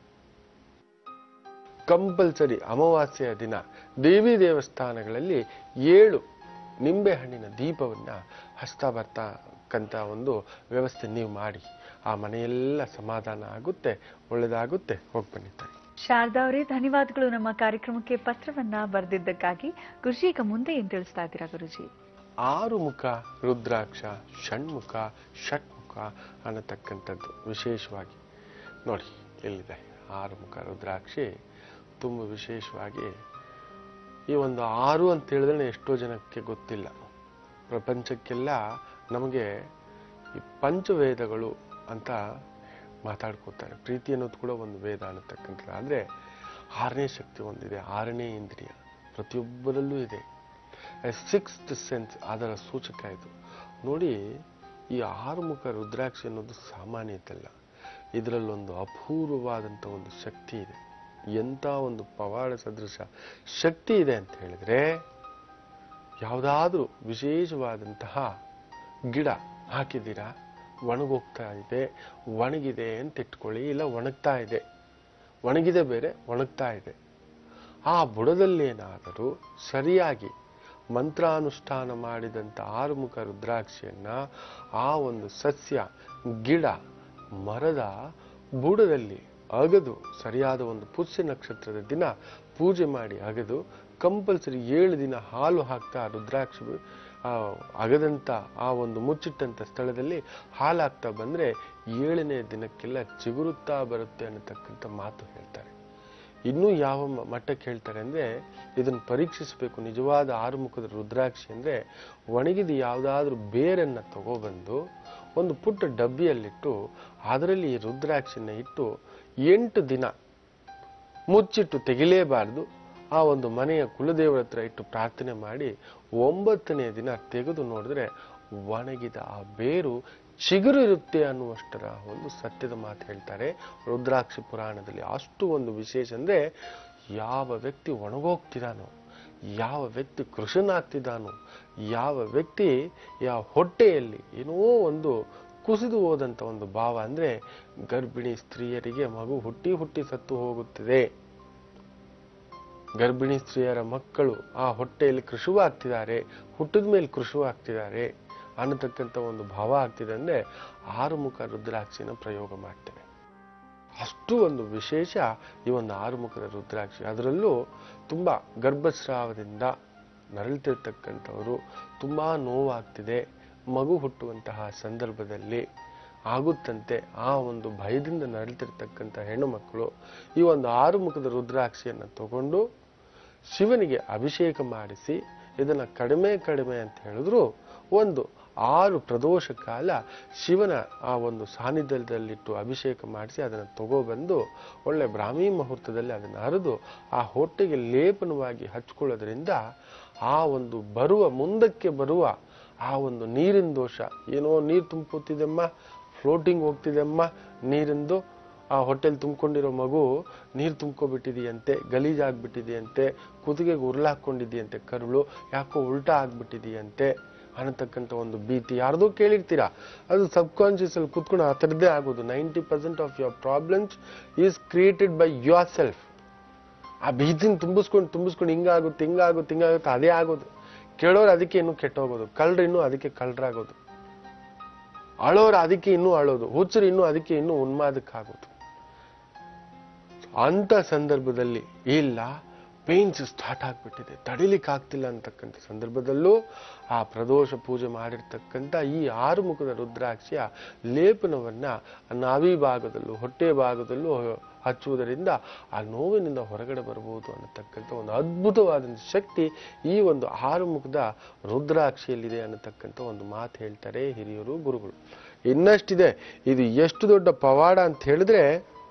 Speaker 2: ಕಂಪಲ್ಸರಿ ಅಮಾವಾಸ್ಯೆಯ ದಿನ ದೇವಿ ದೇವಸ್ಥಾನಗಳಲ್ಲಿ ಏಳು ನಿಂಬೆ ಹಣ್ಣಿನ ದೀಪವನ್ನ ಹಸ್ತ ಬರ್ತಕ್ಕಂಥ ಒಂದು ವ್ಯವಸ್ಥೆ ನೀವು ಮಾಡಿ ಆ ಮನೆಯೆಲ್ಲ ಸಮಾಧಾನ ಆಗುತ್ತೆ ಒಳ್ಳೆದಾಗುತ್ತೆ ಹೋಗಿ ಬನ್ನಿ ತಾಯಿ
Speaker 1: ಶಾರದಾ ಅವರೇ ಧನ್ಯವಾದಗಳು ನಮ್ಮ ಕಾರ್ಯಕ್ರಮಕ್ಕೆ ಪತ್ರವನ್ನ ಬರೆದಿದ್ದಕ್ಕಾಗಿ ಗುರುಜಿ ಈಗ ಮುಂದೆ ಏನ್ ತಿಳಿಸ್ತಾ ಇದ್ದೀರಾ ಗುರುಜಿ
Speaker 2: ಆರು ಮುಖ ರುದ್ರಾಕ್ಷ ಷಣ್ಮುಖ ಷಟ್ಮುಖ ಅನ್ನತಕ್ಕಂಥದ್ದು ವಿಶೇಷವಾಗಿ ನೋಡಿ ಎಲ್ಲಿದೆ ಆರು ಮುಖ ರುದ್ರಾಕ್ಷಿ ತುಂಬ ವಿಶೇಷವಾಗಿ ಈ ಒಂದು ಆರು ಅಂತ ಹೇಳಿದ್ರೆ ಎಷ್ಟೋ ಜನಕ್ಕೆ ಗೊತ್ತಿಲ್ಲ ಪ್ರಪಂಚಕ್ಕೆಲ್ಲ ನಮಗೆ ಈ ಪಂಚವೇದಗಳು ಅಂತ ಮಾತಾಡ್ಕೋತಾರೆ ಪ್ರೀತಿ ಅನ್ನೋದು ಕೂಡ ಒಂದು ವೇದ ಅನ್ನತಕ್ಕಂಥದ್ದು ಆದರೆ ಆರನೇ ಶಕ್ತಿ ಒಂದಿದೆ ಆರನೇ ಇಂದ್ರಿಯ ಪ್ರತಿಯೊಬ್ಬರಲ್ಲೂ ಇದೆ ಸಿಕ್ಸ್ತ್ ಸೆನ್ಸ್ ಅದರ ಸೂಚಕ ಇದು ನೋಡಿ ಈ ಆರುಮುಖ ರುದ್ರಾಕ್ಷಿ ಅನ್ನೋದು ಸಾಮಾನ್ಯದಲ್ಲ ಇದರಲ್ಲೊಂದು ಅಪೂರ್ವವಾದಂಥ ಒಂದು ಶಕ್ತಿ ಇದೆ ಎಂಥ ಒಂದು ಪವಾಡ ಸದೃಶ ಶಕ್ತಿ ಇದೆ ಅಂತ ಹೇಳಿದ್ರೆ ಯಾವುದಾದ್ರೂ ವಿಶೇಷವಾದಂತಹ ಗಿಡ ಹಾಕಿದ್ದೀರಾ ಒಣಗೋಗ್ತಾ ಇದೆ ಒಣಗಿದೆ ಅಂತ ಇಟ್ಕೊಳ್ಳಿ ಇಲ್ಲ ಒಣಗ್ತಾ ಇದೆ ಒಣಗಿದೆ ಬೇರೆ ಒಣಗ್ತಾ ಇದೆ ಆ ಬುಡದಲ್ಲೇನಾದರೂ ಸರಿಯಾಗಿ ಮಂತ್ರಾನುಷ್ಠಾನ ಮಾಡಿದಂಥ ಆರುಮುಖ ರುದ್ರಾಕ್ಷಿಯನ್ನ ಆ ಒಂದು ಸಸ್ಯ ಗಿಡ ಮರದ ಬುಡದಲ್ಲಿ ಅಗದು ಸರಿಯಾದ ಒಂದು ಪುಷ್ಯ ನಕ್ಷತ್ರದ ದಿನ ಪೂಜೆ ಮಾಡಿ ಅಗದು ಕಂಪಲ್ಸರಿ ಏಳು ದಿನ ಹಾಲು ಹಾಕ್ತಾ ಆ ರುದ್ರಾಕ್ಷಿ ಆ ಅಗದಂತ ಆ ಒಂದು ಮುಚ್ಚಿಟ್ಟಂತ ಸ್ಥಳದಲ್ಲಿ ಹಾಲು ಹಾಕ್ತಾ ಬಂದ್ರೆ ಏಳನೇ ದಿನಕ್ಕೆಲ್ಲ ಚಿಗುರುತ್ತಾ ಬರುತ್ತೆ ಅನ್ನತಕ್ಕಂಥ ಮಾತು ಹೇಳ್ತಾರೆ ಇನ್ನೂ ಯಾವ ಮ- ಮಟ್ಟಕ್ಕೆ ಹೇಳ್ತಾರೆ ಅಂದ್ರೆ ಇದನ್ನು ಪರೀಕ್ಷಿಸಬೇಕು ನಿಜವಾದ ಆರುಮುಖದ ರುದ್ರಾಕ್ಷಿ ಅಂದ್ರೆ ಒಣಗಿದ ಯಾವುದಾದ್ರೂ ಬೇರನ್ನ ತಗೊಬಂದು ಒಂದು ಪುಟ್ಟ ಡಬ್ಬಿಯಲ್ಲಿಟ್ಟು ಅದರಲ್ಲಿ ಈ ರುದ್ರಾಕ್ಷಿನ ಇಟ್ಟು ಎಂಟು ದಿನ ಮುಚ್ಚಿಟ್ಟು ತೆಗಿಲೇಬಾರ್ದು ಆ ಒಂದು ಮನೆಯ ಕುಲದೇವರ ಹತ್ರ ಇಟ್ಟು ಪ್ರಾರ್ಥನೆ ಮಾಡಿ ಒಂಬತ್ತನೇ ದಿನ ತೆಗೆದು ನೋಡಿದ್ರೆ ಒಣಗಿದ ಆ ಬೇರು ಚಿಗುರು ಇರುತ್ತೆ ಅನ್ನುವಷ್ಟರ ಒಂದು ಸತ್ಯದ ಮಾತು ಹೇಳ್ತಾರೆ ರುದ್ರಾಕ್ಷಿ ಪುರಾಣದಲ್ಲಿ ಅಷ್ಟು ಒಂದು ವಿಶೇಷ ಅಂದ್ರೆ ಯಾವ ವ್ಯಕ್ತಿ ಒಣಗೋಗ್ತಿದಾನೋ ಯಾವ ವ್ಯಕ್ತಿ ಕೃಷನಾಗ್ತಿದ್ದಾನೋ ಯಾವ ವ್ಯಕ್ತಿ ಯಾವ ಹೊಟ್ಟೆಯಲ್ಲಿ ಏನೋ ಒಂದು ಕುಸಿದು ಹೋದಂತ ಒಂದು ಭಾವ ಅಂದ್ರೆ ಗರ್ಭಿಣಿ ಸ್ತ್ರೀಯರಿಗೆ ಮಗು ಹುಟ್ಟಿ ಹುಟ್ಟಿ ಸತ್ತು ಹೋಗುತ್ತಿದೆ ಗರ್ಭಿಣಿ ಸ್ತ್ರೀಯರ ಮಕ್ಕಳು ಆ ಹೊಟ್ಟೆಯಲ್ಲಿ ಕೃಷುವಾಗ್ತಿದ್ದಾರೆ ಹುಟ್ಟಿದ ಮೇಲೆ ಕೃಷುವಾಗ್ತಿದ್ದಾರೆ ಅನ್ನತಕ್ಕಂಥ ಒಂದು ಭಾವ ಆಗ್ತಿದೆ ಅಂದ್ರೆ ಆರುಮುಖ ರುದ್ರಾಕ್ಷಿನ ಪ್ರಯೋಗ ಮಾಡ್ತೇವೆ ಅಷ್ಟು ಒಂದು ವಿಶೇಷ ಈ ಒಂದು ಆರುಮುಖದ ರುದ್ರಾಕ್ಷಿ ಅದರಲ್ಲೂ ತುಂಬಾ ಗರ್ಭಸ್ರಾವದಿಂದ ನರಳ್ತಿರ್ತಕ್ಕಂಥವರು ತುಂಬಾ ನೋವಾಗ್ತಿದೆ ಮಗು ಹುಟ್ಟುವಂತಹ ಸಂದರ್ಭದಲ್ಲಿ ಆಗುತ್ತಂತೆ ಆ ಒಂದು ಭಯದಿಂದ ನರಳ್ತಿರ್ತಕ್ಕಂಥ ಹೆಣ್ಣು ಮಕ್ಕಳು ಈ ಒಂದು ಆರುಮುಖದ ರುದ್ರಾಕ್ಷಿಯನ್ನು ತಗೊಂಡು ಶಿವನಿಗೆ ಅಭಿಷೇಕ ಮಾಡಿಸಿ ಇದನ್ನ ಕಡಿಮೆ ಕಡಿಮೆ ಅಂತ ಹೇಳಿದ್ರು ಒಂದು ಆರು ಪ್ರದೋಷ ಕಾಲ ಶಿವನ ಆ ಒಂದು ಸಾನ್ನಿಧ್ಯದಲ್ಲಿಟ್ಟು ಅಭಿಷೇಕ ಮಾಡಿಸಿ ಅದನ್ನು ತಗೊಬಂದು ಒಳ್ಳೆ ಬ್ರಾಹ್ಮಿ ಮುಹೂರ್ತದಲ್ಲಿ ಅದನ್ನು ಹರಿದು ಆ ಹೊಟ್ಟೆಗೆ ಲೇಪನವಾಗಿ ಹಚ್ಕೊಳ್ಳೋದ್ರಿಂದ ಆ ಒಂದು ಬರುವ ಮುಂದಕ್ಕೆ ಬರುವ ಆ ಒಂದು ನೀರಿನ ದೋಷ ಏನೋ ನೀರು ತುಂಬ್ಕೋತಿದೆಮ್ಮ ಫ್ಲೋಟಿಂಗ್ ಹೋಗ್ತಿದೆಮ್ಮ ನೀರಿಂದು ಆ ಹೊಟ್ಟೆಲ್ ತುಂಬಿಕೊಂಡಿರೋ ಮಗು ನೀರು ತುಂಬ್ಕೊಬಿಟ್ಟಿದೆಯಂತೆ ಗಲೀಜಾಗ್ಬಿಟ್ಟಿದೆಯಂತೆ ಕುತ್ತಿಗೆಗೆ ಉರುಳಾಕೊಂಡಿದೆಯಂತೆ ಕರುಳು ಯಾಕೋ ಉಲ್ಟಾ ಆಗ್ಬಿಟ್ಟಿದೆಯಂತೆ ಅನ್ನತಕ್ಕಂಥ ಒಂದು ಭೀತಿ ಯಾರ್ದೋ ಕೇಳಿರ್ತೀರಾ ಅದು ಸಬ್ ಕಾನ್ಶಿಯಸ್ ಅಲ್ಲಿ ಕುತ್ಕೊಂಡು ಆ ಥರದ್ದೇ ಆಗೋದು ninety percent of your problems is created by yourself ಆ ಭೀತಿನ ತುಂಬಿಸ್ಕೊಂಡು ತುಂಬಿಸ್ಕೊಂಡು ಹಿಂಗಾಗುತ್ತೆ ಹಿಂಗಾಗುತ್ತೆ ಹಿಂಗಾಗುತ್ತೆ ಅದೇ ಆಗೋದು ಕೇಳೋರು ಅದಕ್ಕೆ ಇನ್ನೂ ಕೆಟ್ಟೋಗೋದು ಕಳ್ರು ಇನ್ನೂ ಅದಕ್ಕೆ ಕಳ್ರಾಗೋದು ಅಳೋರು ಅದಕ್ಕೆ ಇನ್ನೂ ಅಳೋದು ಹುಚ್ಚರು ಇನ್ನೂ ಅದಕ್ಕೆ ಇನ್ನೂ ಉನ್ಮಾದಕ್ಕಾಗೋದು ಅಂತ ಸಂದರ್ಭದಲ್ಲಿ ಇಲ್ಲ ಪೇನ್ಸ್ ಸ್ಟಾರ್ಟ್ ಆಗ್ಬಿಟ್ಟಿದೆ ತಡಿಲಿಕ್ಕೆ ಆಗ್ತಿಲ್ಲ ಅಂತಕ್ಕಂಥ ಸಂದರ್ಭದಲ್ಲೂ ಆ ಪ್ರದೋಷ ಪೂಜೆ ಮಾಡಿರ್ತಕ್ಕಂಥ ಈ ಆರುಮುಖದ ರುದ್ರಾಕ್ಷಿಯ ಲೇಪನವನ್ನ ನಾಭಿ ಭಾಗದಲ್ಲೂ ಹೊಟ್ಟೆ ಭಾಗದಲ್ಲೂ ಹಚ್ಚುವುದರಿಂದ ಆ ನೋವಿನಿಂದ ಹೊರಗಡೆ ಬರಬಹುದು ಅನ್ನತಕ್ಕಂಥ ಒಂದು ಅದ್ಭುತವಾದ ಶಕ್ತಿ ಈ ಒಂದು ಆರುಮುಖದ ರುದ್ರಾಕ್ಷಿಯಲ್ಲಿದೆ ಅನ್ನತಕ್ಕಂಥ ಒಂದು ಮಾತು ಹೇಳ್ತಾರೆ ಹಿರಿಯರು ಗುರುಗಳು ಇನ್ನಷ್ಟಿದೆ ಇದು ಎಷ್ಟು ದೊಡ್ಡ ಪವಾಡ ಅಂತ ಹೇಳಿದ್ರೆ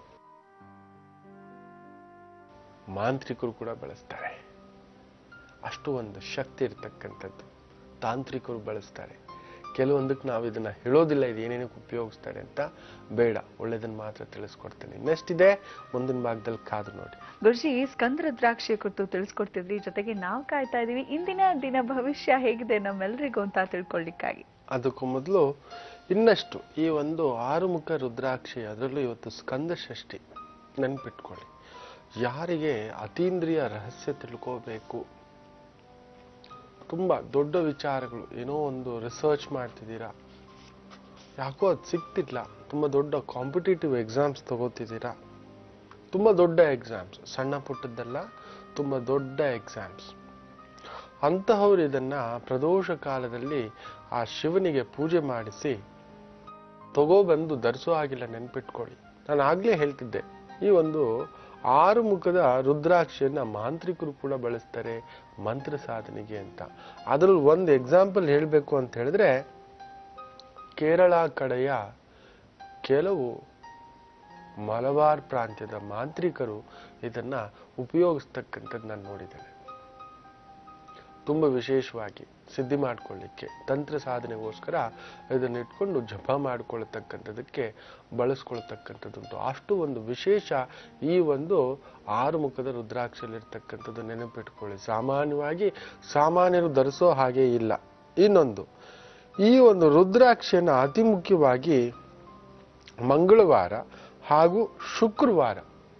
Speaker 2: ಮಾಂತ್ರಿಕರು ಕೂಡ ಬಳಸ್ತಾರೆ ಅಷ್ಟು ಒಂದು ಶಕ್ತಿ ಇರ್ತಕ್ಕಂಥದ್ದು ತಾಂತ್ರಿಕರು ಬಳಸ್ತಾರೆ ಕೆಲವೊಂದಕ್ಕೆ ನಾವು ಇದನ್ನ ಹೇಳೋದಿಲ್ಲ ಇದು ಏನೇನಕ್ಕೆ ಉಪಯೋಗಿಸ್ತಾರೆ ಅಂತ ಬೇಡ ಒಳ್ಳೇದನ್ನ ಮಾತ್ರ ತಿಳಿಸ್ಕೊಡ್ತೇನೆ ಇನ್ನಷ್ಟಿದೆ ಮುಂದಿನ ಭಾಗದಲ್ಲಿ ಕಾದು ನೋಡಿ
Speaker 1: ಗುರುಜಿ ಸ್ಕಂದ ರುದ್ರಾಕ್ಷಿಯ ಕುರಿತು ತಿಳಿಸ್ಕೊಡ್ತಿದ್ರಿ ಜೊತೆಗೆ ನಾವು ಕಾಯ್ತಾ ಇದೀವಿ ಇಂದಿನ ದಿನ ಭವಿಷ್ಯ ಹೇಗಿದೆ ನಮ್ಮೆಲ್ಲರಿಗೂ ಅಂತ ತಿಳ್ಕೊಳ್ಳಿಕ್ಕಾಗಿ
Speaker 2: ಅದಕ್ಕೂ ಮೊದಲು ಇನ್ನಷ್ಟು ಈ ಒಂದು ಆರುಮುಖ ರುದ್ರಾಕ್ಷಿ ಅದರಲ್ಲೂ ಇವತ್ತು ಸ್ಕಂದ ಷಷ್ಠಿ ನೆನ್ಪಿಟ್ಕೊಳ್ಳಿ ಯಾರಿಗೆ ಅತೀಂದ್ರಿಯ ರಹಸ್ಯ ತಿಳ್ಕೋಬೇಕು ತುಂಬಾ ದೊಡ್ಡ ವಿಚಾರಗಳು ಏನೋ ಒಂದು ರಿಸರ್ಚ್ ಮಾಡ್ತಿದ್ದೀರಾ ಯಾಕೋ ಅದು ಸಿಗ್ತಿಲ್ಲ ತುಂಬಾ ದೊಡ್ಡ ಕಾಂಪಿಟೇಟಿವ್ ಎಕ್ಸಾಮ್ಸ್ ತಗೋತಿದ್ದೀರಾ ತುಂಬಾ ದೊಡ್ಡ ಎಕ್ಸಾಮ್ಸ್ ಸಣ್ಣ ಪುಟ್ಟದ್ದಲ್ಲ ತುಂಬಾ ದೊಡ್ಡ ಎಕ್ಸಾಮ್ಸ್ ಅಂತಹವರು ಇದನ್ನ ಪ್ರದೋಷ ಕಾಲದಲ್ಲಿ ಆ ಶಿವನಿಗೆ ಪೂಜೆ ಮಾಡಿಸಿ ತಗೋಬಂದು ಧರಿಸೋ ಆಗಿಲ್ಲ ನೆನ್ಪಿಟ್ಕೊಳ್ಳಿ ನಾನು ಆಗ್ಲೇ ಹೇಳ್ತಿದ್ದೆ ಈ ಒಂದು ಆರು ಮುಖದ ರುದ್ರಾಕ್ಷಿಯನ್ನ ಮಾಂತ್ರಿಕರು ಕೂಡ ಬಳಸ್ತಾರೆ ಮಂತ್ರ ಸಾಧನೆಗೆ ಅಂತ ಅದ್ರಲ್ಲಿ ಒಂದು ಎಕ್ಸಾಂಪಲ್ ಹೇಳಬೇಕು ಅಂತ ಹೇಳಿದ್ರೆ ಕೇರಳ ಕಡೆಯ ಕೆಲವು ಮಲಬಾರ್ ಪ್ರಾಂತ್ಯದ ಮಾಂತ್ರಿಕರು ಇದನ್ನ ಉಪಯೋಗಿಸ್ತಕ್ಕಂಥದ್ದು ನಾನು ನೋಡಿದ್ದೇನೆ ತುಂಬ ವಿಶೇಷವಾಗಿ ಸಿದ್ಧಿ ಮಾಡ್ಕೊಳ್ಳಿಕ್ಕೆ ತಂತ್ರ ಸಾಧನೆಗೋಸ್ಕರ ಇದನ್ನ ಇಟ್ಕೊಂಡು ಜಪ ಮಾಡ್ಕೊಳ್ತಕ್ಕಂಥದಕ್ಕೆ ಬಳಸ್ಕೊಳ್ತಕ್ಕಂಥದ್ದುಂಟು ಅಷ್ಟು ಒಂದು ವಿಶೇಷ ಈ ಒಂದು ಆರು ಮುಖದ ರುದ್ರಾಕ್ಷಲಿರ್ತಕ್ಕಂಥದ್ದು ನೆನಪಿಟ್ಕೊಳ್ಳಿ ಸಾಮಾನ್ಯವಾಗಿ ಸಾಮಾನ್ಯರು ಧರಿಸೋ ಹಾಗೆ ಇಲ್ಲ ಇನ್ನೊಂದು ಈ ಒಂದು ರುದ್ರಾಕ್ಷಿಯನ್ನು ಅತಿ ಮುಖ್ಯವಾಗಿ ಮಂಗಳವಾರ ಹಾಗೂ ಶುಕ್ರವಾರ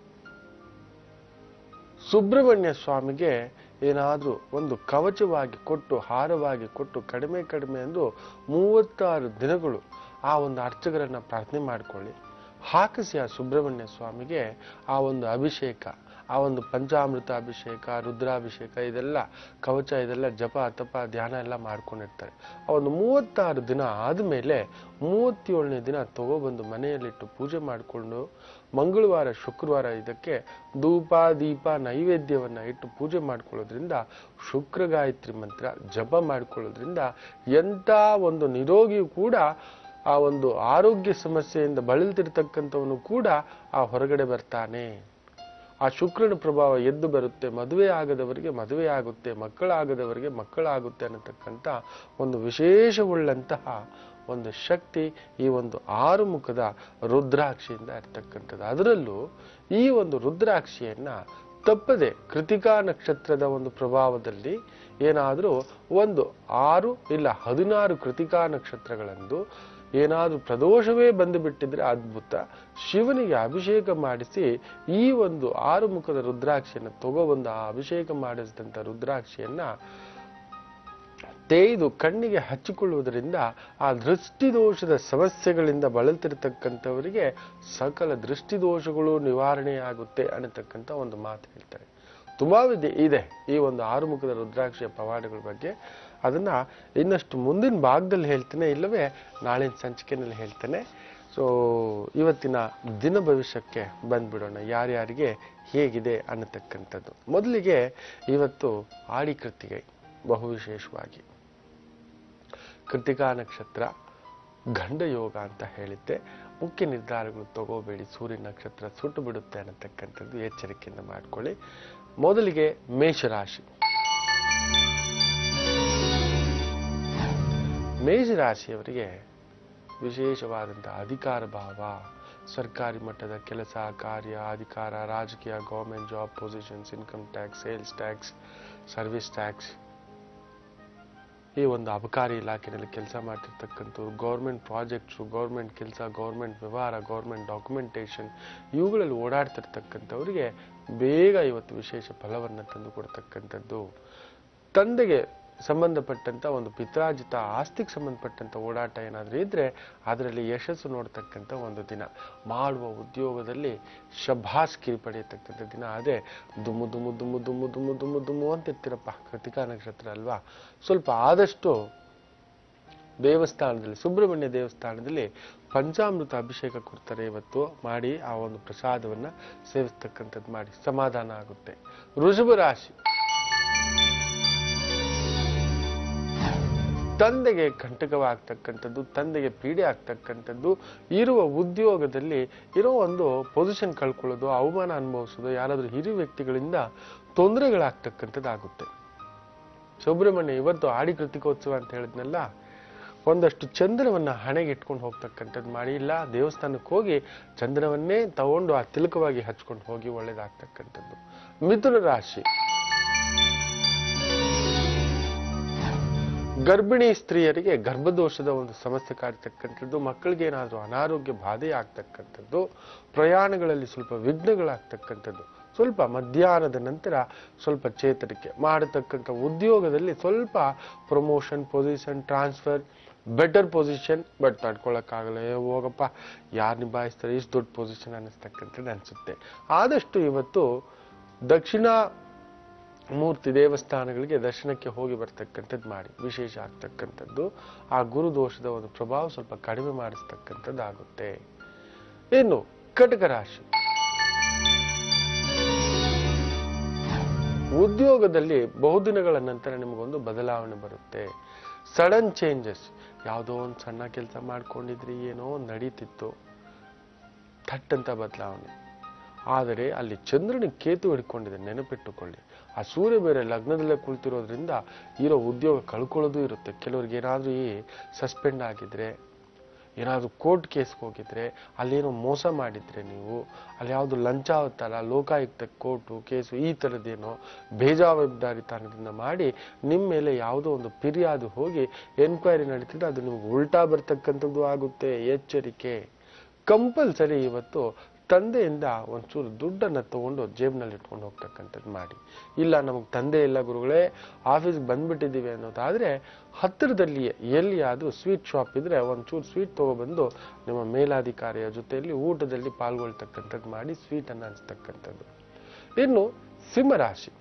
Speaker 2: ಸುಬ್ರಹ್ಮಣ್ಯ ಸ್ವಾಮಿಗೆ ಏನಾದರೂ ಒಂದು ಕವಚವಾಗಿ ಕೊಟ್ಟು ಹಾರವಾಗಿ ಕೊಟ್ಟು ಕಡಿಮೆ ಕಡಿಮೆ ಎಂದು ಮೂವತ್ತಾರು ದಿನಗಳು ಆ ಒಂದು ಅರ್ಚಕರನ್ನ ಪ್ರಾರ್ಥನೆ ಮಾಡಿಕೊಳ್ಳಿ ಹಾಕಿಸಿ ಆ ಸುಬ್ರಹ್ಮಣ್ಯ ಸ್ವಾಮಿಗೆ ಆ ಒಂದು ಅಭಿಷೇಕ ಆ ಒಂದು ಪಂಚಾಮೃತ ಅಭಿಷೇಕ ರುದ್ರಾಭಿಷೇಕ ಇದೆಲ್ಲ ಕವಚ ಇದೆಲ್ಲ ಜಪ ತಪ ಧ್ಯಾನ ಎಲ್ಲ ಮಾಡ್ಕೊಂಡಿರ್ತಾರೆ ಆ ಒಂದು ಮೂವತ್ತಾರು ದಿನ ಆದಮೇಲೆ ಮೂವತ್ತೇಳನೇ ದಿನ ತಗೊಬಂದು ಮನೆಯಲ್ಲಿಟ್ಟು ಪೂಜೆ ಮಾಡಿಕೊಂಡು ಮಂಗಳವಾರ ಶುಕ್ರವಾರ ಇದಕ್ಕೆ ಧೂಪ ದೀಪ ನೈವೇದ್ಯವನ್ನ ಇಟ್ಟು ಪೂಜೆ ಮಾಡ್ಕೊಳ್ಳೋದ್ರಿಂದ ಶುಕ್ರ ಗಾಯತ್ರಿ ಮಂತ್ರ ಜಪ ಮಾಡ್ಕೊಳ್ಳೋದ್ರಿಂದ ಎಂಥ ಒಂದು ನಿರೋಗಿಯು ಕೂಡ ಆ ಒಂದು ಆರೋಗ್ಯ ಸಮಸ್ಯೆಯಿಂದ ಬಳಲ್ತಿರ್ತಕ್ಕಂಥವನು ಕೂಡ ಆ ಹೊರಗಡೆ ಬರ್ತಾನೆ ಆ ಶುಕ್ರನ ಪ್ರಭಾವ ಎದ್ದು ಬರುತ್ತೆ ಮದುವೆ ಆಗದವರಿಗೆ ಮದುವೆ ಆಗುತ್ತೆ ಮಕ್ಕಳಾಗದವರಿಗೆ ಮಕ್ಕಳಾಗುತ್ತೆ ಅನ್ನತಕ್ಕಂಥ ಒಂದು ವಿಶೇಷವುಳ್ಳಂತಹ ಒಂದು ಶಕ್ತಿ ಈ ಒಂದು ಆರು ಮುಖದ ರುದ್ರಾಕ್ಷಿಯಿಂದ ಇರ್ತಕ್ಕಂಥದ್ದು ಅದರಲ್ಲೂ ಈ ಒಂದು ರುದ್ರಾಕ್ಷಿಯನ್ನ ತಪ್ಪದೆ ಕೃತಿಕಾ ನಕ್ಷತ್ರದ ಒಂದು ಪ್ರಭಾವದಲ್ಲಿ ಏನಾದರೂ ಒಂದು ಆರು ಇಲ್ಲ ಹದಿನಾರು ಕೃತಿಕಾ ನಕ್ಷತ್ರಗಳಂದು ಏನಾದರೂ ಪ್ರದೋಷವೇ ಬಂದು ಬಿಟ್ಟಿದ್ರೆ ಅದ್ಭುತ ಶಿವನಿಗೆ ಅಭಿಷೇಕ ಮಾಡಿಸಿ ಈ ಒಂದು ಆರು ಮುಖದ ರುದ್ರಾಕ್ಷಿಯನ್ನು ತಗೊಬಂದು ಆ ಅಭಿಷೇಕ ಮಾಡಿಸಿದಂಥ ರುದ್ರಾಕ್ಷಿಯನ್ನ ತೇಯ್ದು ಕಣ್ಣಿಗೆ ಹಚ್ಚಿಕೊಳ್ಳುವುದರಿಂದ ಆ ದೃಷ್ಟಿದೋಷದ ಸಮಸ್ಯೆಗಳಿಂದ ಬಳಲ್ತಿರ್ತಕ್ಕಂಥವರಿಗೆ ಸಕಲ ದೃಷ್ಟಿದೋಷಗಳು ನಿವಾರಣೆಯಾಗುತ್ತೆ ಅನ್ನತಕ್ಕಂಥ ಒಂದು ಮಾತು ಹೇಳ್ತಾರೆ ತುಂಬಾ ವಿದ್ಯೆ ಇದೆ ಈ ಒಂದು ಆರುಮುಖದ ರುದ್ರಾಕ್ಷಿಯ ಪವಾಡಗಳ ಬಗ್ಗೆ ಅದನ್ನ ಇನ್ನಷ್ಟು ಮುಂದಿನ ಭಾಗದಲ್ಲಿ ಹೇಳ್ತೇನೆ ಇಲ್ಲವೇ ನಾಳಿನ ಸಂಚಿಕೆನಲ್ಲಿ ಹೇಳ್ತೇನೆ ಸೊ ಇವತ್ತಿನ ದಿನ ಭವಿಷ್ಯಕ್ಕೆ ಬಂದ್ಬಿಡೋಣ ಯಾರ್ಯಾರಿಗೆ ಹೇಗಿದೆ ಅನ್ನತಕ್ಕಂಥದ್ದು ಮೊದಲಿಗೆ ಇವತ್ತು ಆಡಿ ಕೃತಿಗೆ ಬಹು ವಿಶೇಷವಾಗಿ ಕೃತಿಕಾ ನಕ್ಷತ್ರ ಗಂಡ ಯೋಗ ಅಂತ ಹೇಳಿದ್ದೆ ಮುಖ್ಯ ನಿರ್ಧಾರಗಳು ತಗೋಬೇಡಿ ಸೂರ್ಯ ನಕ್ಷತ್ರ ಸುಟ್ಟು ಬಿಡುತ್ತೆ ಅನ್ನತಕ್ಕಂಥದ್ದು ಎಚ್ಚರಿಕೆಯಿಂದ ಮಾಡ್ಕೊಳ್ಳಿ ಮೊದಲಿಗೆ ಮೇಷರಾಶಿ ಮೇಷರಾಶಿಯವರಿಗೆ ವಿಶೇಷವಾದಂತಹ ಅಧಿಕಾರ ಭಾವ ಸರ್ಕಾರಿ ಮಟ್ಟದ ಕೆಲಸ ಕಾರ್ಯ ಅಧಿಕಾರ ರಾಜಕೀಯ government job positions income tax sales tax service tax ಈ ಒಂದು ಅಬಕಾರಿ ಇಲಾಖೆಯಲ್ಲಿ ಕೆಲಸ ಮಾಡ್ತಿರ್ತಕ್ಕಂಥವ್ರು ಗೌರ್ಮೆಂಟ್ ಪ್ರಾಜೆಕ್ಟ್ಸು ಗೌರ್ಮೆಂಟ್ ಕೆಲಸ ಗೌರ್ಮೆಂಟ್ ವ್ಯವಹಾರ ಗೌರ್ಮೆಂಟ್ ಡಾಕ್ಯುಮೆಂಟೇಷನ್ ಇವುಗಳಲ್ಲಿ ಓಡಾಡ್ತಿರ್ತಕ್ಕಂಥವರಿಗೆ ಬೇಗ ಇವತ್ತು ವಿಶೇಷ ಫಲವನ್ನು ತಂದು ಕೊಡ್ತಕ್ಕಂಥದ್ದು ತಂದೆಗೆ ಸಂಬಂಧಪಟ್ಟಂತ ಒಂದು ಪಿತ್ರಾಜಿತ ಆಸ್ತಿಗೆ ಸಂಬಂಧಪಟ್ಟಂತ ಓಡಾಟ ಏನಾದರೂ ಇದ್ರೆ ಅದರಲ್ಲಿ ಯಶಸ್ಸು ನೋಡ್ತಕ್ಕಂಥ ಒಂದು ದಿನ ಮಾಡುವ ಉದ್ಯೋಗದಲ್ಲಿ ಶಭಾಸ್ ಕಿರಿ ಪಡೆಯತಕ್ಕಂಥ ದಿನ ಅದೇ ದುಮ್ಮು ದುಮ್ಮು ದುಮ್ಮು ದುಮ್ಮು ದುಮ್ಮು ದುಮ್ಮು ದುಮ್ಮು ಅಂತ ಇರ್ತೀರಪ್ಪ ಕೃತಿಕಾ ನಕ್ಷತ್ರ ಅಲ್ವಾ ಸ್ವಲ್ಪ ಆದಷ್ಟು ದೇವಸ್ಥಾನದಲ್ಲಿ ಸುಬ್ರಹ್ಮಣ್ಯ ದೇವಸ್ಥಾನದಲ್ಲಿ ಪಂಚಾಮೃತ ಅಭಿಷೇಕ ಕೊಡ್ತಾರೆ ಇವತ್ತು ಮಾಡಿ ಆ ಒಂದು ಪ್ರಸಾದವನ್ನ ಸೇವಿಸ್ತಕ್ಕಂಥದ್ದು ಮಾಡಿ ಸಮಾಧಾನ ಆಗುತ್ತೆ ವೃಷಭ ರಾಶಿ ತಂದೆಗೆ ಕಂಟಕವಾಗ್ತಕ್ಕಂಥದ್ದು ತಂದೆಗೆ ಪೀಡೆ ಆಗ್ತಕ್ಕಂಥದ್ದು ಇರುವ ಉದ್ಯೋಗದಲ್ಲಿ ಇರೋ ಒಂದು ಪೊಸಿಷನ್ ಕಳ್ಕೊಳ್ಳೋದು ಅವಮಾನ ಅನುಭವಿಸೋದು ಯಾರಾದರೂ ಹಿರಿಯ ವ್ಯಕ್ತಿಗಳಿಂದ ತೊಂದರೆಗಳಾಗ್ತಕ್ಕಂಥದ್ದು ಆಗುತ್ತೆ ಸುಬ್ರಹ್ಮಣ್ಯ ಇವತ್ತು ಆಡಿ ಕೃತಿಕೋತ್ಸವ ಅಂತ ಹೇಳಿದ್ನಲ್ಲ ಒಂದಷ್ಟು ಚಂದ್ರವನ್ನ ಹಣೆಗೆ ಇಟ್ಕೊಂಡು ಹೋಗ್ತಕ್ಕಂಥದ್ದು ಮಾಡಿ ಇಲ್ಲ ದೇವಸ್ಥಾನಕ್ಕೆ ಹೋಗಿ ಚಂದ್ರವನ್ನೇ ತಗೊಂಡು ಆ ತಿಲಕವಾಗಿ ಹಚ್ಕೊಂಡು ಹೋಗಿ ಒಳ್ಳೇದಾಗ್ತಕ್ಕಂಥದ್ದು ಮಿಥುನ ರಾಶಿ ಗರ್ಭಿಣಿ ಸ್ತ್ರೀಯರಿಗೆ ಗರ್ಭದೋಷದ ಒಂದು ಸಮಸ್ಯೆ ಕಾಡ್ತಕ್ಕಂಥದ್ದು ಮಕ್ಕಳಿಗೆ ಏನಾದರೂ ಅನಾರೋಗ್ಯ ಬಾಧೆ ಆಗ್ತಕ್ಕಂಥದ್ದು ಪ್ರಯಾಣಗಳಲ್ಲಿ ಸ್ವಲ್ಪ ವಿಘ್ನಗಳಾಗ್ತಕ್ಕಂಥದ್ದು ಸ್ವಲ್ಪ ಮಧ್ಯಾಹ್ನದ ನಂತರ ಸ್ವಲ್ಪ ಚೇತರಿಕೆ ಮಾಡತಕ್ಕಂಥ ಉದ್ಯೋಗದಲ್ಲಿ ಸ್ವಲ್ಪ promotion position transfer better position but ತಡ್ಕೊಳಕ್ಕಾಗಲ್ಲ ಏ ಹೋಗಪ್ಪ ಯಾರು ನಿಭಾಯಿಸ್ತಾರೆ ಇಷ್ಟು ದೊಡ್ಡ ಪೊಸಿಷನ್ ಅನ್ನಿಸ್ತಕ್ಕಂಥದ್ದು ಅನಿಸುತ್ತೆ ಆದಷ್ಟು ಇವತ್ತು ದಕ್ಷಿಣ ಮೂರ್ತಿ ದೇವಸ್ಥಾನಗಳಿಗೆ ದರ್ಶನಕ್ಕೆ ಹೋಗಿ ಬರ್ತಕ್ಕಂಥದ್ದು ಮಾಡಿ ವಿಶೇಷ ಆಗ್ತಕ್ಕಂಥದ್ದು ಆ ಗುರು ದೋಷದ ಒಂದು ಪ್ರಭಾವ ಸ್ವಲ್ಪ ಕಡಿಮೆ ಮಾಡಿಸ್ತಕ್ಕಂಥದ್ದು ಆಗುತ್ತೆ ಇನ್ನು ಕಟಕ ರಾಶಿ ಉದ್ಯೋಗದಲ್ಲಿ ಬಹುದಿನಗಳ ನಂತರ ನಿಮಗೊಂದು ಬದಲಾವಣೆ ಬರುತ್ತೆ ಸಡನ್ ಚೇಂಜಸ್ ಯಾವುದೋ ಒಂದು ಸಣ್ಣ ಕೆಲಸ ಮಾಡ್ಕೊಂಡಿದ್ರಿ ಏನೋ ಒಂದು ನಡೀತಿತ್ತು ಥಟ್ ಅಂತ ಬದಲಾವಣೆ ಆದರೆ ಅಲ್ಲಿ ಚಂದ್ರನ ಕೇತು ಹಿಡ್ಕೊಂಡಿದೆ ನೆನಪಿಟ್ಟುಕೊಳ್ಳಿ ಆ ಸೂರ್ಯ ಬೇರೆ ಲಗ್ನದಲ್ಲೇ ಕುಳಿತಿರೋದ್ರಿಂದ ಇರೋ ಉದ್ಯೋಗ ಕಳ್ಕೊಳ್ಳೋದು ಇರುತ್ತೆ ಕೆಲವ್ರಿಗೆ ಏನಾದರೂ ಈ ಸಸ್ಪೆಂಡ್ ಆಗಿದ್ರೆ ಏನಾದರೂ ಕೋರ್ಟ್ ಕೇಸ್ಗೆ ಹೋಗಿದ್ರೆ ಅಲ್ಲೇನೋ ಮೋಸ ಮಾಡಿದ್ರೆ ನೀವು ಅಲ್ಲಿ ಯಾವುದು ಲಂಚ ಆಗುತ್ತಲ್ಲ ಲೋಕಾಯುಕ್ತ ಕೋರ್ಟು ಕೇಸು ಈ ಥರದ್ದೇನೋ ಬೇಜವಾಬ್ದಾರಿತನದಿಂದ ಮಾಡಿ ನಿಮ್ಮ ಮೇಲೆ ಯಾವುದೋ ಒಂದು ಫಿರ್ಯಾದು ಹೋಗಿ ಎನ್ಕ್ವೈರಿ ನಡೀತಿದ್ರೆ ಅದು ನಿಮ್ಗೆ ಉಲ್ಟಾ ಬರ್ತಕ್ಕಂಥದ್ದು ಆಗುತ್ತೆ ಎಚ್ಚರಿಕೆ ಕಂಪಲ್ಸರಿ ಇವತ್ತು ತಂದೆಯಿಂದ ಒಂಚೂರು ದುಡ್ಡನ್ನು ತಗೊಂಡು ಜೇಬ್ನಲ್ಲಿ ಇಟ್ಕೊಂಡು ಹೋಗ್ತಕ್ಕಂಥದ್ದು ಮಾಡಿ ಇಲ್ಲ ನಮಗೆ ತಂದೆ ಇಲ್ಲ ಗುರುಗಳೇ ಆಫೀಸ್ಗೆ ಬಂದ್ಬಿಟ್ಟಿದ್ದೀವಿ ಅನ್ನೋದಾದ್ರೆ ಹತ್ತಿರದಲ್ಲಿಯೇ ಎಲ್ಲಿಯಾದರೂ ಸ್ವೀಟ್ ಶಾಪ್ ಇದ್ರೆ ಒಂಚೂರು ಸ್ವೀಟ್ ತಗೊಬಂದು ನಿಮ್ಮ ಮೇಲಾಧಿಕಾರಿಯ ಜೊತೆಯಲ್ಲಿ ಊಟದಲ್ಲಿ ಪಾಲ್ಗೊಳ್ತಕ್ಕಂಥದ್ದು ಮಾಡಿ ಸ್ವೀಟನ್ನು ಹಂಚ್ತಕ್ಕಂಥದ್ದು ಇನ್ನು ಸಿಂಹರಾಶಿ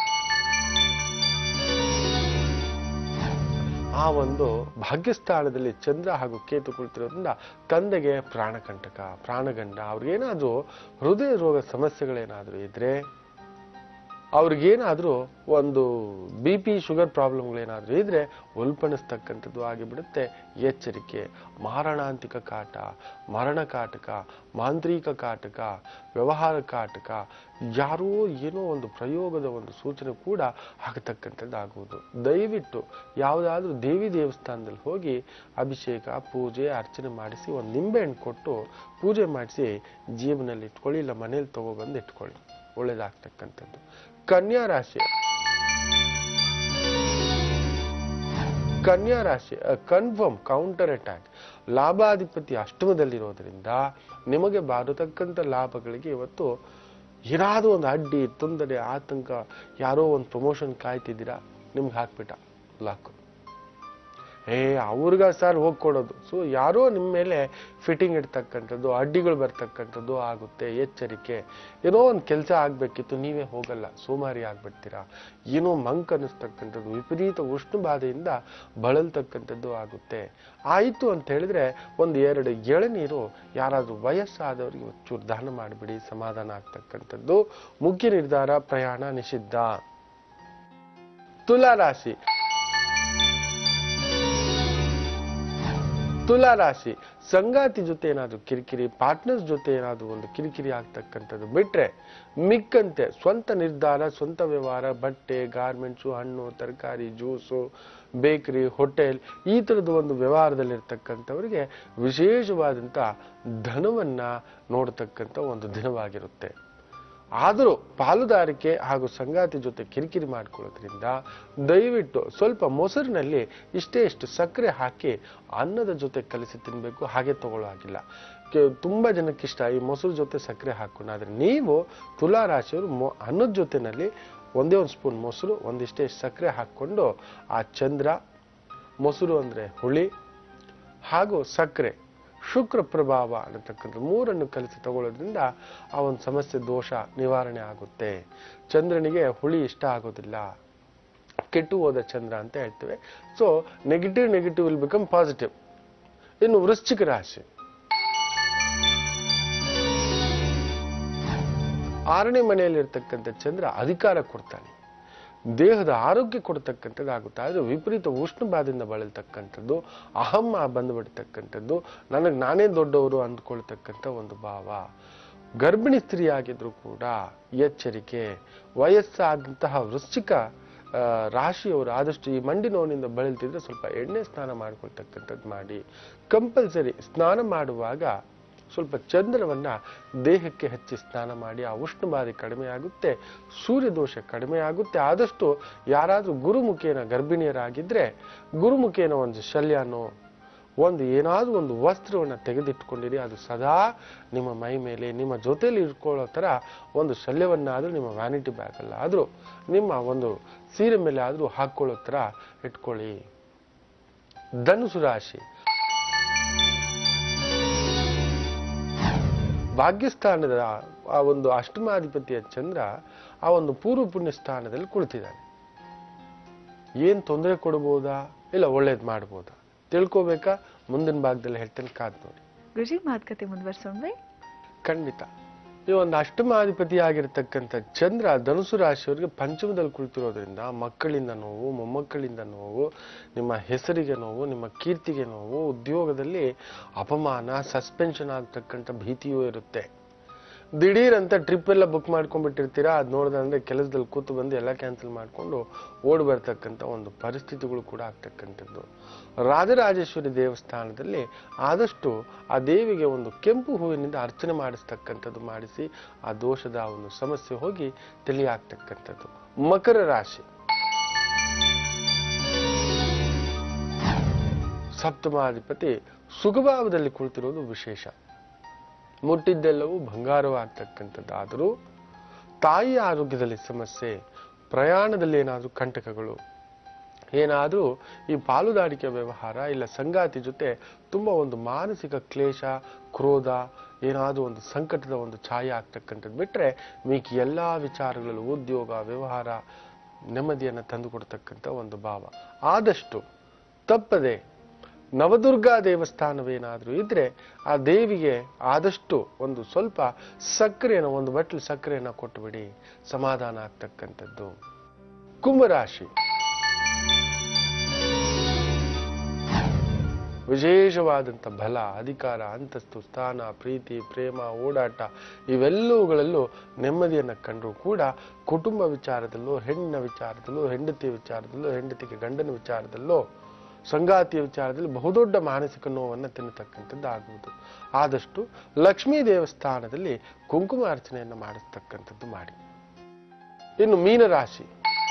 Speaker 2: ಆ ಒಂದು ಭಾಗ್ಯಸ್ಥಾನದಲ್ಲಿ ಚಂದ್ರ ಹಾಗೂ ಕೇತು ಕುಳಿತಿರೋದ್ರಿಂದ ತಂದೆಗೆ ಪ್ರಾಣಕಂಟಕ ಪ್ರಾಣಗಂಡ ಅವ್ರಿಗೇನಾದ್ರೂ ಹೃದಯ ರೋಗ ಸಮಸ್ಯೆಗಳೇನಾದ್ರೂ ಇದ್ರೆ ಅವ್ರಿಗೇನಾದ್ರೂ ಒಂದು ಬಿ ಪಿ ಶುಗರ್ ಪ್ರಾಬ್ಲಮ್ಗಳೇನಾದ್ರೂ ಇದ್ರೆ ಉಲ್ಪಣಿಸ್ತಕ್ಕಂಥದ್ದು ಆಗಿಬಿಡುತ್ತೆ ಎಚ್ಚರಿಕೆ ಮಾರಣಾಂತಿಕ ಕಾಟ ಮರಣ ಕಾಟಕ ಮಾಂತ್ರಿಕ ಕಾಟಕ ವ್ಯವಹಾರ ಕಾಟಕ ಯಾರೋ ಏನೋ ಒಂದು ಪ್ರಯೋಗದ ಒಂದು ಸೂಚನೆ ಕೂಡ ಆಗತಕ್ಕಂಥದ್ದು ಆಗುವುದು ದಯವಿಟ್ಟು ಯಾವುದಾದ್ರೂ ದೇವಿ ದೇವಸ್ಥಾನದಲ್ಲಿ ಹೋಗಿ ಅಭಿಷೇಕ ಪೂಜೆ ಅರ್ಚನೆ ಮಾಡಿಸಿ ಒಂದು ನಿಂಬೆಹಣ್ಣು ಕೊಟ್ಟು ಪೂಜೆ ಮಾಡಿಸಿ ಜೀವನಲ್ಲಿ ಇಟ್ಕೊಳ್ಳಿ ಇಲ್ಲ ಮನೇಲಿ ತಗೊಬಂದು ಇಟ್ಕೊಳ್ಳಿ ಒಳ್ಳೇದಾಗ್ತಕ್ಕಂಥದ್ದು ಕನ್ಯಾ ರಾಶಿ ಕನ್ಯಾ ರಾಶಿ ಕನ್ಫರ್ಮ್ ಕೌಂಟರ್ ಅಟ್ಯಾಕ್ ಲಾಭಾಧಿಪತಿ ಅಷ್ಟಮದಲ್ಲಿರೋದ್ರಿಂದ ನಿಮಗೆ ಬಾರತಕ್ಕಂಥ ಲಾಭಗಳಿಗೆ ಇವತ್ತು ಏನಾದರೂ ಒಂದು ಅಡ್ಡಿ ತೊಂದರೆ ಆತಂಕ ಯಾರೋ ಒಂದು ಪ್ರಮೋಷನ್ ಕಾಯ್ತಿದ್ದೀರಾ ನಿಮ್ಗೆ ಹಾಕ್ಬಿಟ್ಟ ಲಾಕ್ ಏ ಅವ್ರಿಗ ಸರ್ ಹೋಗಿ ಕೊಡೋದು ಸೊ ಯಾರೋ ನಿಮ್ಮ ಮೇಲೆ ಫಿಟ್ಟಿಂಗ್ ಇಡ್ತಕ್ಕಂಥದ್ದು ಅಡ್ಡಿಗಳು ಬರ್ತಕ್ಕಂಥದ್ದು ಆಗುತ್ತೆ ಎಚ್ಚರಿಕೆ ಏನೋ ಒಂದು ಕೆಲಸ ಆಗ್ಬೇಕಿತ್ತು ನೀವೇ ಹೋಗಲ್ಲ ಸೋಮಾರಿ ಆಗ್ಬಿಡ್ತೀರಾ ಏನೋ ಮಂಕ್ ಅನ್ನಿಸ್ತಕ್ಕಂಥದ್ದು ವಿಪರೀತ ಉಷ್ಣ ಬಾಧೆಯಿಂದ ಬಳಲ್ತಕ್ಕಂಥದ್ದು ಆಗುತ್ತೆ ಆಯಿತು ಅಂತ ಹೇಳಿದ್ರೆ ಒಂದು ಎರಡು ಎಳನೀರು ಯಾರಾದರೂ ವಯಸ್ಸಾದವರಿಗೆ ಚೂರು ದಾನ ಮಾಡಿಬಿಡಿ ಸಮಾಧಾನ ಆಗ್ತಕ್ಕಂಥದ್ದು ಮುಖ್ಯ ನಿರ್ಧಾರ ಪ್ರಯಾಣ ನಿಷಿದ್ಧ ತುಲಾ ರಾಶಿ ತುಲಾ ರಾಶಿ ಸಂಗಾತಿ ಜೊತೆ ಏನಾದ್ರು ಕಿರಿಕಿರಿ ಪಾರ್ಟ್ನರ್ಸ್ ಜೊತೆ ಏನಾದ್ರು ಒಂದು ಕಿರಿಕಿರಿ ಆಗ್ತಕ್ಕಂಥದ್ದು ಬಿಟ್ರೆ ಮಿಕ್ಕಂತೆ ಸ್ವಂತ ನಿರ್ಧಾರ ಸ್ವಂತ ವ್ಯವಹಾರ ಬಟ್ಟೆ ಗಾರ್ಮೆಂಟ್ಸು ಹಣ್ಣು ತರಕಾರಿ ಜ್ಯೂಸು ಬೇಕರಿ ಹೋಟೆಲ್ ಈ ಥರದ ಒಂದು ವ್ಯವಹಾರದಲ್ಲಿರ್ತಕ್ಕಂಥವರಿಗೆ ವಿಶೇಷವಾದಂಥ ಧನವನ್ನ ನೋಡ್ತಕ್ಕಂಥ ಒಂದು ದಿನವಾಗಿರುತ್ತೆ ಆದರೂ ಪಾಲುದಾರಿಕೆ ಹಾಗೂ ಸಂಗಾತಿ ಜೊತೆ ಕಿರಿಕಿರಿ ಮಾಡ್ಕೊಳ್ಳೋದ್ರಿಂದ ದಯವಿಟ್ಟು ಸ್ವಲ್ಪ ಮೊಸರಿನಲ್ಲಿ ಇಷ್ಟೇ ಇಷ್ಟು ಸಕ್ಕರೆ ಹಾಕಿ ಅನ್ನದ ಜೊತೆ ಕಲಿಸಿ ತಿನ್ನಬೇಕು ಹಾಗೆ ತಗೊಳ್ಳೋ ಹಾಗಿಲ್ಲ ಕೆ- ತುಂಬಾ ಜನಕ್ಕೆ ಇಷ್ಟ ಈ ಮೊಸರು ಜೊತೆ ಸಕ್ಕರೆ ಹಾಕೊಂಡು ಆದ್ರೆ ನೀವು ತುಲಾ ರಾಶಿಯವರು ಮೊ ಅನ್ನದ ಜೊತೆನಲ್ಲಿ ಒಂದೇ ಒಂದು ಸ್ಪೂನ್ ಮೊಸರು ಒಂದಿಷ್ಟೇ ಸಕ್ಕರೆ ಹಾಕ್ಕೊಂಡು ಆ ಚಂದ್ರ ಮೊಸರು ಅಂದ್ರೆ ಹುಳಿ ಹಾಗೂ ಸಕ್ಕರೆ ಶುಕ್ರ ಪ್ರಭಾವ ಅನ್ನತಕ್ಕಂಥ ಮೂರನ್ನು ಕಲಿಸಿ ತಗೊಳ್ಳೋದ್ರಿಂದ ಆ ಒಂದು ಸಮಸ್ಯೆ ದೋಷ ನಿವಾರಣೆ ಆಗುತ್ತೆ ಚಂದ್ರನಿಗೆ ಹುಳಿ ಇಷ್ಟ ಆಗೋದಿಲ್ಲ ಕೆಟ್ಟು ಹೋದ ಚಂದ್ರ ಅಂತ ಹೇಳ್ತೇವೆ so negative negative will become positive ಇನ್ನು ವೃಶ್ಚಿಕ ರಾಶಿ ಆರನೇ ಮನೆಯಲ್ಲಿರ್ತಕ್ಕಂಥ ಚಂದ್ರ ಅಧಿಕಾರ ಕೊಡ್ತಾನೆ ದೇಹದ ಆರೋಗ್ಯ ಕೊಡ್ತಕ್ಕಂಥದ್ದಾಗುತ್ತೆ ಆದರೆ ವಿಪರೀತ ಉಷ್ಣ ಬಾಧೆಯಿಂದ ಬಳಲ್ತಕ್ಕಂಥದ್ದು ಅಹಮ್ಮ ಬಂದುಬಿಡ್ತಕ್ಕಂಥದ್ದು ನನಗೆ ನಾನೇ ದೊಡ್ಡವರು ಅಂದ್ಕೊಳ್ತಕ್ಕಂಥ ಒಂದು ಭಾವ ಗರ್ಭಿಣಿ ಸ್ತ್ರೀ ಆಗಿದ್ರು ಕೂಡ ಎಚ್ಚರಿಕೆ ವಯಸ್ಸಾದಂತಹ ವೃಶ್ಚಿಕ ಆ, ರಾಶಿಯವರು ಆದಷ್ಟು ಈ ಮಂಡಿ ನೋವಿನಿಂದ ಬಳಲ್ತಿದ್ರೆ ಸ್ವಲ್ಪ ಎಣ್ಣೆ ಸ್ನಾನ ಮಾಡ್ಕೊಳ್ತಕ್ಕಂಥದ್ದು ಮಾಡಿ ಕಂಪಲ್ಸರಿ ಸ್ನಾನ ಮಾಡುವಾಗ ಸ್ವಲ್ಪ ಚಂದ್ರವನ್ನ ದೇಹಕ್ಕೆ ಹಚ್ಚಿ ಸ್ನಾನ ಮಾಡಿ ಆ ಉಷ್ಣ ಬಾಧೆ ಕಡಿಮೆ ಆಗುತ್ತೆ ಸೂರ್ಯ ದೋಷ ಕಡಿಮೆ ಆಗುತ್ತೆ ಆದಷ್ಟು ಯಾರಾದ್ರೂ ಗುರುಮುಖೇನ ಗರ್ಭಿಣಿಯರಾಗಿದ್ರೆ ಗುರುಮುಖೇನ ಒಂದು ಶಲ್ಯನೋ ಒಂದು ಏನಾದ್ರೂ ಒಂದು ವಸ್ತ್ರವನ್ನ ತೆಗೆದಿಟ್ಕೊಂಡಿರಿ ಅದು ಸದಾ ನಿಮ್ಮ ಮೈ ಮೇಲೆ ನಿಮ್ಮ ಜೊತೆಲಿ ಇಟ್ಕೊಳ್ಳೋ ತರ ಒಂದು ಶಲ್ಯವನ್ನಾದ್ರೂ ನಿಮ್ಮ ವ್ಯಾನಿಟಿ ಬ್ಯಾಗ್ ಅಲ್ಲ ಆದ್ರೂ ನಿಮ್ಮ ಒಂದು ಸೀರೆ ಮೇಲೆ ಆದ್ರೂ ಹಾಕೊಳ್ಳೋ ತರ ಇಟ್ಕೊಳ್ಳಿ ಧನುಸು ರಾಶಿ ಭಾಗ್ಯಸ್ಥಾನದ ಆ ಒಂದು ಅಷ್ಟಮಾಧಿಪತಿಯ ಚಂದ್ರ ಆ ಒಂದು ಪೂರ್ವ ಪುಣ್ಯ ಸ್ಥಾನದಲ್ಲಿ ಕುಳಿತಿದ್ದಾನೆ ಏನ್ ತೊಂದರೆ ಕೊಡ್ಬೋದಾ ಇಲ್ಲ ಒಳ್ಳೇದ್ ಮಾಡ್ಬೋದಾ ತಿಳ್ಕೋಬೇಕಾ ಮುಂದಿನ ಭಾಗದಲ್ಲಿ ಹೇಳ್ತೇನೆ ಕಾದ್ ನೋಡಿ
Speaker 1: ಗುರುಜಿ ಮಾತುಕತೆ ಮುಂದುವರ್ಸೋಣ್ವೆ
Speaker 2: ಖಂಡಿತ ಈ ಒಂದು ಅಷ್ಟಮಾಧಿಪತಿ ಆಗಿರ್ತಕ್ಕಂಥ ಚಂದ್ರ ಧನುಸು ರಾಶಿಯವರಿಗೆ ಪಂಚಮದಲ್ಲಿ ಕುಳಿತಿರೋದ್ರಿಂದ ಮಕ್ಕಳಿಂದ ನೋವು ಮೊಮ್ಮಕ್ಕಳಿಂದ ನೋವು ನಿಮ್ಮ ಹೆಸರಿಗೆ ನೋವು ನಿಮ್ಮ ಕೀರ್ತಿಗೆ ನೋವು ಉದ್ಯೋಗದಲ್ಲಿ ಅಪಮಾನ ಸಸ್ಪೆನ್ಷನ್ ಆಗ್ತಕ್ಕಂಥ ಭೀತಿಯೂ ಇರುತ್ತೆ ದಿಢೀರ್ ಅಂತ ಟ್ರಿಪ್ ಎಲ್ಲ ಬುಕ್ ಮಾಡ್ಕೊಂಡ್ಬಿಟ್ಟಿರ್ತೀರಾ ಅದ್ ನೋಡಿದ್ರೆ ಕೆಲಸದಲ್ಲಿ ಕೂತು ಬಂದು ಎಲ್ಲ ಕ್ಯಾನ್ಸಲ್ ಮಾಡ್ಕೊಂಡು ಓಡಿ ಬರ್ತಕ್ಕಂಥ ಒಂದು ಪರಿಸ್ಥಿತಿಗಳು ಕೂಡ ಆಗ್ತಕ್ಕಂಥದ್ದು ರಾಜರಾಜೇಶ್ವರಿ ದೇವಸ್ಥಾನದಲ್ಲಿ ಆದಷ್ಟು ಆ ದೇವಿಗೆ ಒಂದು ಕೆಂಪು ಹೂವಿನಿಂದ ಅರ್ಚನೆ ಮಾಡಿಸ್ತಕ್ಕಂಥದ್ದು ಮಾಡಿಸಿ ಆ ದೋಷದ ಆ ಒಂದು ಸಮಸ್ಯೆ ಹೋಗಿ ತಿಳಿಯಾಗ್ತಕ್ಕಂಥದ್ದು ಮಕರ ರಾಶಿ ಸಪ್ತಮಾಧಿಪತಿ ಸುಖಭಾವದಲ್ಲಿ ಕುಳಿತಿರೋದು ವಿಶೇಷ ಮುಟ್ಟಿದ್ದೆಲ್ಲವೂ ಬಂಗಾರವಾಗ್ತಕ್ಕಂಥದ್ದಾದರೂ ತಾಯಿ ಆರೋಗ್ಯದಲ್ಲಿ ಸಮಸ್ಯೆ ಪ್ರಯಾಣದಲ್ಲಿ ಏನಾದರೂ ಕಂಟಕಗಳು ಏನಾದರೂ ಈ ಪಾಲುದಾರಿಕೆ ವ್ಯವಹಾರ ಇಲ್ಲ ಸಂಗಾತಿ ಜೊತೆ ತುಂಬ ಒಂದು ಮಾನಸಿಕ ಕ್ಲೇಶ ಕ್ರೋಧ ಏನಾದರೂ ಒಂದು ಸಂಕಟದ ಒಂದು ಛಾಯೆ ಆಗ್ತಕ್ಕಂಥದ್ದು ಬಿಟ್ಟರೆ ಮೀಕಿ ಎಲ್ಲ ವಿಚಾರಗಳಲ್ಲೂ ಉದ್ಯೋಗ ವ್ಯವಹಾರ ನೆಮ್ಮದಿಯನ್ನು ತಂದುಕೊಡ್ತಕ್ಕಂಥ ಒಂದು ಭಾವ ಆದಷ್ಟು ತಪ್ಪದೆ ನವದುರ್ಗಾ ದೇವಸ್ಥಾನವೇನಾದರೂ ಇದ್ರೆ ಆ ದೇವಿಗೆ ಆದಷ್ಟು ಒಂದು ಸ್ವಲ್ಪ ಸಕ್ಕರೆಯನ್ನು ಒಂದು ಬಟ್ಲು ಸಕ್ಕರೆಯನ್ನು ಕೊಟ್ಟುಬಿಡಿ ಸಮಾಧಾನ ಆಗ್ತಕ್ಕಂಥದ್ದು ಕುಂಭರಾಶಿ ವಿಶೇಷವಾದಂಥ ಬಲ ಅಧಿಕಾರ ಅಂತಸ್ತು ಸ್ಥಾನ ಪ್ರೀತಿ ಪ್ರೇಮ ಓಡಾಟ ಇವೆಲ್ಲವುಗಳಲ್ಲೂ ನೆಮ್ಮದಿಯನ್ನು ಕಂಡರೂ ಕೂಡ ಕುಟುಂಬ ವಿಚಾರದಲ್ಲೂ ಹೆಣ್ಣಿನ ವಿಚಾರದಲ್ಲೂ ಹೆಂಡತಿಯ ವಿಚಾರದಲ್ಲೂ ಹೆಂಡತಿಗೆ ಗಂಡನ ವಿಚಾರದಲ್ಲೂ ಸಂಗಾತಿಯ ವಿಚಾರದಲ್ಲಿ ಬಹುದೊಡ್ಡ ಮಾನಸಿಕ ನೋವನ್ನು ತಿನ್ನತಕ್ಕಂಥದ್ದು ಆಗುವುದು ಆದಷ್ಟು ಲಕ್ಷ್ಮೀ ದೇವಸ್ಥಾನದಲ್ಲಿ ಕುಂಕುಮ ಅರ್ಚನೆಯನ್ನು ಮಾಡಿಸ್ತಕ್ಕಂಥದ್ದು ಮಾಡಿ ಇನ್ನು ಮೀನರಾಶಿ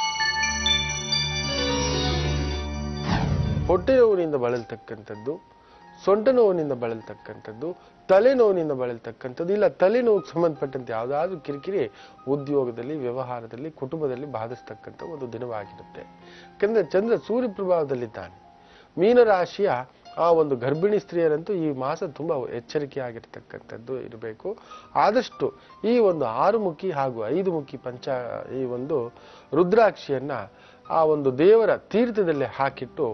Speaker 2: ಹೊಟ್ಟೆ ನೋವಿನಿಂದ ಬಳಲ್ತಕ್ಕಂಥದ್ದು ಸೊಂಟ ನೋವಿನಿಂದ ಬಳಲ್ತಕ್ಕಂಥದ್ದು ತಲೆನೋವಿನಿಂದ ಬಳಲ್ತಕ್ಕಂಥದ್ದು ಇಲ್ಲ ತಲೆನೋವಿಗೆ ಸಂಬಂಧಪಟ್ಟಂತೆ ಯಾವುದಾದ್ರೂ ಕಿರಿಕಿರಿ ಉದ್ಯೋಗದಲ್ಲಿ ವ್ಯವಹಾರದಲ್ಲಿ ಕುಟುಂಬದಲ್ಲಿ ಬಾಧಿಸ್ತಕ್ಕಂಥ ಒಂದು ದಿನವಾಗಿರುತ್ತೆ ಯಾಕಂದ್ರೆ ಚಂದ್ರ ಸೂರ್ಯ ಪ್ರಭಾವದಲ್ಲಿದ್ದಾನೆ ಮೀನರಾಶಿಯ ಆ ಒಂದು ಗರ್ಭಿಣಿ ಸ್ತ್ರೀಯರಂತೂ ಈ ಮಾಸ ತುಂಬಾ ಎಚ್ಚರಿಕೆಯಾಗಿರ್ತಕ್ಕಂಥದ್ದು ಇರಬೇಕು ಆದಷ್ಟು ಈ ಒಂದು ಆರು ಮುಖಿ ಹಾಗೂ ಐದು ಮುಖಿ ಪಂಚ ಈ ಒಂದು ರುದ್ರಾಕ್ಷಿಯನ್ನ ಆ ಒಂದು ದೇವರ ತೀರ್ಥದಲ್ಲಿ ಹಾಕಿಟ್ಟು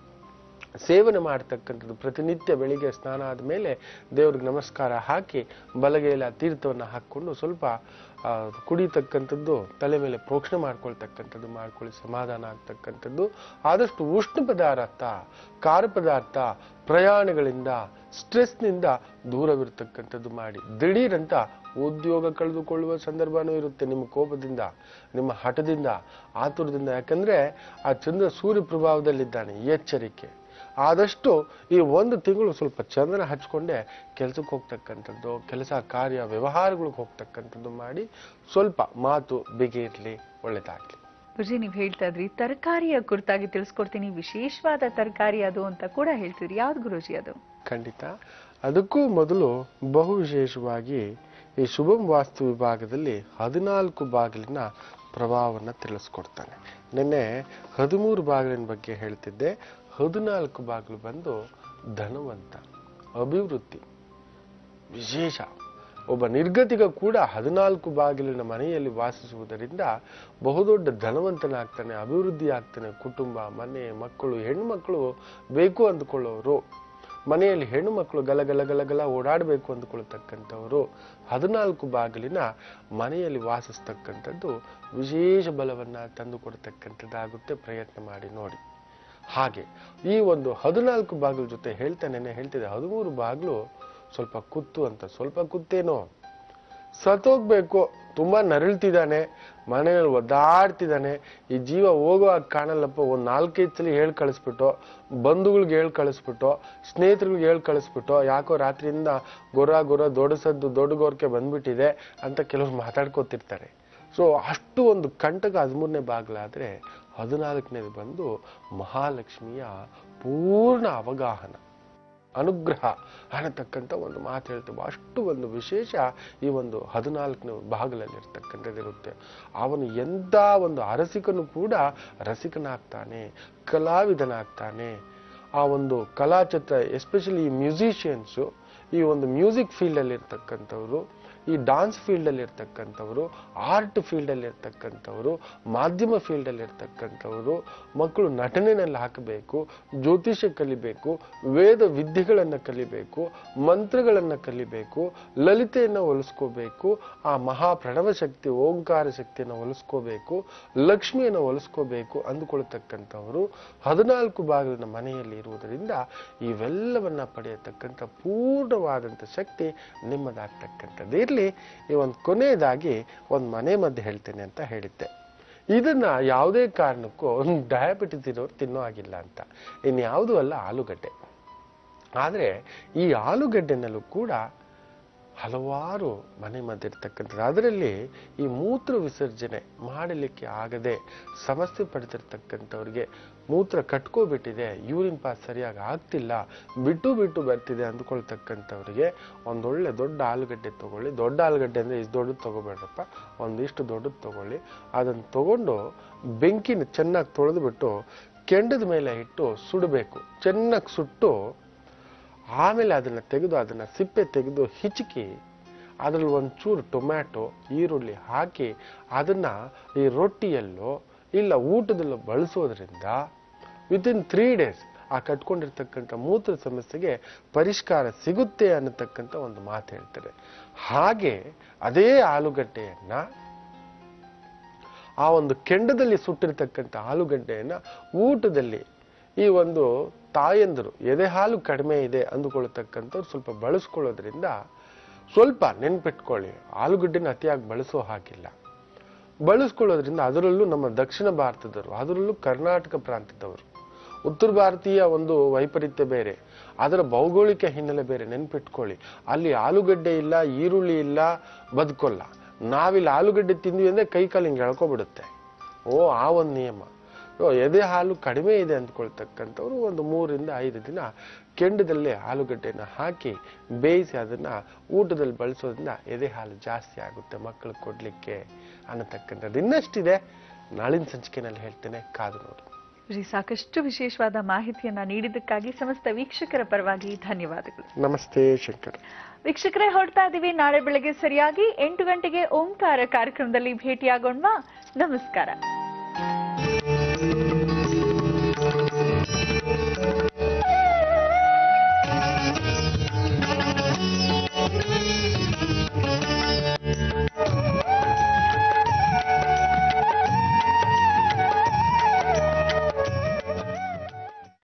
Speaker 2: ಸೇವನೆ ಮಾಡ್ತಕ್ಕಂಥದ್ದು ಪ್ರತಿನಿತ್ಯ ಬೆಳಿಗ್ಗೆ ಸ್ನಾನ ಆದ ಮೇಲೆ ದೇವ್ರಿಗೆ ನಮಸ್ಕಾರ ಹಾಕಿ ಬಲಗೈಲ ತೀರ್ಥವನ್ನು ಹಾಕ್ಕೊಂಡು ಸ್ವಲ್ಪ ಆ, ಕುಡಿತಕ್ಕಂಥದ್ದು ತಲೆ ಮೇಲೆ ಪ್ರೋಕ್ಷಣೆ ಮಾಡ್ಕೊಳ್ತಕ್ಕಂಥದ್ದು ಮಾಡ್ಕೊಳ್ಳಿ ಸಮಾಧಾನ ಆಗ್ತಕ್ಕಂಥದ್ದು ಆದಷ್ಟು ಉಷ್ಣ ಪದಾರ್ಥ ಖಾರ ಪದಾರ್ಥ ಪ್ರಯಾಣಗಳಿಂದ ಸ್ಟ್ರೆಸ್ನಿಂದ ದೂರವಿರ್ತಕ್ಕಂಥದ್ದು ಮಾಡಿ ದಿಢೀರಂತ ಉದ್ಯೋಗ ಕಳೆದುಕೊಳ್ಳುವ ಸಂದರ್ಭನೂ ಇರುತ್ತೆ ನಿಮ್ಮ ಕೋಪದಿಂದ ನಿಮ್ಮ ಹಠದಿಂದ ಆತುರದಿಂದ ಯಾಕಂದ್ರೆ ಆ ಚಂದ್ರ ಸೂರ್ಯ ಪ್ರಭಾವದಲ್ಲಿದ್ದಾನೆ ಎಚ್ಚರಿಕೆ ಆದಷ್ಟು ಈ ಒಂದು ತಿಂಗಳು ಸ್ವಲ್ಪ ಚಂದನ ಹಚ್ಕೊಂಡೆ ಕೆಲಸಕ್ಕೆ ಹೋಗ್ತಕ್ಕಂಥದ್ದು ಕೆಲಸ ಕಾರ್ಯ ವ್ಯವಹಾರಗಳಿಗೆ ಹೋಗ್ತಕ್ಕಂಥದ್ದು ಮಾಡಿ ಸ್ವಲ್ಪ ಮಾತು ಬಿಗಿ ಇರಲಿ ಒಳ್ಳೇದಾಗ್ಲಿ
Speaker 1: ಗುರುಜಿ ನೀವು ಹೇಳ್ತಾ ಇದ್ರಿ ತರಕಾರಿಯ ಕುರಿತಾಗಿ ತಿಳಿಸ್ಕೊಡ್ತೀನಿ ವಿಶೇಷವಾದ ತರಕಾರಿ ಅದು ಅಂತ ಕೂಡ ಹೇಳ್ತಿದ್ರಿ ಯಾವ್ದು ಗುರುಜಿ ಅದು
Speaker 2: ಖಂಡಿತ ಅದಕ್ಕೂ ಮೊದಲು ಬಹು ವಿಶೇಷವಾಗಿ ಈ ಶುಭಂ ವಾಸ್ತು ವಿಭಾಗದಲ್ಲಿ ಹದಿನಾಲ್ಕು ಬಾಗಿಲಿನ ಪ್ರಭಾವವನ್ನು ತಿಳಿಸ್ಕೊಡ್ತಾನೆ ನಿನ್ನೆ ಹದಿಮೂರು ಬಾಗಿಲಿನ ಬಗ್ಗೆ ಹೇಳ್ತಿದ್ದೆ ಹದಿನಾಲ್ಕು ಬಾಗಿಲು ಬಂದು ಧನವಂತ ಅಭಿವೃದ್ಧಿ ವಿಶೇಷ ಒಬ್ಬ ನಿರ್ಗತಿಗ ಕೂಡ ಹದಿನಾಲ್ಕು ಬಾಗಿಲಿನ ಮನೆಯಲ್ಲಿ ವಾಸಿಸುವುದರಿಂದ ಬಹುದೊಡ್ಡ ಧನವಂತನಾಗ್ತಾನೆ ಅಭಿವೃದ್ಧಿ ಆಗ್ತಾನೆ ಕುಟುಂಬ ಮನೆ ಮಕ್ಕಳು ಹೆಣ್ಮಕ್ಳು ಬೇಕು ಅಂದುಕೊಳ್ಳೋರು ಮನೆಯಲ್ಲಿ ಹೆಣ್ಣು ಮಕ್ಕಳು ಗಲ ಗಲ ಗಲ ಗಲ ಓಡಾಡಬೇಕು ಅಂದುಕೊಳ್ತಕ್ಕಂಥವರು ಹದಿನಾಲ್ಕು ಬಾಗಿಲಿನ ಮನೆಯಲ್ಲಿ ವಾಸಿಸ್ತಕ್ಕಂಥದ್ದು ವಿಶೇಷ ಬಲವನ್ನ ತಂದು ಕೊಡ್ತಕ್ಕಂಥದ್ದಾಗುತ್ತೆ ಪ್ರಯತ್ನ ಮಾಡಿ ನೋಡಿ ಹಾಗೆ ಈ ಒಂದು ಹದಿನಾಲ್ಕು ಬಾಗಿಲು ಜೊತೆ ಹೇಳ್ತಾನೆ ಹೇಳ್ತಿದ್ದೆ ಹದಿಮೂರು ಬಾಗಿಲು ಸ್ವಲ್ಪ ಕುತ್ತು ಅಂತ ಸ್ವಲ್ಪ ಕುತ್ತೇನೋ ಸತ್ತೋಗ್ಬೇಕು ತುಂಬಾ ನರಳ್ತಿದ್ದಾನೆ ಮನೆಯಲ್ಲಿ ಒದ್ದಾಡ್ತಿದ್ದಾನೆ ಈ ಜೀವ ಹೋಗುವಾಗ ಕಾಣಲ್ಲಪ್ಪ ಒಂದ್ ನಾಲ್ಕೈದು ಸಲ ಹೇಳ್ ಕಳಿಸ್ಬಿಟ್ಟು ಬಂಧುಗಳಿಗೆ ಹೇಳ್ ಕಳಿಸ್ಬಿಟ್ಟು ಸ್ನೇಹಿತರಿಗೆ ಹೇಳ್ ಕಳಿಸ್ಬಿಟ್ಟು ಯಾಕೋ ರಾತ್ರಿಯಿಂದ ಗೊರ ಗೊರ ದೊಡ್ಡ ಸದ್ದು ದೊಡ್ಡ ಗೋರ್ಕೆ ಬಂದ್ಬಿಟ್ಟಿದೆ ಅಂತ ಕೆಲವ್ರು ಮಾತಾಡ್ಕೋತಿರ್ತಾರೆ ಸೊ ಅಷ್ಟು ಒಂದು ಕಂಟಕ ಹದಿಮೂರನೇ ಬಾಗಿಲಾದ್ರೆ ಹದಿನಾಲ್ಕನೇದು ಬಂದು ಮಹಾಲಕ್ಷ್ಮಿಯ ಪೂರ್ಣ ಅವಗಾಹನ ಅನುಗ್ರಹ ಅನ್ನತಕ್ಕಂಥ ಒಂದು ಮಾತು ಹೇಳ್ತೇವೆ ಅಷ್ಟು ಒಂದು ವಿಶೇಷ ಈ ಒಂದು ಹದಿನಾಲ್ಕನೇ ಬಾಗಿಲಲ್ಲಿ ಇರ್ತಕ್ಕಂಥದ್ದಿರುತ್ತೆ ಅವನು ಎಂಥ ಒಂದು ಅರಸಿಕನು ಕೂಡ ರಸಿಕನಾಗ್ತಾನೆ ಕಲಾವಿದನಾಗ್ತಾನೆ ಆ ಒಂದು ಕಲಾಚಿತ್ರ ಎಸ್ಪೆಷಲಿ ಈ ಮ್ಯೂಸಿಷಿಯನ್ಸು ಈ ಒಂದು ಮ್ಯೂಸಿಕ್ ಫೀಲ್ಡಲ್ಲಿ ಇರ್ತಕ್ಕಂಥವ್ರು ಈ ಡಾನ್ಸ್ ಫೀಲ್ಡಲ್ಲಿ ಇರ್ತಕ್ಕಂಥವ್ರು ಆರ್ಟ್ ಫೀಲ್ಡಲ್ಲಿ ಇರ್ತಕ್ಕಂಥವ್ರು ಮಾಧ್ಯಮ ಫೀಲ್ಡಲ್ಲಿ ಇರ್ತಕ್ಕಂಥವ್ರು ಮಕ್ಕಳು ನಟನೆಯಲ್ಲಿ ಹಾಕಬೇಕು ಜ್ಯೋತಿಷ್ಯ ಕಲಿಬೇಕು ವೇದ ವಿದ್ಯೆಗಳನ್ನು ಕಲಿಬೇಕು ಮಂತ್ರಗಳನ್ನು ಕಲಿಬೇಕು ಲಲಿತೆಯನ್ನು ಒಲಿಸ್ಕೋಬೇಕು ಆ ಮಹಾಪ್ರಣವ ಶಕ್ತಿ ಓಂಕಾರ ಶಕ್ತಿಯನ್ನು ಒಲಿಸ್ಕೋಬೇಕು ಲಕ್ಷ್ಮಿಯನ್ನು ಒಲಿಸ್ಕೋಬೇಕು ಅಂದುಕೊಳ್ತಕ್ಕಂಥವರು ಹದಿನಾಲ್ಕು ಬಾಗಿಲಿನ ಮನೆಯಲ್ಲಿ ಇರುವುದರಿಂದ ಇವೆಲ್ಲವನ್ನ ಪಡೆಯತಕ್ಕಂಥ ಪೂರ್ಣವಾದಂಥ ಶಕ್ತಿ ನಿಮ್ಮದಾಗ್ತಕ್ಕಂಥದ್ದು ಇರ್ಲಿ ಈ ಒಂದು ಕೊನೆಯದಾಗಿ ಒಂದು ಮನೆ ಮದ್ದು ಹೇಳ್ತೇನೆ ಅಂತ ಹೇಳಿದ್ದೆ ಇದನ್ನ ಯಾವುದೇ ಕಾರಣಕ್ಕೂ ಒಂದು ಡಯಾಬಿಟಿಸ್ ಇರೋರು ತಿನ್ನೋ ಆಗಿಲ್ಲ ಅಂತ ಇನ್ಯಾವುದೂ ಅಲ್ಲ ಆಲೂಗಡ್ಡೆ ಆದರೆ ಈ ಆಲೂಗಡ್ಡೆನಲ್ಲೂ ಕೂಡ ಹಲವಾರು ಮನೆ ಮದ್ದಿರ್ತಕ್ಕಂಥದ್ದು ಅದರಲ್ಲಿ ಈ ಮೂತ್ರ ವಿಸರ್ಜನೆ ಮಾಡಲಿಕ್ಕೆ ಆಗದೆ ಸಮಸ್ಯೆ ಪಡ್ತಿರ್ತಕ್ಕಂಥವ್ರಿಗೆ ಮೂತ್ರ ಕಟ್ಕೋಬಿಟ್ಟಿದೆ ಯೂರಿನ್ ಪಾಸ್ ಸರಿಯಾಗಿ ಆಗ್ತಿಲ್ಲ ಬಿಟ್ಟು ಬಿಟ್ಟು ಬರ್ತಿದೆ ಅಂದ್ಕೊಳ್ತಕ್ಕಂಥವ್ರಿಗೆ ಒಂದೊಳ್ಳೆ ದೊಡ್ಡ ಆಲೂಗಡ್ಡೆ ತಗೊಳ್ಳಿ ದೊಡ್ಡ ಆಲೂಗಡ್ಡೆ ಅಂದರೆ ಇಷ್ಟು ದೊಡ್ಡದು ತಗೋಬೇಡ್ರಪ್ಪ ಒಂದಿಷ್ಟು ದೊಡ್ಡದು ತಗೊಳ್ಳಿ ಅದನ್ನು ತಗೊಂಡು ಬೆಂಕಿನ ಚೆನ್ನಾಗಿ ತೊಳೆದ್ಬಿಟ್ಟು ಕೆಂಡದ ಮೇಲೆ ಇಟ್ಟು ಸುಡಬೇಕು ಚೆನ್ನಾಗಿ ಸುಟ್ಟು ಆಮೇಲೆ ಅದನ್ನ ತೆಗೆದು ಅದನ್ನ ಸಿಪ್ಪೆ ತೆಗೆದು ಹಿಚಕಿ ಅದ್ರಲ್ಲಿ ಒಂಚೂರು ಟೊಮ್ಯಾಟೊ ಈರುಳ್ಳಿ ಹಾಕಿ ಅದನ್ನ ಈ ರೊಟ್ಟಿಯಲ್ಲೋ ಇಲ್ಲ ಊಟದಲ್ಲೋ ಬಳಸೋದ್ರಿಂದ ವಿತಿನ್ ತ್ರೀ ಡೇಸ್ ಆ ಕಟ್ಕೊಂಡಿರ್ತಕ್ಕಂಥ ಮೂತ್ರ ಸಮಸ್ಯೆಗೆ ಪರಿಷ್ಕಾರ ಸಿಗುತ್ತೆ ಅನ್ನತಕ್ಕಂಥ ಒಂದು ಮಾತು ಹೇಳ್ತಾರೆ ಹಾಗೆ ಅದೇ ಆಲೂಗಡ್ಡೆಯನ್ನ ಆ ಒಂದು ಕೆಂಡದಲ್ಲಿ ಸುಟ್ಟಿರ್ತಕ್ಕಂಥ ಆಲೂಗಡ್ಡೆಯನ್ನ ಊಟದಲ್ಲಿ ಈ ಒಂದು ತಾಯಂದರು ಎದೆ ಹಾಲು ಕಡಿಮೆ ಇದೆ ಅಂದುಕೊಳ್ತಕ್ಕಂಥವ್ರು ಸ್ವಲ್ಪ ಬಳಸ್ಕೊಳ್ಳೋದ್ರಿಂದ ಸ್ವಲ್ಪ ನೆನ್ಪಿಟ್ಕೊಳ್ಳಿ ಆಲೂಗಡ್ಡೆನ ಅತಿಯಾಗಿ ಬಳಸೋ ಹಾಗಿಲ್ಲ ಬಳಸ್ಕೊಳ್ಳೋದ್ರಿಂದ ಅದರಲ್ಲೂ ನಮ್ಮ ದಕ್ಷಿಣ ಭಾರತದವರು ಅದರಲ್ಲೂ ಕರ್ನಾಟಕ ಪ್ರಾಂತ್ಯದವರು ಉತ್ತರ ಭಾರತೀಯ ಒಂದು ವೈಪರೀತ್ಯ ಬೇರೆ ಅದರ ಭೌಗೋಳಿಕ ಹಿನ್ನೆಲೆ ಬೇರೆ ನೆನ್ಪಿಟ್ಕೊಳ್ಳಿ ಅಲ್ಲಿ ಆಲೂಗಡ್ಡೆ ಇಲ್ಲ ಈರುಳ್ಳಿ ಇಲ್ಲ ಬದುಕೋಲ್ಲ ನಾವಿಲ್ಲಿ ಆಲೂಗಡ್ಡೆ ತಿಂದ್ವಿ ಅಂದ್ರೆ ಕೈ ಕಾಲು ಹಿಂಗೆ ಎಳ್ಕೊಬಿಡುತ್ತೆ ಓ ಆ ಒಂದು ನಿಯಮ ಓ, ಎದೆ ಹಾಲು ಕಡಿಮೆ ಇದೆ ಅಂದ್ಕೊಳ್ತಕ್ಕಂಥವ್ರು ಒಂದು ಮೂರಿಂದ ಐದು ದಿನ ಕೆಂಡದಲ್ಲೇ ಆಲೂಗಡ್ಡೆನ ಹಾಕಿ ಬೇಯಿಸಿ ಅದನ್ನ ಊಟದಲ್ಲಿ ಬಳಸೋದ್ರಿಂದ ಎದೆ ಹಾಲು ಜಾಸ್ತಿ ಆಗುತ್ತೆ ಮಕ್ಕಳು ಕೊಡ್ಲಿಕ್ಕೆ ಅನ್ನತಕ್ಕಂಥದ್ದು ಇನ್ನಷ್ಟಿದೆ ನಾಳಿನ ಸಂಚಿಕೆನಲ್ಲಿ ಹೇಳ್ತೇನೆ ಕಾದು ನೋಡಿ
Speaker 1: ರೀ ಸಾಕಷ್ಟು ವಿಶೇಷವಾದ ಮಾಹಿತಿಯನ್ನ ನೀಡಿದ್ದಕ್ಕಾಗಿ ಸಮಸ್ತ ವೀಕ್ಷಕರ ಪರವಾಗಿ ಧನ್ಯವಾದಗಳು
Speaker 2: ನಮಸ್ತೆ ಶಂಕರ್
Speaker 1: ವೀಕ್ಷಕರೇ ಹೊರಡ್ತಾ ಇದೀವಿ ನಾಳೆ ಬೆಳಗ್ಗೆ ಸರಿಯಾಗಿ ಎಂಟು ಗಂಟೆಗೆ ಓಂಕಾರ ಕಾರ್ಯಕ್ರಮದಲ್ಲಿ ಭೇಟಿಯಾಗೋಣ ನಮಸ್ಕಾರ